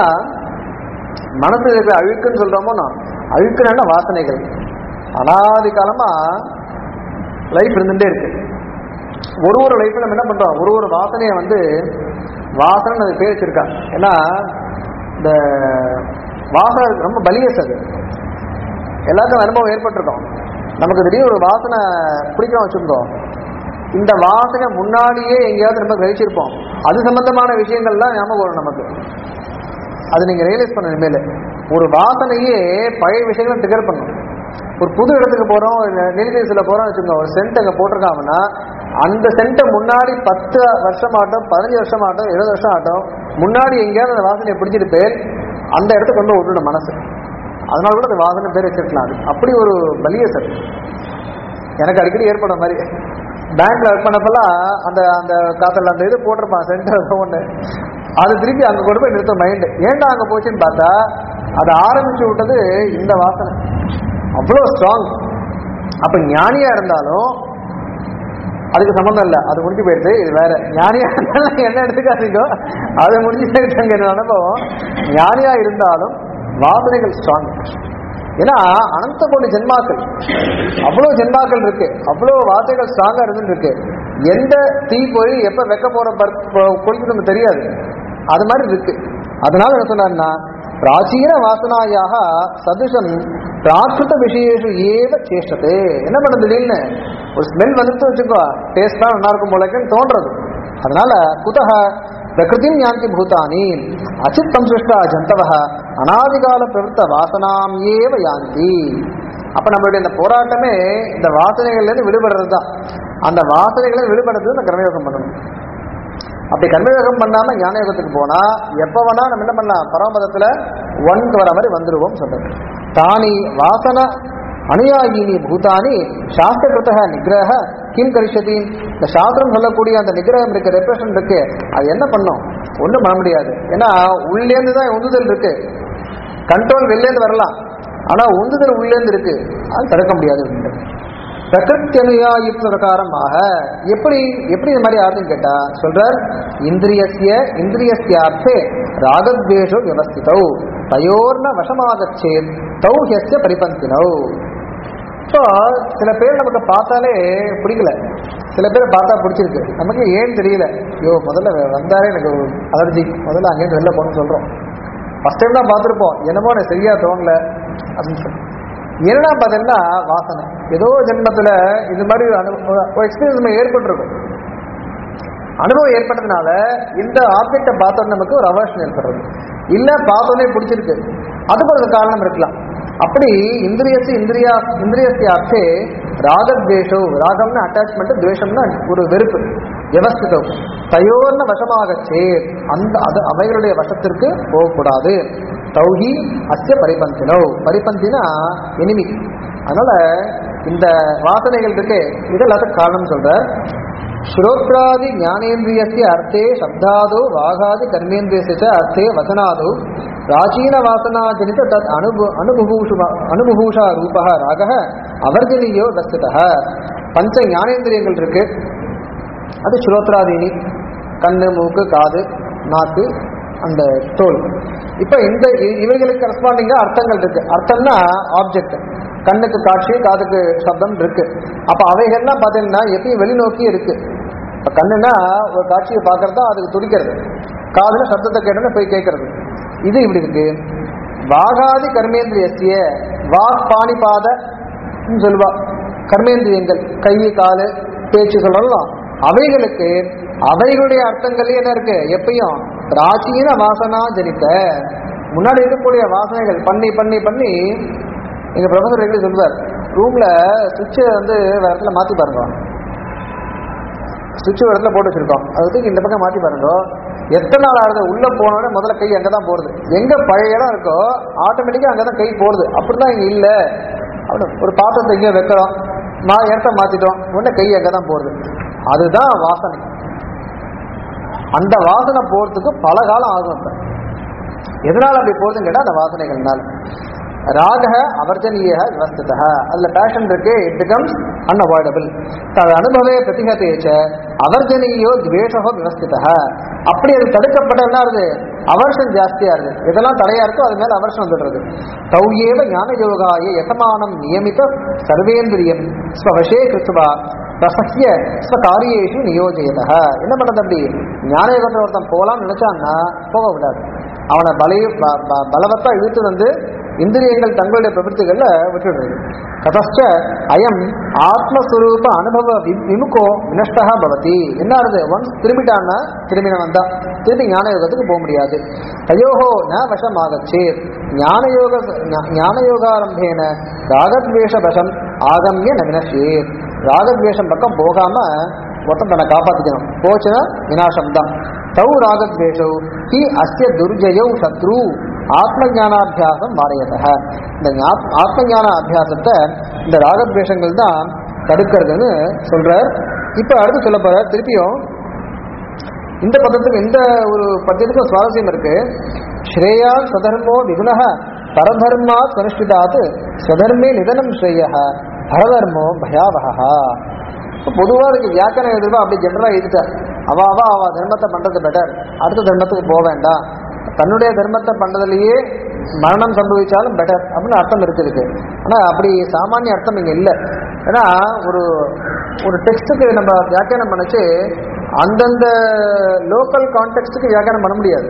மனசுல இருக்கிற அழுக்குன்னு சொல்றோமோ நான் அழுக்குன வாசனைகள் அனாதி காலமா லைஃப் இருந்துட்டே இருக்கு ஒரு ஒரு லைஃப்ல நம்ம என்ன பண்றோம் ஒரு ஒரு வாசனையை வந்து வாசனை அது பேர் வச்சிருக்கா ஏன்னா இந்த வாசனை ரொம்ப பலியஸ் அது எல்லாருக்கும் அனுபவம் ஏற்பட்டிருக்கும் நமக்கு திடீர்னு ஒரு வாசனை பிடிக்கும் வச்சிருந்தோம் இந்த வாசனை முன்னாடியே எங்கேயாவது நம்ம கழிச்சிருப்போம் அது சம்பந்தமான விஷயங்கள்லாம் ஞாபகம் வரும் நமக்கு அது நீங்க ரியலைஸ் பண்ண இனிமேல் ஒரு வாசனையே பழைய விஷயங்களை ட்ரிகர் பண்ணும் ஒரு புது இடத்துக்கு போறோம் நீலகிரிஸ்ல போறோம் வச்சுக்கோங்க ஒரு சென்ட் அங்க போட்டிருக்காங்கன்னா அந்த சென்ட்டை முன்னாடி பத்து வருஷம் ஆட்டும் பதினஞ்சு வருஷம் ஆட்டும் இருபது வருஷம் ஆட்டும் முன்னாடி எங்கேயாவது அந்த வாசனையை பிடிச்சிட்டு பேர் அந்த இடத்துக்கு வந்து விட்டுடும் மனசு அதனால கூட அந்த வாசனை பேர் வச்சிருக்கலாம் அது அப்படி ஒரு பலிய சார் எனக்கு அடிக்கடி ஏற்படும் மாதிரி பேங்க்ல ஒர்க் பண்ணப்பெல்லாம் அந்த அந்த காத்தல அந்த இது போட்டிருப்பான் சென்டர் ஒன்று அது திருப்பி அங்க கொண்டு போய் நிறுத்த மைண்டு ஏன்டா அங்க போச்சுன்னு பார்த்தா அதை ஆரம்பிச்சு விட்டது இந்த வாசனை அவ்வளோ ஸ்ட்ராங் அப்ப ஞானியா இருந்தாலும் அதுக்கு சம்மந்தம் இல்லை அது முடிஞ்சு போயிடுது இது வேற ஞானியா இருந்தாலும் என்ன எடுத்துக்காதீங்க அது முடிஞ்சு போயிட்டாங்க என்ன அனுபவம் ஞானியா இருந்தாலும் வாசனைகள் ஸ்ட்ராங் ஏன்னா அனந்த கோடி ஜென்மாக்கள் அவ்வளோ ஜென்மாக்கள் இருக்கு அவ்வளோ வார்த்தைகள் ஸ்ட்ராங்கா இருந்து இருக்கு எந்த தீ போய் எப்ப வைக்க போற கொள்கை நமக்கு தெரியாது அது மாதிரி இருக்கு அதனால என்ன சொன்னார்னா பிராச்சீன வாசனாயாக சதுஷம் பிராகிருத விஷயேஷு ஏவ சேஷ்டது என்ன பண்ணுறது திடீர்னு ஒரு ஸ்மெல் வந்துட்டு வச்சுக்கோ டேஸ்டா நல்லா இருக்கும் போலக்குன்னு தோன்றது அதனால குதக பிரகிருதிம் யாந்தி பூதானி அச்சித்தம் சிருஷ்டா ஜந்தவ அனாதிகால பிரவருத்த வாசனாம் ஏவ யாந்தி அப்ப நம்மளுடைய இந்த போராட்டமே இந்த வாசனைகள்ல இருந்து விடுபடுறது தான் அந்த வாசனைகளை விடுபடுறது இந்த கர்மயோகம் பண்ணணும் அப்படி கர்மயோகம் பண்ணாம ஞான யோகத்துக்கு போனா எப்ப வேணா நம்ம என்ன பண்ணலாம் பரமபதத்துல ஒன்க்கு வர மாதிரி வந்துருவோம் சொல்றது தானி வாசன அனுயாயினி பூதானி சாஸ்திரகிருத்த நிகிரக கிம் கரிஷதி இந்த சாஸ்திரம் சொல்லக்கூடிய அந்த நிகிரகம் இருக்கு ரெப்ரஷன் இருக்கு அது என்ன பண்ணும் ஒன்றும் பண்ண முடியாது ஏன்னா உள்ளேந்து தான் உந்துதல் இருக்கு கண்ட்ரோல் வெளிலேருந்து வரலாம் ஆனா உந்துதல் உள்ளேந்து இருக்கு அது தடுக்க முடியாது அப்படின்ட்டு பிரகிருத்தியனுயாயுக்த பிரகாரமாக எப்படி எப்படி இந்த மாதிரி ஆகுதுன்னு கேட்டா சொல்றார் இந்திரியசிய இந்திரியசியார்த்தே ராகத்வேஷோ வியவஸ்திதௌ தயோர்ன வசமாகச்சேத் தௌ ஹெஸ்ய பரிபந்தினௌ ஸோ சில பேர் நமக்கு பார்த்தாலே பிடிக்கல சில பேரை பார்த்தா பிடிச்சிருக்கு நமக்கு ஏன் தெரியல ஐயோ முதல்ல வந்தாலே எனக்கு அலர்ஜி முதல்ல அங்கேருந்து வெளில போகணும்னு சொல்கிறோம் ஃபஸ்ட் டைம் தான் பார்த்துருப்போம் என்னமோ எனக்கு சரியா தோணல அப்படின்னு சொல்லி என்னடா பார்த்தீங்கன்னா வாசனை ஏதோ ஜென்மத்தில் இது மாதிரி ஒரு அனுபவம் ஒரு எக்ஸ்பீரியன்ஸ் நம்ம ஏற்பட்டிருக்கும் அனுபவம் ஏற்பட்டதுனால இந்த ஆப்ஜெக்டை பார்த்தோன்னு நமக்கு ஒரு அவர்ஷன் ஏற்படுறது இல்ல பார்த்தோன்னே பிடிச்சிருக்கு அதுக்கு ஒரு காரணம் இருக்கலாம் அப்படி இந்திரியத்து இந்திரியா இந்திரியத்தை அர்த்தே ராகத்வேஷோ ராகம்னு அட்டாச்மெண்ட் துவேஷம்னா ஒரு வெறுப்பு வியவஸ்திதம் தயோர்ன வசமாக சேர் அந்த அது அவைகளுடைய வசத்திற்கு போகக்கூடாது தௌஹி அஸ்ய பரிபந்தினோ பரிபந்தினா எனிமி அதனால இந்த வாசனைகள் இருக்கே இது எல்லாத்துக்கும் காரணம் சொல்ற ஸ்ரோத்ராதி ஞானேந்திரியஸ்ய அர்த்தே சப்தாதோ வாகாதி கர்மேந்திரியஸ்ய ச அர்த்தே வசனாதோ பிராச்சீன வாசனாஜனித தத் அனுபு அனுபூஷு அனுபூஷா ரூபா ராக அவர்ஜனீயோ தஸ்திதः பஞ்ச ஞானேந்திரியங்கள் இருக்கு அது ஸ்ரோத்ராதீனி கண்ணு மூக்கு காது நாக்கு அந்த தோல் இப்போ இந்த இ- இவைகளுக்கு கரஸ்பாண்டிங்கா அர்த்தங்கள் இருக்கு அர்த்தம்னா ஆப்ஜெக்ட் கண்ணுக்கு காட்சி காதுக்கு சப்தம் இருக்கு அப்ப அவைகள்லாம் பார்த்தீங்கன்னா எப்பயும் வெளிநோக்கி இருக்கு இப்ப கண்ணுனா ஒரு காட்சியை பார்க்கறது தான் அதுக்கு துடிக்கிறது காதுல சப்தத்தை கேட்டோன்னு போய் கேட்கறது இது இப்படி இருக்கு வாகாதி கர்மேந்திரியஸ்ய வாக் பாணிபாத சொல்லுவா கர்மேந்திரியங்கள் கை காலு பேச்சு சொல்லலாம் அவைகளுக்கு அவைகளுடைய அர்த்தங்களே என்ன இருக்கு எப்பயும் பிராச்சீன வாசனா ஜனித்த முன்னாடி இருக்கக்கூடிய வாசனைகள் பண்ணி பண்ணி பண்ணி எங்க ப்ரொஃபசர் எப்படி சொல்லுவார் ரூம்ல சுவிட்சை வந்து வேற இடத்துல மாத்தி பாருங்க சுவிட்ச் ஒரு இடத்துல போட்டு வச்சிருக்கோம் அது தூக்கி இந்த பக்கம் மாத்தி பாருங்க எத்தனை நாள் ஆகுது உள்ள போனோடனே முதல்ல கை அங்கே தான் போறது எங்க பழைய இடம் இருக்கோ ஆட்டோமேட்டிக்கா அங்கே தான் கை போறது அப்படிதான் இங்க இல்ல அப்படி ஒரு பாத்திரத்தை இங்கே வைக்கிறோம் மா இடத்த மாத்திட்டோம் உடனே கை அங்கே தான் போறது அதுதான் வாசனை அந்த வாசனை போறதுக்கு பல காலம் ஆகும் இப்ப எதனால அப்படி போகுதுன்னு கேட்டா அந்த வாசனைகள்னால ராக அவர்ஜனீய விவஸ்தித அதுல பேஷன் இருக்கு இட் பிகம்ஸ் அன்அவாய்டபிள் தது அனுபவே பிரதிகதேச்ச அவர்ஜனீயோ துவேஷோ விவஸ்தித அப்படி அது தடுக்கப்பட்ட என்ன ஆகுது அவர்ஷம் ஜாஸ்தியா இருக்கு எதெல்லாம் தடையா இருக்கோ அது மேல அவர்ஷம் வந்துடுறது தௌயேவ ஞான யோகாய யசமானம் நியமித சர்வேந்திரியம் ஸ்வவசே கிருத்வா ரசசிய ஸ்வகாரியேஷு நியோஜயத என்ன பண்ணது அப்படி ஞான யோகத்தில் ஒருத்தன் போலாம்னு நினைச்சான்னா போக விடாது அவனை பலைய ப- ப- பலவத்தா இழுத்து வந்து இந்திரியங்கள் தங்களுடைய பிரவൃத்திகள்ல விட்டுடுறது ததச்ச அயம் ஆத்மஸ்வரூப அனுபவ வி- விமுகோ வினஷ்டா பவதி என்ன ஆகுது ஒன்ஸ் திரும்பிட்டான்னா திரும்பினவன் தான் திரும்பி ஞான யோகத்துக்கு போக முடியாது தயோஹோ ந வசமாகச்சேத் ஞான யோக ஞான யோகாரம்பேன ராகத்வேஷ வசம் ஆகமிய ந வினஷேத் ராகத்வேஷம் பக்கம் போகாம ஒருத்தன் தன்னை காப்பாத்திக்கணும் போச்சுன்னா வினாசம் தான் தௌ ராகத்வேஷௌ ஹி அஸ்ய துர்ஜயௌ சத்ரு ஆத்ம ஞானாபியாசம் வாரையத இந்த ஞா- ஆத்ம ஞான அபியாசத்தை இந்த ராகத்வேஷங்கள் தான் தடுக்கிறதுன்னு சொல்றார் இப்ப அடுத்து சொல்ல போற திருப்பியும் இந்த பதத்துக்கு இந்த ஒரு பத்தியத்துக்கும் சுவாரஸ்யம் இருக்கு ஸ்ரேயா ஸ்வதர்மோ விகுணः பரதர்மாத் கனுஷ்டிதாத் ஸ்வதர்மே நிதனம் ஸ்ரேய பரதர்மோ பயாவகா பொதுவாக அதுக்கு வியாக்கரணம் எழுதுவா அப்படி ஜெனரலா எழுதிட்டார் அவ அவ அவ தர்மத்தை பண்றது பெட்டர் அடுத்த தர்மத்துக்கு போக வேண்டாம் தன்னுடைய தர்மத்தை பண்றதுலயே மரணம் சம்பவிச்சாலும் பெட்டர் அப்படின்னு அர்த்தம் இருக்கு இதுக்கு ஆனா அப்படி சாமானிய அர்த்தம் இங்க இல்லை ஏன்னா ஒரு ஒரு டெக்ஸ்ட்டுக்கு நம்ம வியாக்கியானம் பண்ணிச்சு அந்தந்த லோக்கல் கான்டெக்ட்டுக்கு வியாக்கியானம் பண்ண முடியாது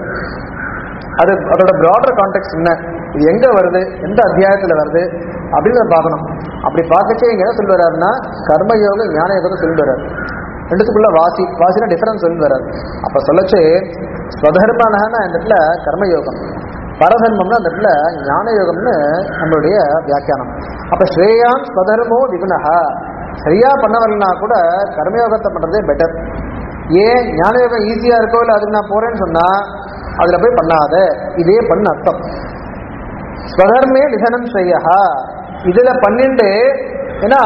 அது அதோட ப்ராடர் கான்டெக்ட் என்ன இது எங்க வருது எந்த அத்தியாயத்துல வருது அப்படின்னு நம்ம பார்க்கணும் அப்படி பார்க்கச்சே இங்க என்ன சொல்லி வர்றாருன்னா கர்மயோகம் ஞான யோகத்தை சொல்லி வர்றாரு ரெண்டுத்துக்குள்ள வாசி வாசினா டிஃபரன்ஸ் சொல்லி வர்றாரு அப்ப சொல்லச்சு ஸ்வதர்மனா இந்த இடத்துல கர்மயோகம் பரதர்மம்னா அந்த இடத்துல ஞான யோகம்னு நம்மளுடைய வியாக்கியானம் அப்ப ஸ்ரேயான் ஸ்வதர்மோ விகுணஹா சரியா பண்ண வரலனா கூட கர்மயோகத்தை பண்றதே பெட்டர் ஏன் ஞான யோகம் ஈஸியா இருக்கோ இல்லை அதுக்கு நான் போறேன்னு சொன்னா அதுல போய் பண்ணாத இதே பண்ண அர்த்தம் ஸ்வதர்மே நிதனம் செய்யா இதுல பன்னெண்டு ஏன்னா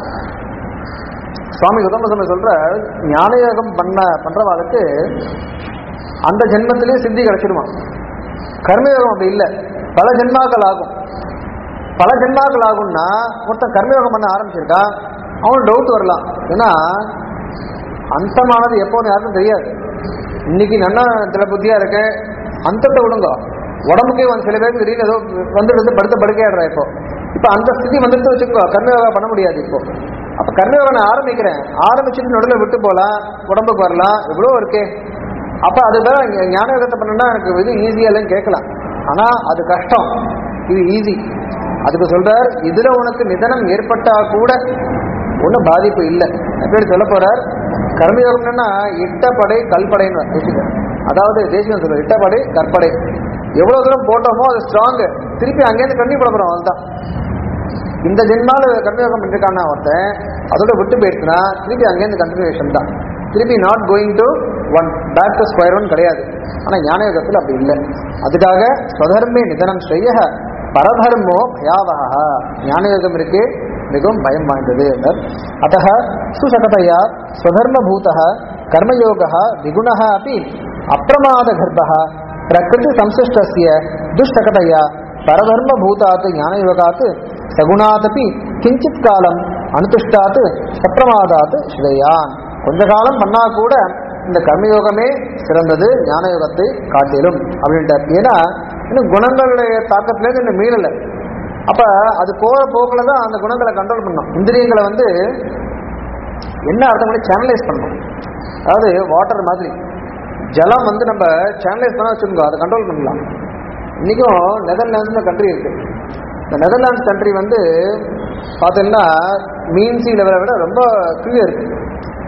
சுவாமி உதமசம சொல்ற ஞான யோகம் பண்ண பண்றவாளுக்கு அந்த ஜென்மத்திலேயே சித்தி கிடைச்சிடுவான் கர்மயோகம் அப்படி இல்லை பல ஜென்மாக்கள் ஆகும் பல ஜென்மாக்கள் ஆகும்னா ஒருத்தன் கர்மயோகம் பண்ண ஆரம்பிச்சிருக்கான் அவனுக்கு டவுட் வரலாம் ஏன்னா அந்தமானது எப்போன்னு யாருக்கும் தெரியாது இன்னைக்கு நன்னா திட புத்தியா இருக்கு அந்தத்தை விடுங்க உடம்புக்கே வந்து சில பேருக்கு திடீர்னு ஏதோ வந்துட்டு வந்து படுத்த படுக்கையாடுறா இப்போ இப்போ அந்த ஸ்திதி வந்துட்டு வச்சுக்கோ கர்மயோகா பண்ண முடியாது இப்போ அப்ப கர்மயோகம் நான் ஆரம்பிக்கிறேன் ஆரம்பிச்சுட்டு நடுவில் விட்டு போகலாம் உடம்புக்கு வரலாம் எவ்வளோ இருக்கே அப்ப அதுதான் இங்க ஞான யோகத்தை பண்ணணும்னா எனக்கு இது ஈஸியா இல்லைன்னு கேட்கலாம் ஆனா அது கஷ்டம் இது ஈஸி அதுக்கு சொல்றார் இதுல உனக்கு நிதனம் ஏற்பட்டா கூட ஒன்றும் பாதிப்பு இல்லை எப்படி சொல்ல போறார் கர்மயோகம்னா இட்டப்படை கல்படைன்னு தேசிகன் அதாவது தேசிகன் சொல்ற இட்டப்படை கற்படை எவ்வளவு தூரம் போட்டோமோ அது ஸ்ட்ராங் திருப்பி அங்கேருந்து கண்ணி போட போறோம் அதுதான் இந்த ஜென்மால கர்மயோகம் பண்ணிருக்கானா ஒருத்தன் அதோட விட்டு போயிடுச்சுன்னா திருப்பி அங்கேருந்து கண்டினியூஷன் தான் திருப்பி not going to one back to square one கிடையாது ஆனா ஞான யோகத்தில் அப்படி இல்லை அதுக்காக ஸ்வதர்மே நிதனம் செய்ய பரதர்மோ பயாவகா ஞான யோகம் இருக்கு மிகவும் பயம் வாய்ந்தது என்றார் அத்த சுசகதையா ஸ்வதர்மபூத கர்மயோக விகுண அப்படி அப்பிரமாத கர்ப்ப பிரகிருதி சம்சிஷ்டஸ்ய துஷ்டகதையா பரதர்மபூதாத் ஞானயோகாத் சகுணாதபி கிஞ்சித் காலம் அனுதிஷ்டாத் சப்பிரமாதாத் ஸ்ரேயான் கொஞ்ச காலம் பண்ணா கூட இந்த கர்மயோகமே சிறந்தது ஞான யோகத்தை காட்டிலும் அப்படின்ட்டு ஏன்னா இன்னும் குணங்களுடைய தாக்கத்திலேருந்து இன்னும் மீளலை அப்ப அது போற போக்குல தான் அந்த குணங்களை கண்ட்ரோல் பண்ணணும் இந்திரியங்களை வந்து என்ன அர்த்தம் பண்ணி சேனலைஸ் பண்ணணும் அதாவது வாட்டர் மாதிரி ஜலம் வந்து நம்ம சேனலைஸ் பண்ண வச்சுருந்தோம் அதை கண்ட்ரோல் பண்ணலாம் இன்னைக்கும் நெதர்லாண்ட்ஸ்னு கண்ட்ரி இருக்கு இந்த நெதர்லாண்ட்ஸ் கண்ட்ரி வந்து பார்த்தீங்கன்னா மீன் சி லெவலை விட ரொம்ப கீழே இருக்கு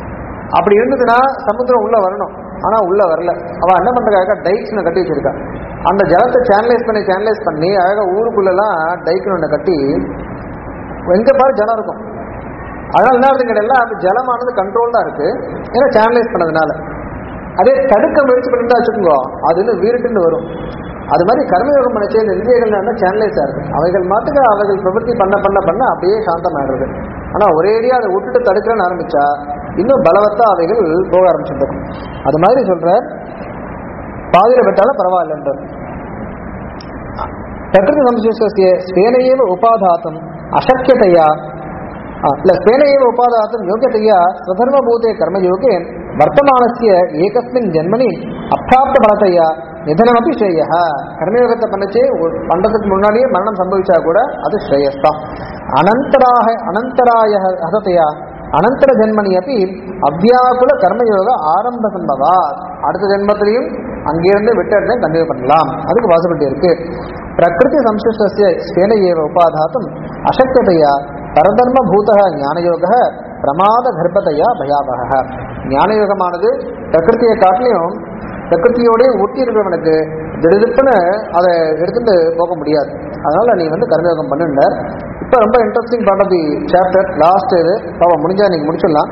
அப்படி இருந்ததுன்னா சமுத்திரம் உள்ள வரணும் ஆனா உள்ள வரல அவன் என்ன பண்றதுக்காக டைக்ஸ்னு கட்டி வச்சிருக்கா அந்த ஜலத்தை சேனலைஸ் பண்ணி சேனலைஸ் பண்ணி அழகாக ஊருக்குள்ளெல்லாம் டைக்குன்னு ஒன்று கட்டி எங்கே பாரு ஜலம் இருக்கும் அதனால என்ன அர்த்தம் கிடையாது அந்த ஜலமானது கண்ட்ரோல்டாக இருக்கு ஏன்னா சேனலைஸ் பண்ணதுனால அதே தடுக்க முயற்சி பண்ணிட்டு வச்சுக்கோங்க அது இன்னும் வீருட்டுன்னு வரும் அது மாதிரி கர்மயோகம் பண்ணிச்சு இந்த இந்திரியங்கள் என்ன சேனலைஸாக இருக்கு அவைகள் மாட்டுக்கு அவைகள் பிரவൃத்தி பண்ண பண்ண பண்ண அப்படியே சாந்தமாயிடுறது ஆனால் ஒரேடியா அதை விட்டுட்டு தடுக்கிறேன்னு ஆரம்பிச்சா இன்னும் பலவத்தா அவைகள் போக ஆரம்பிச்சிருக்கும் அது மாதிரி சொல்ற பாதியில விட்டாலும் பரவாயில்லன்றது பிரகிருதி சம்சேஷஸ்ய ஸ்வேனையேவ உபாதாத்தம் அசக்கியதையா இல்ல ஸ்வேனையேவ உபாதாத்தம் யோகியதையா ஸ்வதர்மபூதே கர்மயோகே வர்த்தமானஸ்ய ஏகஸ்மின் ஜென்மனி அப்பிராப்த பலத்தையா நிதனமப்பி ஸ்ரேய கர்மயோகத்தை பண்ணிச்சு ஒரு பண்றதுக்கு முன்னாடியே மரணம் சம்பவிச்சா கூட அது ஸ்ரேயஸ்தான் அனந்தராக அனந்தராய ஹதத்தையா அனந்தர ஜென்மனி அப்படி அவ்யாக்குல கர்மயோக ஆரம்ப சம்பவா அடுத்த ஜென்மத்திலையும் அங்கிருந்து விட்ட இடத்துல கண்டினியூ பண்ணலாம் அதுக்கு பாசிபிலிட்டி இருக்கு பிரகிருதி சம்சிஷ்டசிய ஸ்வேன ஏவ உபாதாத்தும் அசக்கியதையா பரதர்ம பூத ஞானயோக பிரமாத கர்ப்பதையா பயாவக ஞானயோகமானது பிரகிருத்தியை காட்டிலையும் பிரகிருத்தியோடய ஒட்டி இருக்கிறவனுக்கு திடுதிப்புன்னு அதை எடுத்துட்டு போக முடியாது அதனால நீ வந்து கர்மயோகம் பண்ணுண்ட இப்போ ரொம்ப interesting part of the chapter last இது பாவம் முடிஞ்சா நீங்க முடிச்சிடலாம்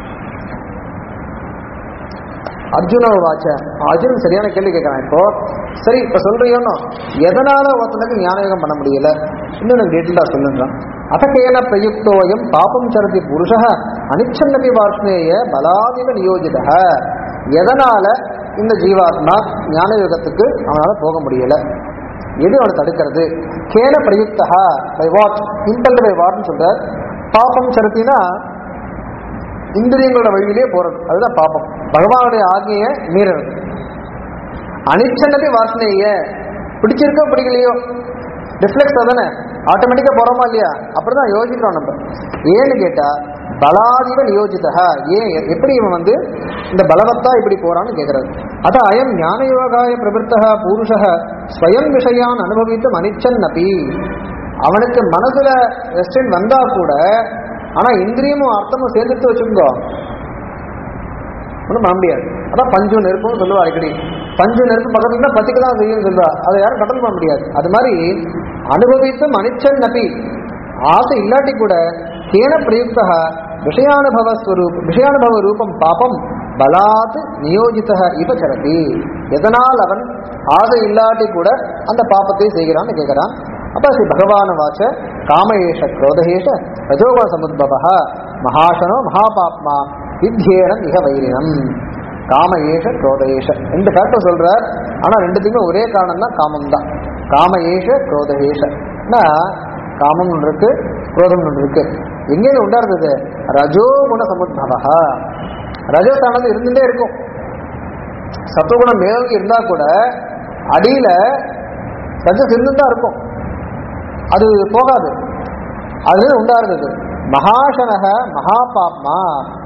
அர்ஜுன வாச்ச அர்ஜுனன் சரியான கேள்வி கேட்கறான் இப்போ சரி இப்ப சொல்றியோன்னு எதனால ஒருத்தனுக்கு ஞானயோகம் பண்ண முடியல இன்னும் எனக்கு டீட்டெயிலா சொல்லுன்றான் அத்தகேன பிரயுக்தோயம் பாபம் சரதி புருஷ அனிச்சன்னபி வாஷ்மேய பலாதிக நியோஜித எதனால இந்த ஜீவாத்மா ஞானயோகத்துக்கு அவனால போக முடியல எது அவனை தடுக்கிறது கேன பிரயுக்தா பை வாட் இம்பல்டு பை வாட்னு சொல்ற பாபம் சரத்தினா இந்திரியங்களோட வழியிலே போறது அதுதான் பாப்பம் பகவானுடைய ஆజ్ఞையை மீறது அனிச்சனபி வாசனைய பிடிச்சிருக்கோ பிடிக்கலையோ ரிஃப்ளெக்ஸ் அதானே ஆட்டோமேட்டிக்கா போறோமா இல்லையா அப்படிதான் யோசிக்கிறோம் நம்ம ஏன்னு கேட்டா பலாதிவ நியோஜிதா ஏன் எப்படி இவன் வந்து இந்த பலவத்தா இப்படி போறான்னு கேட்கறது அத அயம் ஞானயோகாய பிரவருத்தா பூருஷ ஸ்வயம் விஷயான் அனுபவித்தும் அனிச்சன் அப்பி அவனுக்கு மனசுல ரெஸ்டன்ட் வந்தா கூட ஆனா இந்திரியமும் அர்த்தமும் சேர்ந்துட்டு வச்சுக்கோ ஒன்றும் பண்ண முடியாது அதான் பஞ்சு நெருப்புன்னு சொல்லுவா அடிக்கடி பஞ்சு நெருப்பு பக்கத்துல தான் பத்திக்கு தான் செய்யும் சொல்லுவா அதை யாரும் கட்டல் பண்ண முடியாது அது மாதிரி அனுபவித்தும் அனிச்சன் நபி ஆசை இல்லாட்டி கூட கேன பிரயுக்தா விஷயானுபவ ஸ்வரூப் விஷயானுபவ ரூபம் பாபம் பலாத் நியோஜித இவ சரதி எதனால் அவன் ஆசை இல்லாட்டி கூட அந்த பாப்பத்தை செய்கிறான்னு கேட்கிறான் அப்ப ஸ்ரீ பகவான் வாச்ச காமயேஷ குரோதயேஷ ரஜோகுண சமுদ্பவ மகாசனோ மகாபாப்மா வித்யேனம் இக வைரினம் காமயேஷ குரோதயேஷ ரெண்டு ஃபேக்டர் சொல்றார் ஆனா ரெண்டுத்துக்குமே ஒரே காரணம் தான் காமம் தான் காமயேஷ குரோதயேஷ காமம் ஒன்று இருக்கு குரோதம் ஒன்று இருக்கு எங்கேயும் உண்டாருந்தது ரஜோகுண சமுদ্பவ ரஜோசானது இருந்துட்டே இருக்கும் சத்துவகுணம் மேலோங்கி இருந்தா கூட அடியில ரஜஸ் இருந்துதான் இருக்கும் அது போகாது அது உண்டாருந்தது மகாசனக மகாபாப்மா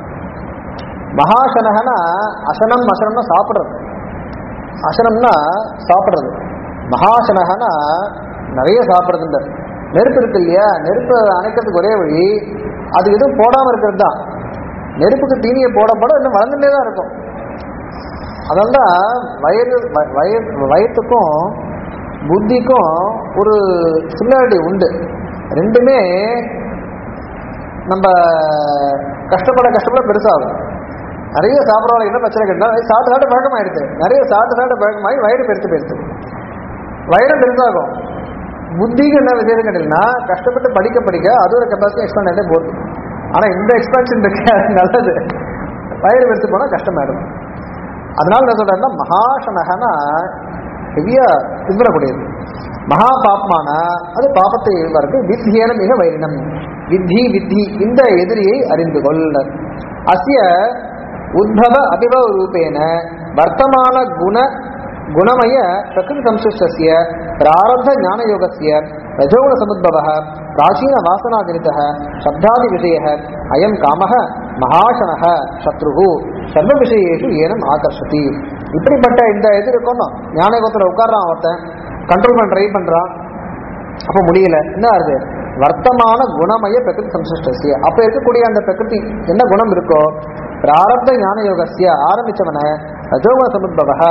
மகாசனகனா அசனம் அசனம்னா சாப்பிட்றது அசனம்னா சாப்பிட்றது மகாசனகனா நிறைய சாப்பிட்றதுன்ற நெருப்பு இருக்கு இல்லையா நெருப்பு அணைக்கிறதுக்கு ஒரே வழி அது எதுவும் போடாமல் இருக்கிறது தான் நெருப்புக்கு தீனியை போட போட இன்னும் வளர்ந்துட்டே தான் இருக்கும் அதனால வயது வ- வய வயத்துக்கும் புத்திக்கும் ஒரு சிமிலாரிட்டி உண்டு ரெண்டுமே நம்ம கஷ்டப்பட கஷ்டப்பட பெருசாகும் நிறைய சாப்பிட்றவங்க என்ன பிரச்சனை கேட்டால் சாப்பிட்டு சாப்பிட்டு பழக்கமாயிடுது நிறைய சாப்பிட்டு சாப்பிட்டு பழக்கமாகி வயிறு பெருத்து பெருத்து வயிறு பெருசாகும் புத்திக்கு என்ன விசேஷம் கேட்டீங்கன்னா கஷ்டப்பட்டு படிக்க படிக்க அது ஒரு கெப்பாசிட்டி எக்ஸ்பேண்ட் ஆகிட்டே போகுது ஆனால் இந்த எக்ஸ்பேன்ஷன் இருக்கு அது நல்லது வயிறு பெருத்து போனால் கஷ்டமாயிடும் அதனால என்ன சொல்றேன்னா மகாசனகனா ஹெவியா இது பண்ணக்கூடியது மகா பாப்மானா அது பாபத்தை இருக்கு வித்தியேன மிக வைரினம் வித்தி வித்தி இந்த எதிரியை அறிந்து கொள் அஸ்ய உத்பவ அபிபவ ரூபேன வர்த்தமான குண குணமய பிரகிருதி சம்சிஷ்டஸ்ய பிராரப்த ஞானயோகஸ்ய ரஜோகுண சமுদ্பவः பிராச்சீன வாசனாஜனிதः சப்தாதி விஷயः அயம் காமः மகாசனः சத்ருஹு சர்வ விஷயேஷு ஏனம் ஆகர்ஷதி இப்படிப்பட்ட இந்த இது இருக்கணும் ஞானயோகத்தில் உட்கார்றான் ஒருத்தன் கண்ட்ரோல் பண்ண ட்ரை பண்றான் அப்ப முடியல என்ன ஆகுது வர்த்தமான குணமய பிரகிருதி சம்சிஷ்டசிய அப்ப இருக்கக்கூடிய அந்த பிரகிருதி என்ன குணம் இருக்கோ பிராரப்த ஞான யோகசிய ஆரம்பிச்சவன ரஜோகுண சமுদ্பவ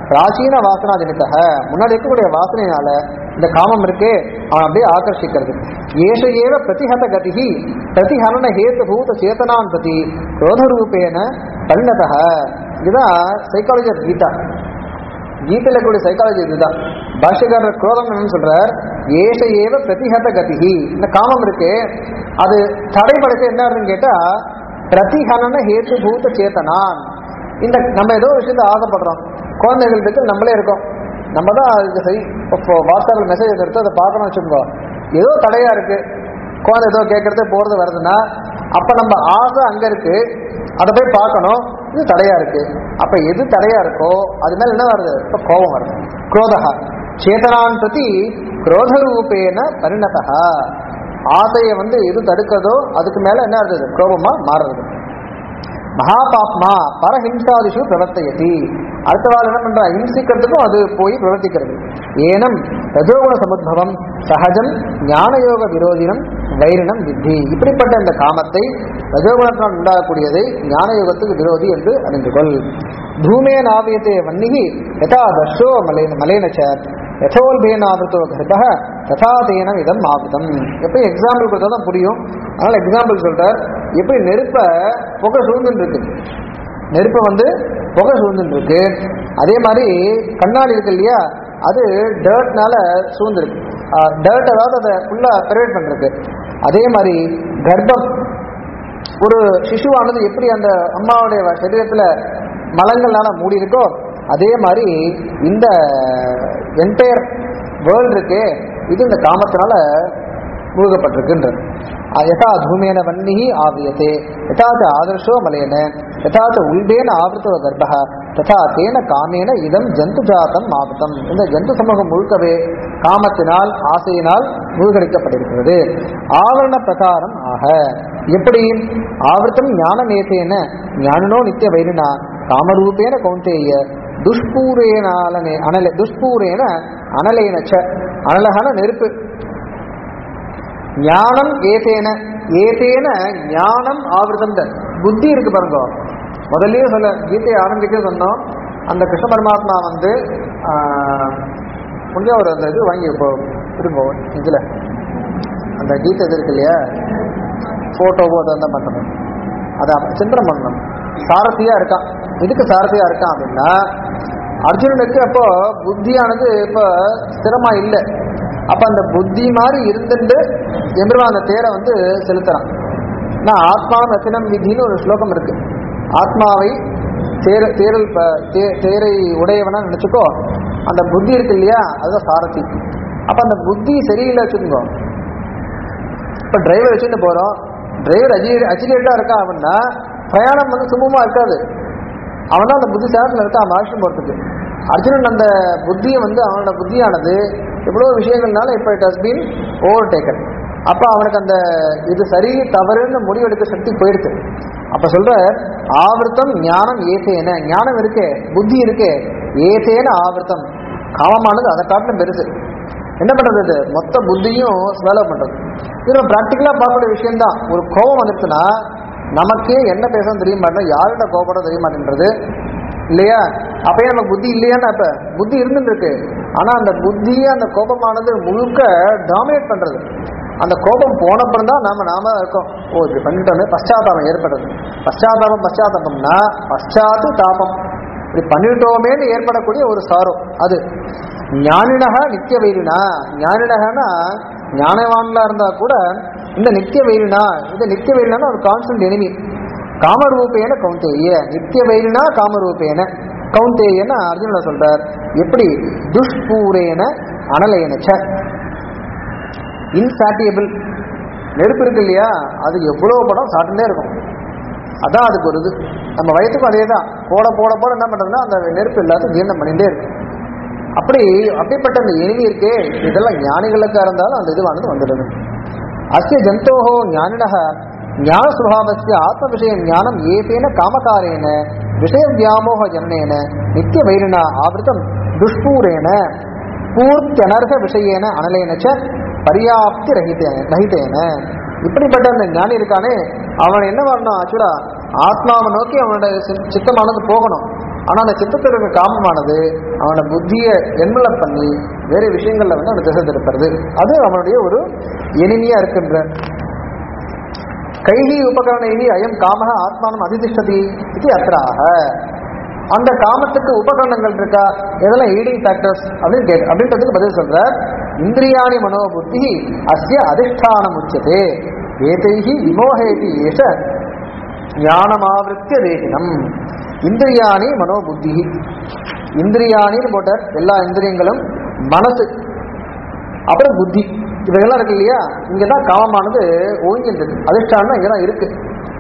பிராச்சீன வாசனா ஜனிதக முன்னாடி இருக்கக்கூடிய வாசனையினால இந்த காமம் இருக்கே அவன் அப்படியே ஆகர்ஷிக்கிறது ஏஷ ஏவ பிரதிஹத கதிகி பிரதிஹரண ஹேத்துபூத சேதனான் பிரதி குரோதரூபேன பரிணதக இதுதான் சைக்காலஜி ஆஃப் கீதா கீதையில கூடிய சைக்காலஜி இதுதான் பாஷ்யக்காரர் குரோதம் என்னன்னு சொல்றார் ஏஷ ஏவ பிரதிஹத கதிகி இந்த காமம் இருக்கு அது தடைபடுத்த என்ன ஆகுதுன்னு கேட்டா பிரதிஹனன ஹேத்து பூத சேத்தனான் இந்த நம்ம ஏதோ ஒரு விஷயத்த ஆசைப்படுறோம் குழந்தைகள் இருக்கு நம்மளே இருக்கோம் நம்ம தான் அதுக்கு சரி இப்போ வாட்ஸ்அப்பில் மெசேஜ் எடுத்து அதை பார்க்கணும்னு வச்சுக்கோ ஏதோ தடையா இருக்கு குழந்தை ஏதோ கேட்கறது போறது வருதுன்னா அப்ப நம்ம ஆசை அங்க இருக்கு அதை போய் பார்க்கணும் இது தடையா இருக்கு அப்ப எது தடையா இருக்கோ அது மேல என்ன வருது இப்ப கோபம் வருது குரோதகா சேதனான் பிரதி குரோத ரூபேன பரிணதா ஆசையை வந்து எது தடுக்கிறதோ அதுக்கு மேல என்ன இருந்தது கோபமா மாறுறது மகாபாப்மா பரஹிம்சாதிஷு பிரவர்த்தயதி அடுத்த வாரம் என்ன பண்றா ஹிம்சிக்கிறதுக்கும் அது போய் பிரவர்த்திக்கிறது ஏனம் ரஜோகுண சமுத்பவம் சகஜம் ஞானயோக விரோதினம் வைரினம் வித்தி இப்படிப்பட்ட இந்த காமத்தை ரஜோகுணத்தினால் உண்டாகக்கூடியதை ஞானயோகத்துக்கு விரோதி என்று அறிந்து கொள் தூமே நாவியத்தே வன்னிகி யதா தர்ஷோ மலேன மலேனச்ச யதோல்பேனாவிருத்தோ கர்ப்ப ததா தேனம் இதம் ஆவிதம் எப்படி எக்ஸாம்பிள் கொடுத்தா தான் புரியும் அதனால எக்ஸாம்பிள் சொல்றார் எப்படி நெருப்ப புகை சூழ்ந்துட்டு இருக்கு நெருப்பு வந்து புகை சூழ்ந்துட்டு இருக்கு அதே மாதிரி கண்ணாடி இருக்கு இல்லையா அது டர்ட்னால சூழ்ந்துருக்கு டர்ட் அதாவது அதை ஃபுல்லா பெர்வேட் பண்றது அதே மாதிரி கர்ப்பம் ஒரு சிசுவானது எப்படி அந்த அம்மாவுடைய சரீரத்துல மலங்கள்னால மூடி இருக்கோ அதே மாதிரி இந்த என்டையர் வேர்ல்டு இருக்கே இது இந்த காமத்தினால மூழ்கப்பட்டிருக்குன்றது யதா தூமேன வன்னி ஆவியத்தே யதா ச ஆதர்ஷோ மலேன யதா ச உல்பேன ஆவృతோ கர்ப்ப ததா தேன காமேன இதம் ஜந்து ஜாத்தம் ஆவృతం இந்த ஜந்து சமூகம் முழுக்கவே காமத்தினால் ஆசையினால் மூழ்கடிக்கப்பட்டிருக்கிறது ஆவரண பிரகாரம் ஆக எப்படி ஆவృతం ஞானமேதேன ஞானினோ நித்திய வைரினா காமரூபேன கௌந்தேய துஷ்பூரேனாலனே அனல துஷ்பூரேன அனலேனச்ச அனலகன நெருப்பு ஞானம் ஏதேன ஏதேன ஞானம் ஆவிரதம் புத்தி இருக்கு பாருங்க முதல்லயே சொல்ல கீதையை ஆரம்பிக்க சொன்னோம் அந்த கிருஷ்ண பரமாத்மா வந்து ஆஹ், முடிஞ்ச ஒரு அந்த இது வாங்கி இப்போ இருங்க இதுல அந்த கீதை இது இருக்கு இல்லையா போட்டோவோ அதை தான் பண்ணணும் அதை சிந்தனை பண்ணணும் சாரதியா இருக்கான் எதுக்கு சாரதியா இருக்கான் அப்படின்னா அர்ஜுனனுக்கு அப்போ புத்தியானது இப்போ ஸ்திரமா இல்லை அப்ப அந்த புத்தி மாதிரி இருந்துட்டு எம்பெருமான் அந்த தேரை வந்து செலுத்துறான் நான் ஆத்மா ரத்தினம் விதின்னு ஒரு ஸ்லோகம் இருக்கு ஆத்மாவை தேர தேரல் ப- தே- தேரை உடையவனா நினைச்சுக்கோ அந்த புத்தி இருக்கு இல்லையா அதுதான் சாரதி அப்ப அந்த புத்தி சரியில்லை வச்சுக்கோங்க இப்ப டிரைவர் வச்சுட்டு போறோம் டிரைவர் அஜி அஜிலேட்டா இருக்கா அப்படின்னா பிரயாணம் வந்து சுமூகமா இருக்காது அவன் தான் அந்த புத்தி சேரத்தில் இருக்கான் மகாஷ்டம் போறதுக்கு அர்ஜுனன் அந்த புத்தியை வந்து அவனோட புத்தியானது எவ்வளோ விஷயங்கள்னால இப்போ it has been over taken அப்போ அவனுக்கு அந்த இது சரி தவறுன்னு முடிவெடுக்க சக்தி போயிடுச்சு அப்ப சொல்ற ஆவர்த்தம் ஞானம் ஏதேன ஞானம் இருக்கே புத்தி இருக்கே ஏதேன ஆவர்த்தம் காமமானது அதை காட்டிலும் பெருசு என்ன பண்றது இது மொத்த புத்தியும் ஸ்வேலோ பண்றது இது ப்ராக்டிக்கலா பார்க்கக்கூடிய விஷயம் தான் ஒரு கோபம் வந்துருச்சுன்னா நமக்கே என்ன பேசணும் தெரிய மாட்டேன் யார்கிட்ட கோபப்பட தெரிய மாட்டேன்றது இல்லையா அப்பயே நமக்கு புத்தி இல்லையான்னு அப்ப புத்தி இருந்துட்டு இருக்கு ஆனா அந்த புத்தியே அந்த கோபமானது முழுக்க டாமினேட் பண்றது அந்த கோபம் போனப்புறம் தான் நாம நாம இருக்கோம் ஓ இப்படி பண்ணிட்டோமே பశ్చాத்தாபம் ஏற்படுறது பశ్చాத்தாபம் பశ్చాத்தாபம்னா பశ్చాத்து தாபம் இப்படி பண்ணிட்டோமேன்னு ஏற்படக்கூடிய ஒரு சாரோ அது ஞானினகா நித்திய வைரினா ஞானினகனா ஞானவான்களா இருந்தா கூட இந்த நித்திய வைரினா இந்த நித்திய வைரினா ஒரு கான்ஸ்டன்ட் எனிமி காமரூபேன கௌந்தேய நித்திய வைரினா காமரூபேன கௌந்தேயன அர்ஜுன சொல்றார் எப்படி துஷ்பூரேன அனலேனச்ச இன்சாட்டியபிள் நெருப்பு இருக்கு இல்லையா அது எவ்வளவு படம் சாப்பிட்டுட்டே இருக்கும் அதான் அதுக்கு ஒரு இது நம்ம வயத்துக்கும் அதே தான் போட போட போட என்ன பண்றதுன்னா அந்த நெருப்பு எல்லாத்தையும் ஜீரணம் பண்ணிட்டே இருக்கும் அப்படி அப்படிப்பட்ட அந்த எனிமி இருக்கே இதெல்லாம் ஞானிகளுக்கா இருந்தாலும் அந்த இதுவானது வந்துடுது அஸ்ய ஜந்தோஹோ ஞானினக ஞான சுபாவஸ்ய ஆத்ம விஷய ஞானம் ஏதேன காமகாரேன விஷய வியாமோக ஜனனேன நித்திய வைரினா ஆவிருத்தம் துஷ்பூரேன பூர்த்தியனர்க விஷயேன அனலேன ச பரியாப்தி ரஹிதேன ரஹிதேன இப்படிப்பட்ட அந்த ஞானி இருக்கானே அவன் என்ன வரணும் ஆக்சுவலா ஆத்மாவை நோக்கி அவனோட சி- சித்தமானது போகணும் ஆனா அந்த சித்தத்தில் இருக்க காமமானது அவன புத்தியை என்வலப் பண்ணி வேற விஷயங்கள்ல வந்து அவனை திசை திருப்புறது அது அவனுடைய ஒரு எளிமையா இருக்கின்ற கைகி உபகரணை அயம் காம ஆத்மானம் அதிதிஷ்டதி இது அத்திராக அந்த காமத்துக்கு உபகரணங்கள் இருக்கா எதெல்லாம் ஈடிங் ஃபேக்டர்ஸ் அப்படின்னு கேட்டு அப்படின்றதுக்கு பதில் சொல்றார் இந்திரியாணி மனோபுத்தி அஸ்ய அதிஷ்டானம் உச்சதே ஏதைஹி விமோகேதி ஏஷ ஞானமாவிருத்திய தேகினம் இந்திரியாணி மனோபுத்தி இந்திரியாணின்னு போட்டார் எல்லா இந்திரியங்களும் மனசு அப்புறம் புத்தி இவைகள்லாம் இருக்கு இல்லையா இங்கதான் காமமானது ஒழுங்கின்றது அதிஷ்டானம் இங்கதான் இருக்கு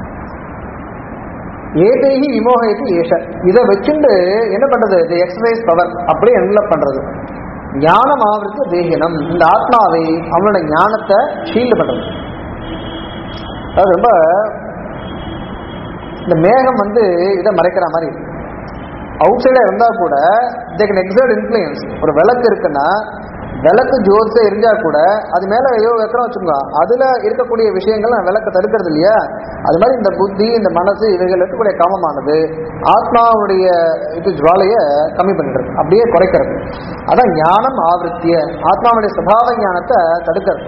ஏதைஹி விமோகயத்து ஏஷ இதை வச்சுண்டு என்ன பண்றது இது எக்ஸசைஸ் பவர் அப்படியே என்வலப் பண்றது ஞானம் ஆவருக்கு தேகினம் இந்த ஆத்மாவை அவனோட ஞானத்தை ஷீல்டு பண்றது அது ரொம்ப இந்த மேகம் வந்து இதை மறைக்கிற மாதிரி அவுட் சைடா இருந்தா கூட தே கேன் எக்ஸர்ட் இன்ஃப்ளூயன்ஸ் ஒரு விளக்கு இருக்குன்னா விளக்கு ஜோர்ஸே எரிஞ்சா கூட அது மேல ஏதோ வைக்கிறோம் வச்சுக்கோங்க அதுல இருக்கக்கூடிய விஷயங்கள் நான் விளக்க தடுக்கிறது இல்லையா அது மாதிரி இந்த புத்தி இந்த மனசு இவைகள் இருக்கக்கூடிய காமமானது ஆத்மாவுடைய இது ஜுவாலைய கம்மி பண்ணிடுறது அப்படியே குறைக்கிறது அதான் ஞானம் ஆவருத்திய ஆத்மாவுடைய சுபாவ ஞானத்தை தடுக்கிறது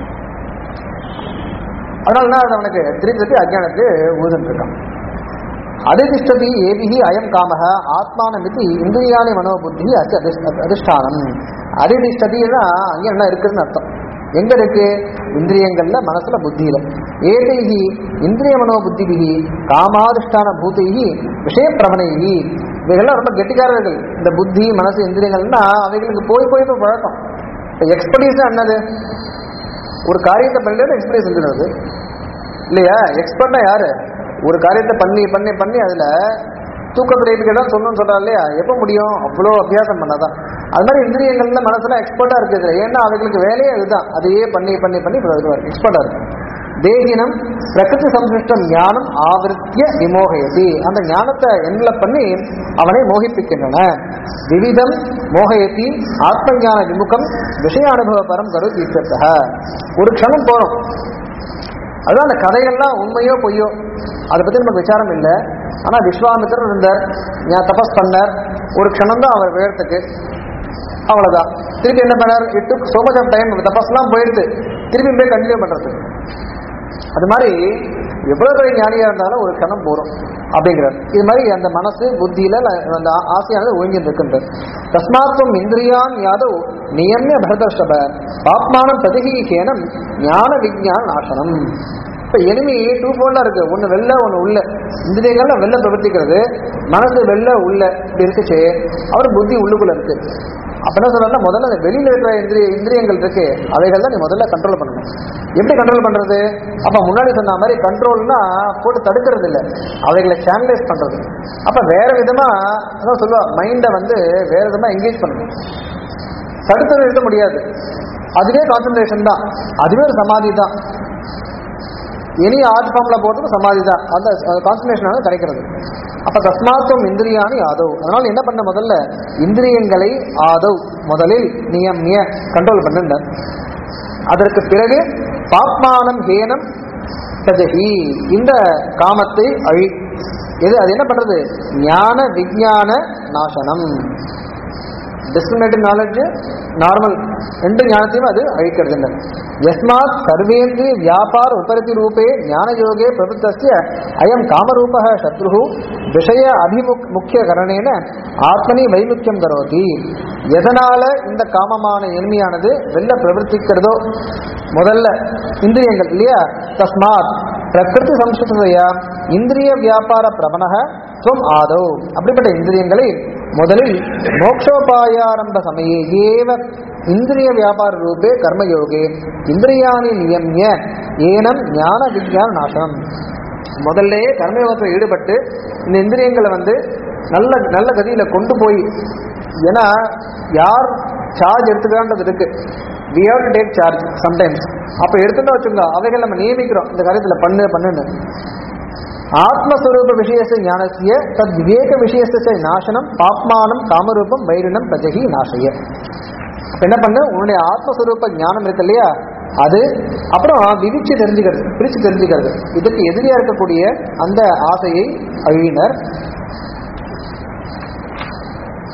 அதனால என்ன ஆகுது அவனுக்கு திருப்பி திருப்பி அஜானத்துக்கு ஊதுன்னு இருக்கான் அதிதிஷ்டதி ஏபிஹி அயம் காமக ஆத்மானமிதி இந்திரியாணி மனோபுத்தி அச்சு அதிஷ்- அதிஷ்டானம் அதிதிஷ்டதினா அங்க என்ன இருக்குதுன்னு அர்த்தம் எங்க இருக்கு இந்திரியங்கள்ல மனசுல புத்தியில ஏதைஹி இந்திரிய மனோபுத்திபிகி காமாதிஷ்டான பூதைஹி விஷய பிரவணைஹி இவைகள்லாம் ரொம்ப கெட்டிக்காரர்கள் இந்த புத்தி மனசு இந்திரியங்கள்னா அவைகளுக்கு போய் போய் போய் பழக்கம் எக்ஸ்பர்டீஸ் என்னது ஒரு காரியத்தை பண்ணிட்டு எக்ஸ்பீரியன்ஸ் செஞ்சிடுறது இல்லையா எக்ஸ்பர்ட்னா யாரு ஒரு காரியத்தை பண்ணி பண்ணி பண்ணி அதுல தூக்கத்துறைக்கு தான் சொல்லணும்னு சொல்றா இல்லையா எப்போ முடியும் அவ்வளோ அபியாசம் பண்ணாதான் அது மாதிரி இந்திரியங்கள்ல மனசுல எக்ஸ்பர்ட்டா இருக்குது ஏன்னா அவைகளுக்கு வேலையே இதுதான் அதையே பண்ணி பண்ணி பண்ணி எக்ஸ்பர்ட்டா இருக்கு தேகினம் பிரகிருதி சம்சிருஷ்டம் ஞானம் ஆவருத்திய விமோகயதி அந்த ஞானத்தை என்வலப் பண்ணி அவனை மோகிப்பிக்கின்றன விவிதம் மோகயத்தி ஆத்ம ஞான விமுகம் விஷய அனுபவ பரம் கரு தீர்த்தத்தக ஒரு க்ஷணம் போறோம் அதுதான் அந்த கதைகள்லாம் உண்மையோ பொய்யோ அதை பத்தி நமக்கு விசாரம் இல்லை ஆனா விஸ்வாமித்திரர் இருந்தார் ஞா- தபஸ் பண்ணார் ஒரு க்ஷணம் தான் அவர் விழறதுக்கு அவ்வளவுதான் திருப்பி என்ன பண்ணார் it took so much of time தபஸ்லாம் போயிடுது திருப்பி போய் கண்டினியூ பண்றது அது மாதிரி எவ்வளவு பெரிய ஞானியா இருந்தாலும் ஒரு க்ஷணம் போறோம் அப்படிங்கிறார் இது மாதிரி அந்த மனசு புத்தியில அந்த ஆ- ஆசையானது ஒழுங்கி இருக்கின்றது தஸ்மாத்வம் இந்திரியான் யாதவ் நியமிய பரதர்ஷப பாப்மானம் பிரதிகீகேனம் ஞான விஜயான நாசனம் இப்ப எனிமி டூ ஃபோல்டா இருக்கு ஒன்னு வெளில ஒன்னு உள்ள இந்திரியங்கள்ல வெளில பிரவர்த்திக்கிறது மனசு வெளில உள்ள இப்படி இருக்குச்சு அவர் புத்தி உள்ளுக்குள்ள இருக்கு அப்ப என்ன சொல்றா முதல்ல அந்த வெளியில இருக்கிற இந்திரிய இந்திரியங்கள் இருக்கு அவைகள் தான் நீ முதல்ல கண்ட்ரோல் பண்ணணும் எப்படி கண்ட்ரோல் பண்றது அப்ப முன்னாடி சொன்ன மாதிரி கண்ட்ரோல்னா போட்டு தடுக்கிறது இல்ல அவைகளை சேனலைஸ் பண்றது அப்ப வேற விதமா அதான் சொல்லுவா மைண்டை வந்து வேற விதமா என்கேஜ் பண்ணணும் தடுத்து நிறுத்த முடியாது அதுவே கான்சென்ட்ரேஷன் தான் அதுவே ஒரு சமாதி தான் எனி ஆர்ட் ஃபார்ம்ல போறதுக்கு சமாதி தான் அந்த கான்சன்ட்ரேஷனால கிடைக்கிறது அப்ப தஸ்மாத்துவம் இந்திரியானி ஆதவ் அதனால என்ன பண்ண முதல்ல இந்திரியங்களை ஆதவ் முதலில் நியமிய கண்ட்ரோல் பண்ணுங்க அதற்கு பிறகு பாப்மானம் ஹேனம் சஜகி இந்த காமத்தை அழி எது அது என்ன பண்றது ஞான விஞ்ஞான நாசனம் டிஸ்கிரிமினேட்டிவ் நாலேஜ் நார்மல் ரெண்டு ஞானத்தையும் அது அழிக்கிறது இல்லை யஸ்மாத் சர்வேந்திரிய வியாபார உபரிதி ரூபே ஞான யோகே பிரபுத்தஸ்ய அயம் காமரூப சத்ரு விஷய அபிமுக் முக்கிய கரணேன ஆத்மனி வைமுக்கியம் கரோதி எதனால இந்த காமமான எளிமையானது வெளில பிரவர்த்திக்கிறதோ முதல்ல இந்திரியங்கள் இல்லையா தஸ்மாத் பிரகிருதி சம்ஸ்கிருதையா இந்திரிய வியாபார பிரபணக துவம் ஆதோ அப்படிப்பட்ட இந்திரியங்களை முதலில் மோக்ஷோபாயாரம்ப சமயே ஏவ இந்திரிய வியாபார ரூபே கர்மயோகே இந்திரியாணி நியமிய ஏனம் ஞான விஞ்ஞான நாசனம் முதல்லயே கர்மயோகத்தில் ஈடுபட்டு இந்த இந்திரியங்களை வந்து நல்ல நல்ல கதியில கொண்டு போய் ஏன்னா யார் சார்ஜ் எடுத்துக்கிறான்றது இருக்கு we have to take charge sometimes அப்ப எடுத்துட்டா வச்சுங்க அவைகள் நம்ம நியமிக்கிறோம் இந்த காரியத்துல பண்ணு பண்ணுன்னு ஆத்மஸ்வரூப விஷயச ஞானசிய தத் விவேக விஷயச நாசனம் பாப்மானம் காமரூபம் வைரினம் பிரஜகி நாசய அப்ப என்ன பண்ணு உன்னுடைய ஆத்மஸ்வரூப ஞானம் இருக்கு இல்லையா அது அப்புறம் விதிச்சு தெரிஞ்சுக்கிறது பிரிச்சு தெரிஞ்சுக்கிறது இதுக்கு எதிரியா இருக்கக்கூடிய அந்த ஆசையை அழியினர்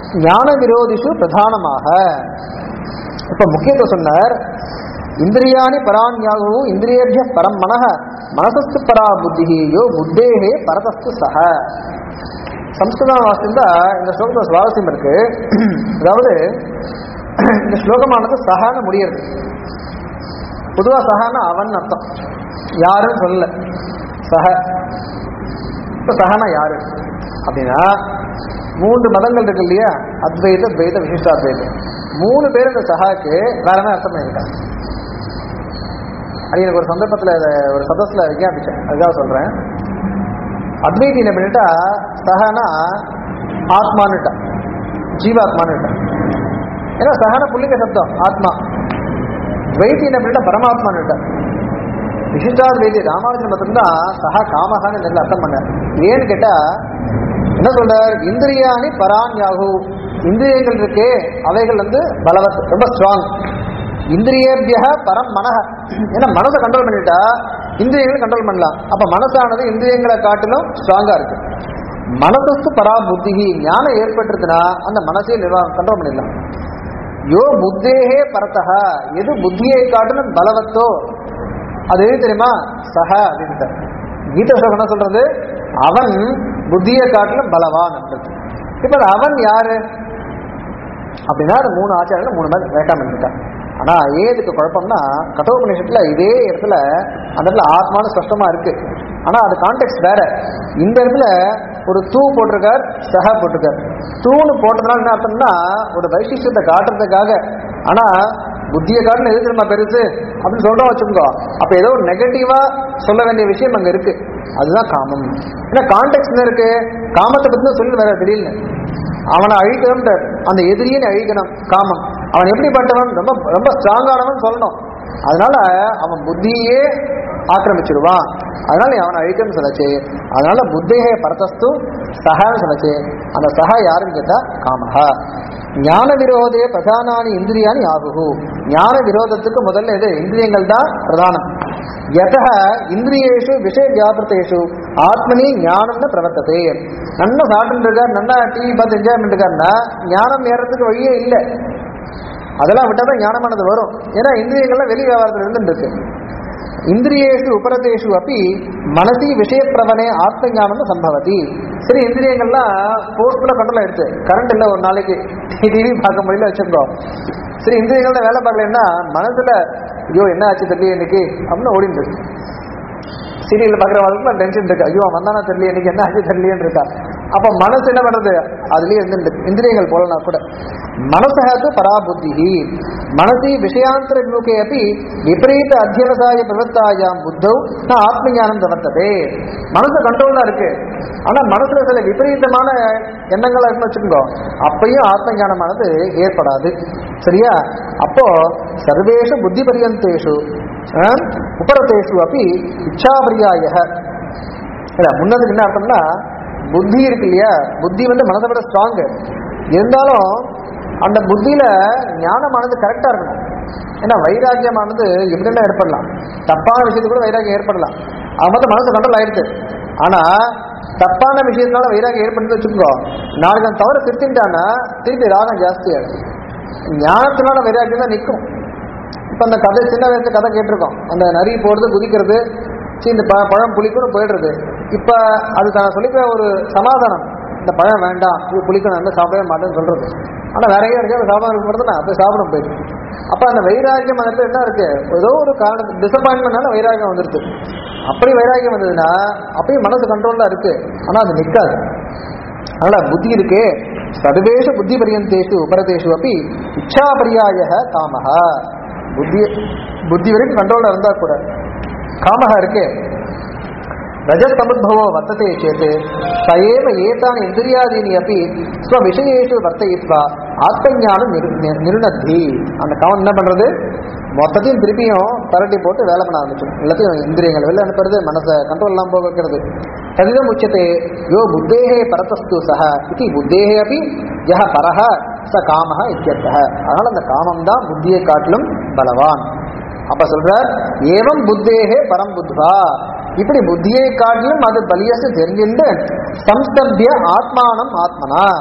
ஞான விரோதிஷு பிரதானமாக இப்ப முக்கியத்துவம் சொன்னார் இந்திரியாணி பராண்யாகு இந்திரியேபிய பரம் மனஹ மனசஸ்து பரா புத்தி யோ புத்தேகே பரதஸ்து சக சம்ஸ்கிருதம் வாசிந்தா இந்த ஸ்லோகத்தில் சுவாரஸ்யம் இருக்கு அதாவது இந்த ஸ்லோகமானது சகான்னு முடியுது பொதுவா சகான்னா அவன் அர்த்தம் யாருன்னு சொல்லல சக இப்ப சகனா யாரு அப்படின்னா மூன்று மதங்கள் இருக்கு இல்லையா அத்வைத துவைத விசிஷ்டாத்வைதம் மூணு பேர் இந்த சகாக்கு வேற என்ன அர்த்தம் இருக்காங்க அது எனக்கு ஒரு சந்தர்ப்பத்தில் இதை ஒரு சதஸ்ல விஞ்ஞாபிச்சேன் அதுக்காக சொல்றேன் அத்வைதி என்ன பண்ணிட்டா சகனா ஆத்மானுட்டா ஜீவாத்மானுட்டா ஏன்னா சகன புள்ளிங்க சப்தம் ஆத்மா துவைதி என்ன பண்ணிட்டா பரமாத்மானுட்டா விசிஷ்டாத்வைதி ராமானுஜன் மட்டும்தான் சஹா காமகான்னு நல்ல அர்த்தம் பண்ணார் ஏன்னு கேட்டா என்ன சொல்றார் இந்திரியாணி பரான் யாகு இந்திரியங்கள் இருக்கே அவைகள் வந்து பலவத் ரொம்ப ஸ்ட்ராங் இந்திரியேபிய பரம் மனஹ ஏன்னா மனசை கண்ட்ரோல் பண்ணிட்டா இந்திரியங்களை கண்ட்ரோல் பண்ணலாம் அப்ப மனசானது இந்திரியங்களை காட்டிலும் ஸ்ட்ராங்கா இருக்கு மனசஸ்து பரா புத்தி ஞானம் ஏற்பட்டுருச்சுன்னா அந்த மனசையே நிர்வாகம் கண்ட்ரோல் பண்ணிடலாம் யோ புத்தேகே பரத்தக எது புத்தியை காட்டிலும் பலவத்தோ அது எது தெரியுமா சக அப்படின்ட்டு கீத ஸ்லோகம் என்ன சொல்றது அவன் புத்தியை காட்டிலும் பலவான் அப்படின்றது இப்ப அந்த அவன் யாரு அப்படின்னா அது மூணு ஆச்சாரங்கள் மூணு மாதிரி வேண்டாம் பண்ணிட்டான் ஆனா ஏன் இதுக்கு குழப்பம்னா கட்டோபநிஷத்துல இதே இடத்துல அந்த இடத்துல ஆத்மானு ஸ்பஷ்டமா இருக்கு ஆனா அது கான்டெக்ட் வேற இந்த இடத்துல ஒரு தூ போட்டிருக்கார் சஹா போட்டிருக்கார் தூணு போட்டதுனால என்ன அர்த்தம்னா ஒரு வைசிஷ்டத்தை காட்டுறதுக்காக ஆனா புத்தியை காட்டின எது தெரியுமா பெருசு அப்படின்னு சொல்றோம் வச்சுக்கோ அப்ப ஏதோ ஒரு நெகட்டிவா சொல்ல வேண்டிய விஷயம் அங்க இருக்கு அதுதான் காமம் ஏன்னா கான்டெக்ட் என்ன இருக்கு காமத்தை பத்தி தான் சொல்லி வேற திடீர்னு அவனை அழிக்கணும் அந்த எதிரியை அழிக்கணும் காமம் அவன் எப்படிப்பட்டவன் ரொம்ப ரொம்ப ஸ்ட்ராங்கானவன் சொல்லணும் அதனால அவன் புத்தியே ஆக்கிரமிச்சிருவான் அதனால நீ அவனை அழிக்கணும்னு சொல்லச்சு அதனால புத்தேகே பரதஸ்து சகான்னு சொல்லச்சு அந்த சகா யாருன்னு கேட்டா காமஹா ஞான விரோதே பிரதானானி இந்திரியானி ஆகுகு ஞான விரோதத்துக்கு முதல்ல எது இந்திரியங்கள் தான் பிரதானம் யத இந்திரியேஷு விஷய வியாபிரத்தேஷு ஆத்மனி ஞானம்னு பிரவர்த்ததே நல்லா சாப்பிட்டு இருக்கார் நல்லா டிவி பார்த்து என்ஜாய் பண்ணிட்டு இருக்காருன்னா ஞானம் ஏறதுக்கு வழியே இல்லை அதெல்லாம் விட்டா தான் ஞானமானது வரும் ஏன்னா இந்திரியங்கள்லாம் வெளி வியாபாரத்தில் இருந்துட்டு இருக்கு இந்திரியேஷு உபரதேஷு அப்படி மனசி விஷயப்பிரவனே ஆத்ம ஞானம் சம்பவதி சரி இந்திரியங்கள்லாம் ஃபோர்ஸ்ஃபுல்லாக கண்ட்ரோல் ஆயிடுச்சு கரண்ட் இல்லை ஒரு நாளைக்கு டிவி பார்க்க முடியல வச்சிருந்தோம் சரி இந்திரியங்கள்ல வேலை பார்க்கலன்னா மனசுல ஐயோ என்ன ஆச்சு தெரியல இன்னைக்கு அப்படின்னு ஓடிட்டு இருக்கு சீரியல் பார்க்குறவங்களுக்கு டென்ஷன் இருக்கு ஐயோ அவன் வந்தானா தெரியல இன்னைக்கு என்ன ஆச்சு தெரியலேன்னு இருக்கா அப்ப மனசு என்ன பண்றது அதுலயே இருந்து இந்திரியங்கள் போலனா கூட மனசு பராபுத்தி மனசி விஷயாந்தர விமுகே அப்படி விபரீத அத்தியவசாய பிரவர்த்தாயாம் புத்தௌ நான் ஆத்ம ஞானம் தவர்த்ததே மனசு கண்ட்ரோல் தான் இருக்கு ஆனா மனசுல சில விபரீதமான எண்ணங்களா இருந்து வச்சுக்கோ அப்பயும் ஆத்ம ஞானமானது ஏற்படாது சரியா அப்போ சர்வேஷு புத்தி பரியந்தேஷு அஹ், உபரதேஷு அப்படி இச்சாபரியாய இல்ல முன்னதுக்கு என்ன அர்த்தம்னா புத்தி இருக்கு இல்லையா புத்தி வந்து மனதை விட ஸ்ட்ராங் இருந்தாலும் அந்த புத்தியில ஞானமானது கரெக்டா இருக்கணும் ஏன்னா வைராக்கியமானது எப்படின்னா ஏற்படலாம் தப்பான விஷயத்துக்கு கூட வைராக்கியம் ஏற்படலாம் அது மட்டும் மனசு கண்ட்ரோல் ஆயிடுது ஆனா தப்பான விஷயத்தினால வைராக்கியம் ஏற்படுது வச்சுக்கோ நாளைக்கு அந்த தவறு திருத்திட்டான்னா திருப்பி ராகம் ஜாஸ்தி ஆகும் ஞானத்தினால வைராக்கியம் தான் நிற்கும் இப்போ அந்த கதை சின்ன வயசு கதை கேட்டிருக்கோம் அந்த நரி போடுறது குதிக்கிறது சரி இந்த ப பழம் புளிக்கணும் போயிடுறது இப்போ அது தான் சொல்லிக்கிற ஒரு சமாதானம் இந்த பழம் வேண்டாம் இது புளிக்கணும் என்ன சாப்பிடவே மாட்டேன்னு சொல்றது ஆனால் வேற எங்கேயும் இருக்கு சாப்பிட இருக்க மட்டும் போய் சாப்பிட போயிடுது அப்போ அந்த வைராக்கியம் அந்த இடத்துல என்ன இருக்கு ஏதோ ஒரு காரணம் டிசப்பாயின்மெண்ட்னால வைராக்கியம் வந்துருது அப்படி வைராக்கியம் வந்ததுன்னா அப்பயும் மனசு கண்ட்ரோல்ல இருக்கு ஆனால் அது நிற்காது அதனால புத்தி இருக்கே சர்வேஷ புத்தி பரியந்தேஷு உபரதேஷு அப்படி இச்சாபரியாய காமஹ புத்தி புத்தி வரைக்கும் கண்ட்ரோல்ல இருந்தா கூட காமஹ இருக்கே ரஜத் சமுদ্ভவோ வர்த்ததே சேத் சயேவ ஏதான இந்திரியாதீனி அப்படி ஸ்வவிஷயேஷு வர்த்தயித்வா ஆத்மஞானம் நிரு நி- நிருணத்தி அந்த கவன் என்ன பண்றது மொத்தத்தையும் திருப்பியும் பரட்டி போட்டு வேலை பண்ண ஆரம்பிச்சிடும் எல்லாத்தையும் இந்திரியங்கள் வெளில அனுப்புறது மனசை கண்ட்ரோல் இல்லாம போக வைக்கிறது ததிதம் உச்சத்தை யோ புத்தேகே பரதஸ்து சஹ இது புத்தேகே அப்படி யஹ பரஹ ச காமஹ இத்தியர்த்தः அதனால அந்த காமம் தான் புத்தியை காட்டிலும் பலவான் அப்ப சொல்றார் ஏவம் புத்தேகே பரம் புத்வா இப்படி புத்தியை காட்டிலும் அது பலியசு தெரிஞ்சுண்டு சம்ஸ்தபிய ஆத்மானம் ஆத்மனா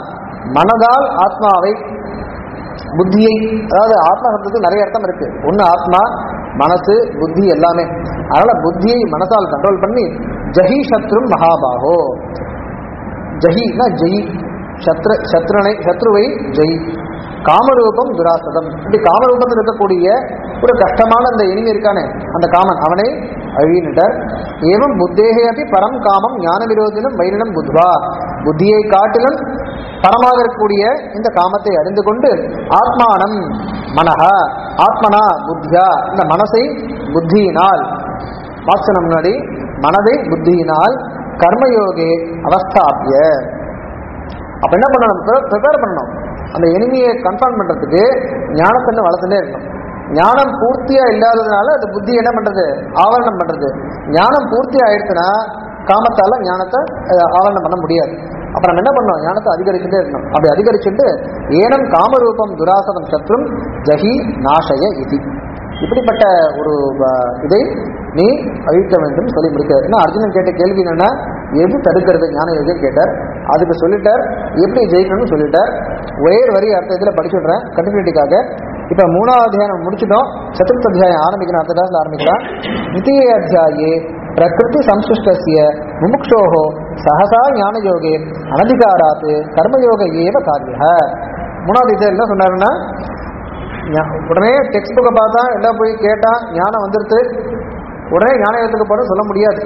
மனதால் ஆத்மாவை புத்தியை அதாவது ஆத்மா சப்தத்துக்கு நிறைய அர்த்தம் இருக்கு ஒன்று ஆத்மா மனசு புத்தி எல்லாமே அதனால புத்தியை மனசால் கண்ட்ரோல் பண்ணி ஜஹி சத்ரும் மகாபாகோ ஜஹினா ஜெயி சத்ரு சத்ருனை சத்ருவை ஜெய் காமரூபம் துராசதம் இப்படி காமரூபத்தில் இருக்கக்கூடிய ஒரு கஷ்டமான அந்த இனிமை இருக்கானே அந்த காமன் அவனை அழியினர் ஏவம் புத்தேகே அப்படி பரம் காமம் ஞான விரோதினம் வைரினம் புத்வா புத்தியை காட்டிலும் பரமாக இருக்கக்கூடிய இந்த காமத்தை அறிந்து கொண்டு ஆத்மானம் மனஹ ஆத்மனா புத்தியா இந்த மனசை புத்தியினால் வாசனம் முன்னாடி மனதை புத்தியினால் கர்மயோகே அவஸ்தாபிய அப்ப என்ன பண்ணணும் ப்ரிப்பேர் பண்ணணும் அந்த எனிமியை கன்ஃபார்ம் பண்றதுக்கு ஞானத்தை இன்னும் வளர்த்துட்டே இருக்கணும் ஞானம் பூர்த்தியா இல்லாததுனால அது புத்தி என்ன பண்றது ஆவரணம் பண்றது ஞானம் பூர்த்தி ஆயிடுச்சுன்னா காமத்தால ஞானத்தை அஹ், ஆவரணம் பண்ண முடியாது அப்ப நம்ம என்ன பண்ணோம் ஞானத்தை அதிகரிச்சுட்டே இருக்கணும் அப்படி அதிகரிச்சுட்டு ஏனம் காமரூபம் துராசனம் சத்ரும் ஜஹி நாசய இதி இப்படிப்பட்ட ஒரு அஹ், இதை நீ அழிக்க வேண்டும் சொல்லி முடிக்க ஏன்னா அர்ஜுனன் கேட்ட கேள்வி என்னன்னா எது தடுக்கிறது ஞான யோகம் கேட்டார் அதுக்கு சொல்லிட்டார் எப்படி ஜெயிக்கணும்னு சொல்லிட்டார் ஒரே வரி அடுத்த இதில் படிச்சுடுறேன் கண்டினியூட்டிக்காக இப்போ மூணாவது அத்தியாயம் முடிச்சிட்டோம் சதுர்த்த அத்தியாயம் ஆரம்பிக்கணும் அடுத்த கிளாஸ்ல ஆரம்பிக்கலாம் द्वितीय அத்தியாயே பிரகிருதி சம்சுஷ்டசிய முமுக்ஷோஹோ சகசா ஞான யோகே அனதிகாராத் கர்மயோக ஏவ காரிய மூணாவது இது என்ன சொன்னாருன்னா ஞா- உடனே டெக்ஸ்ட் புக்கை பார்த்தா எல்லாம் போய் கேட்டா ஞானம் வந்துருது உடனே ஞான யோகத்துக்கு போட சொல்ல முடியாது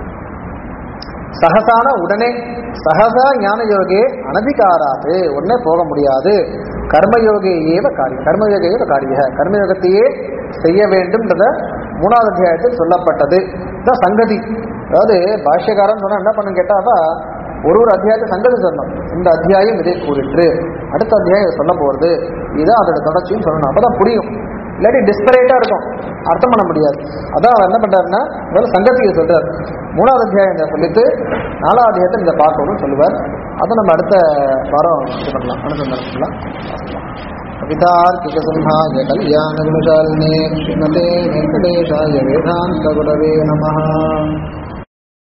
சகசான உடனே சகசா ஞான யோகே அனதிகாராது உடனே போக முடியாது கர்மயோகே ஏவ காரியம் கர்மயோக ஏவ காரிய கர்மயோகத்தையே செய்ய வேண்டும்ன்றத மூணாவது அத்தியாயத்தில் சொல்லப்பட்டது இதான் சங்கதி அதாவது பாஷ்யக்காரன் சொன்னா என்ன பண்ணு கேட்டாவா ஒரு ஒரு அத்தியாயத்தை சங்கதி சொல்லணும் இந்த அத்தியாயம் இதை கூறிற்று அடுத்த அத்தியாயம் இதை சொல்ல போறது இதான் அதோட தொடர்ச்சியும் சொல்லணும் அப்பதான் புரியும் இல்லாட்டி டிஸ்பரேட்டா இருக்கும் அர்த்தம் பண்ண முடியாது அதான் அவர் என்ன பண்றாருன்னா முதல்ல சங்கத்தியை சொல்றாரு மூணாவது அத்தியாயம் இதை சொல்லிட்டு நாலாவது அத்தியாயத்தை இதை பார்க்கணும்னு சொல்லுவார் அதை நம்ம அடுத்த வாரம் இது பண்ணலாம் அனுசந்தானம் பண்ணலாம் कवितार्किकसिंहाय कल्याणगुणशालिने श्रीमते वेङ्कटेशाय वेदान्तगुरवे नमः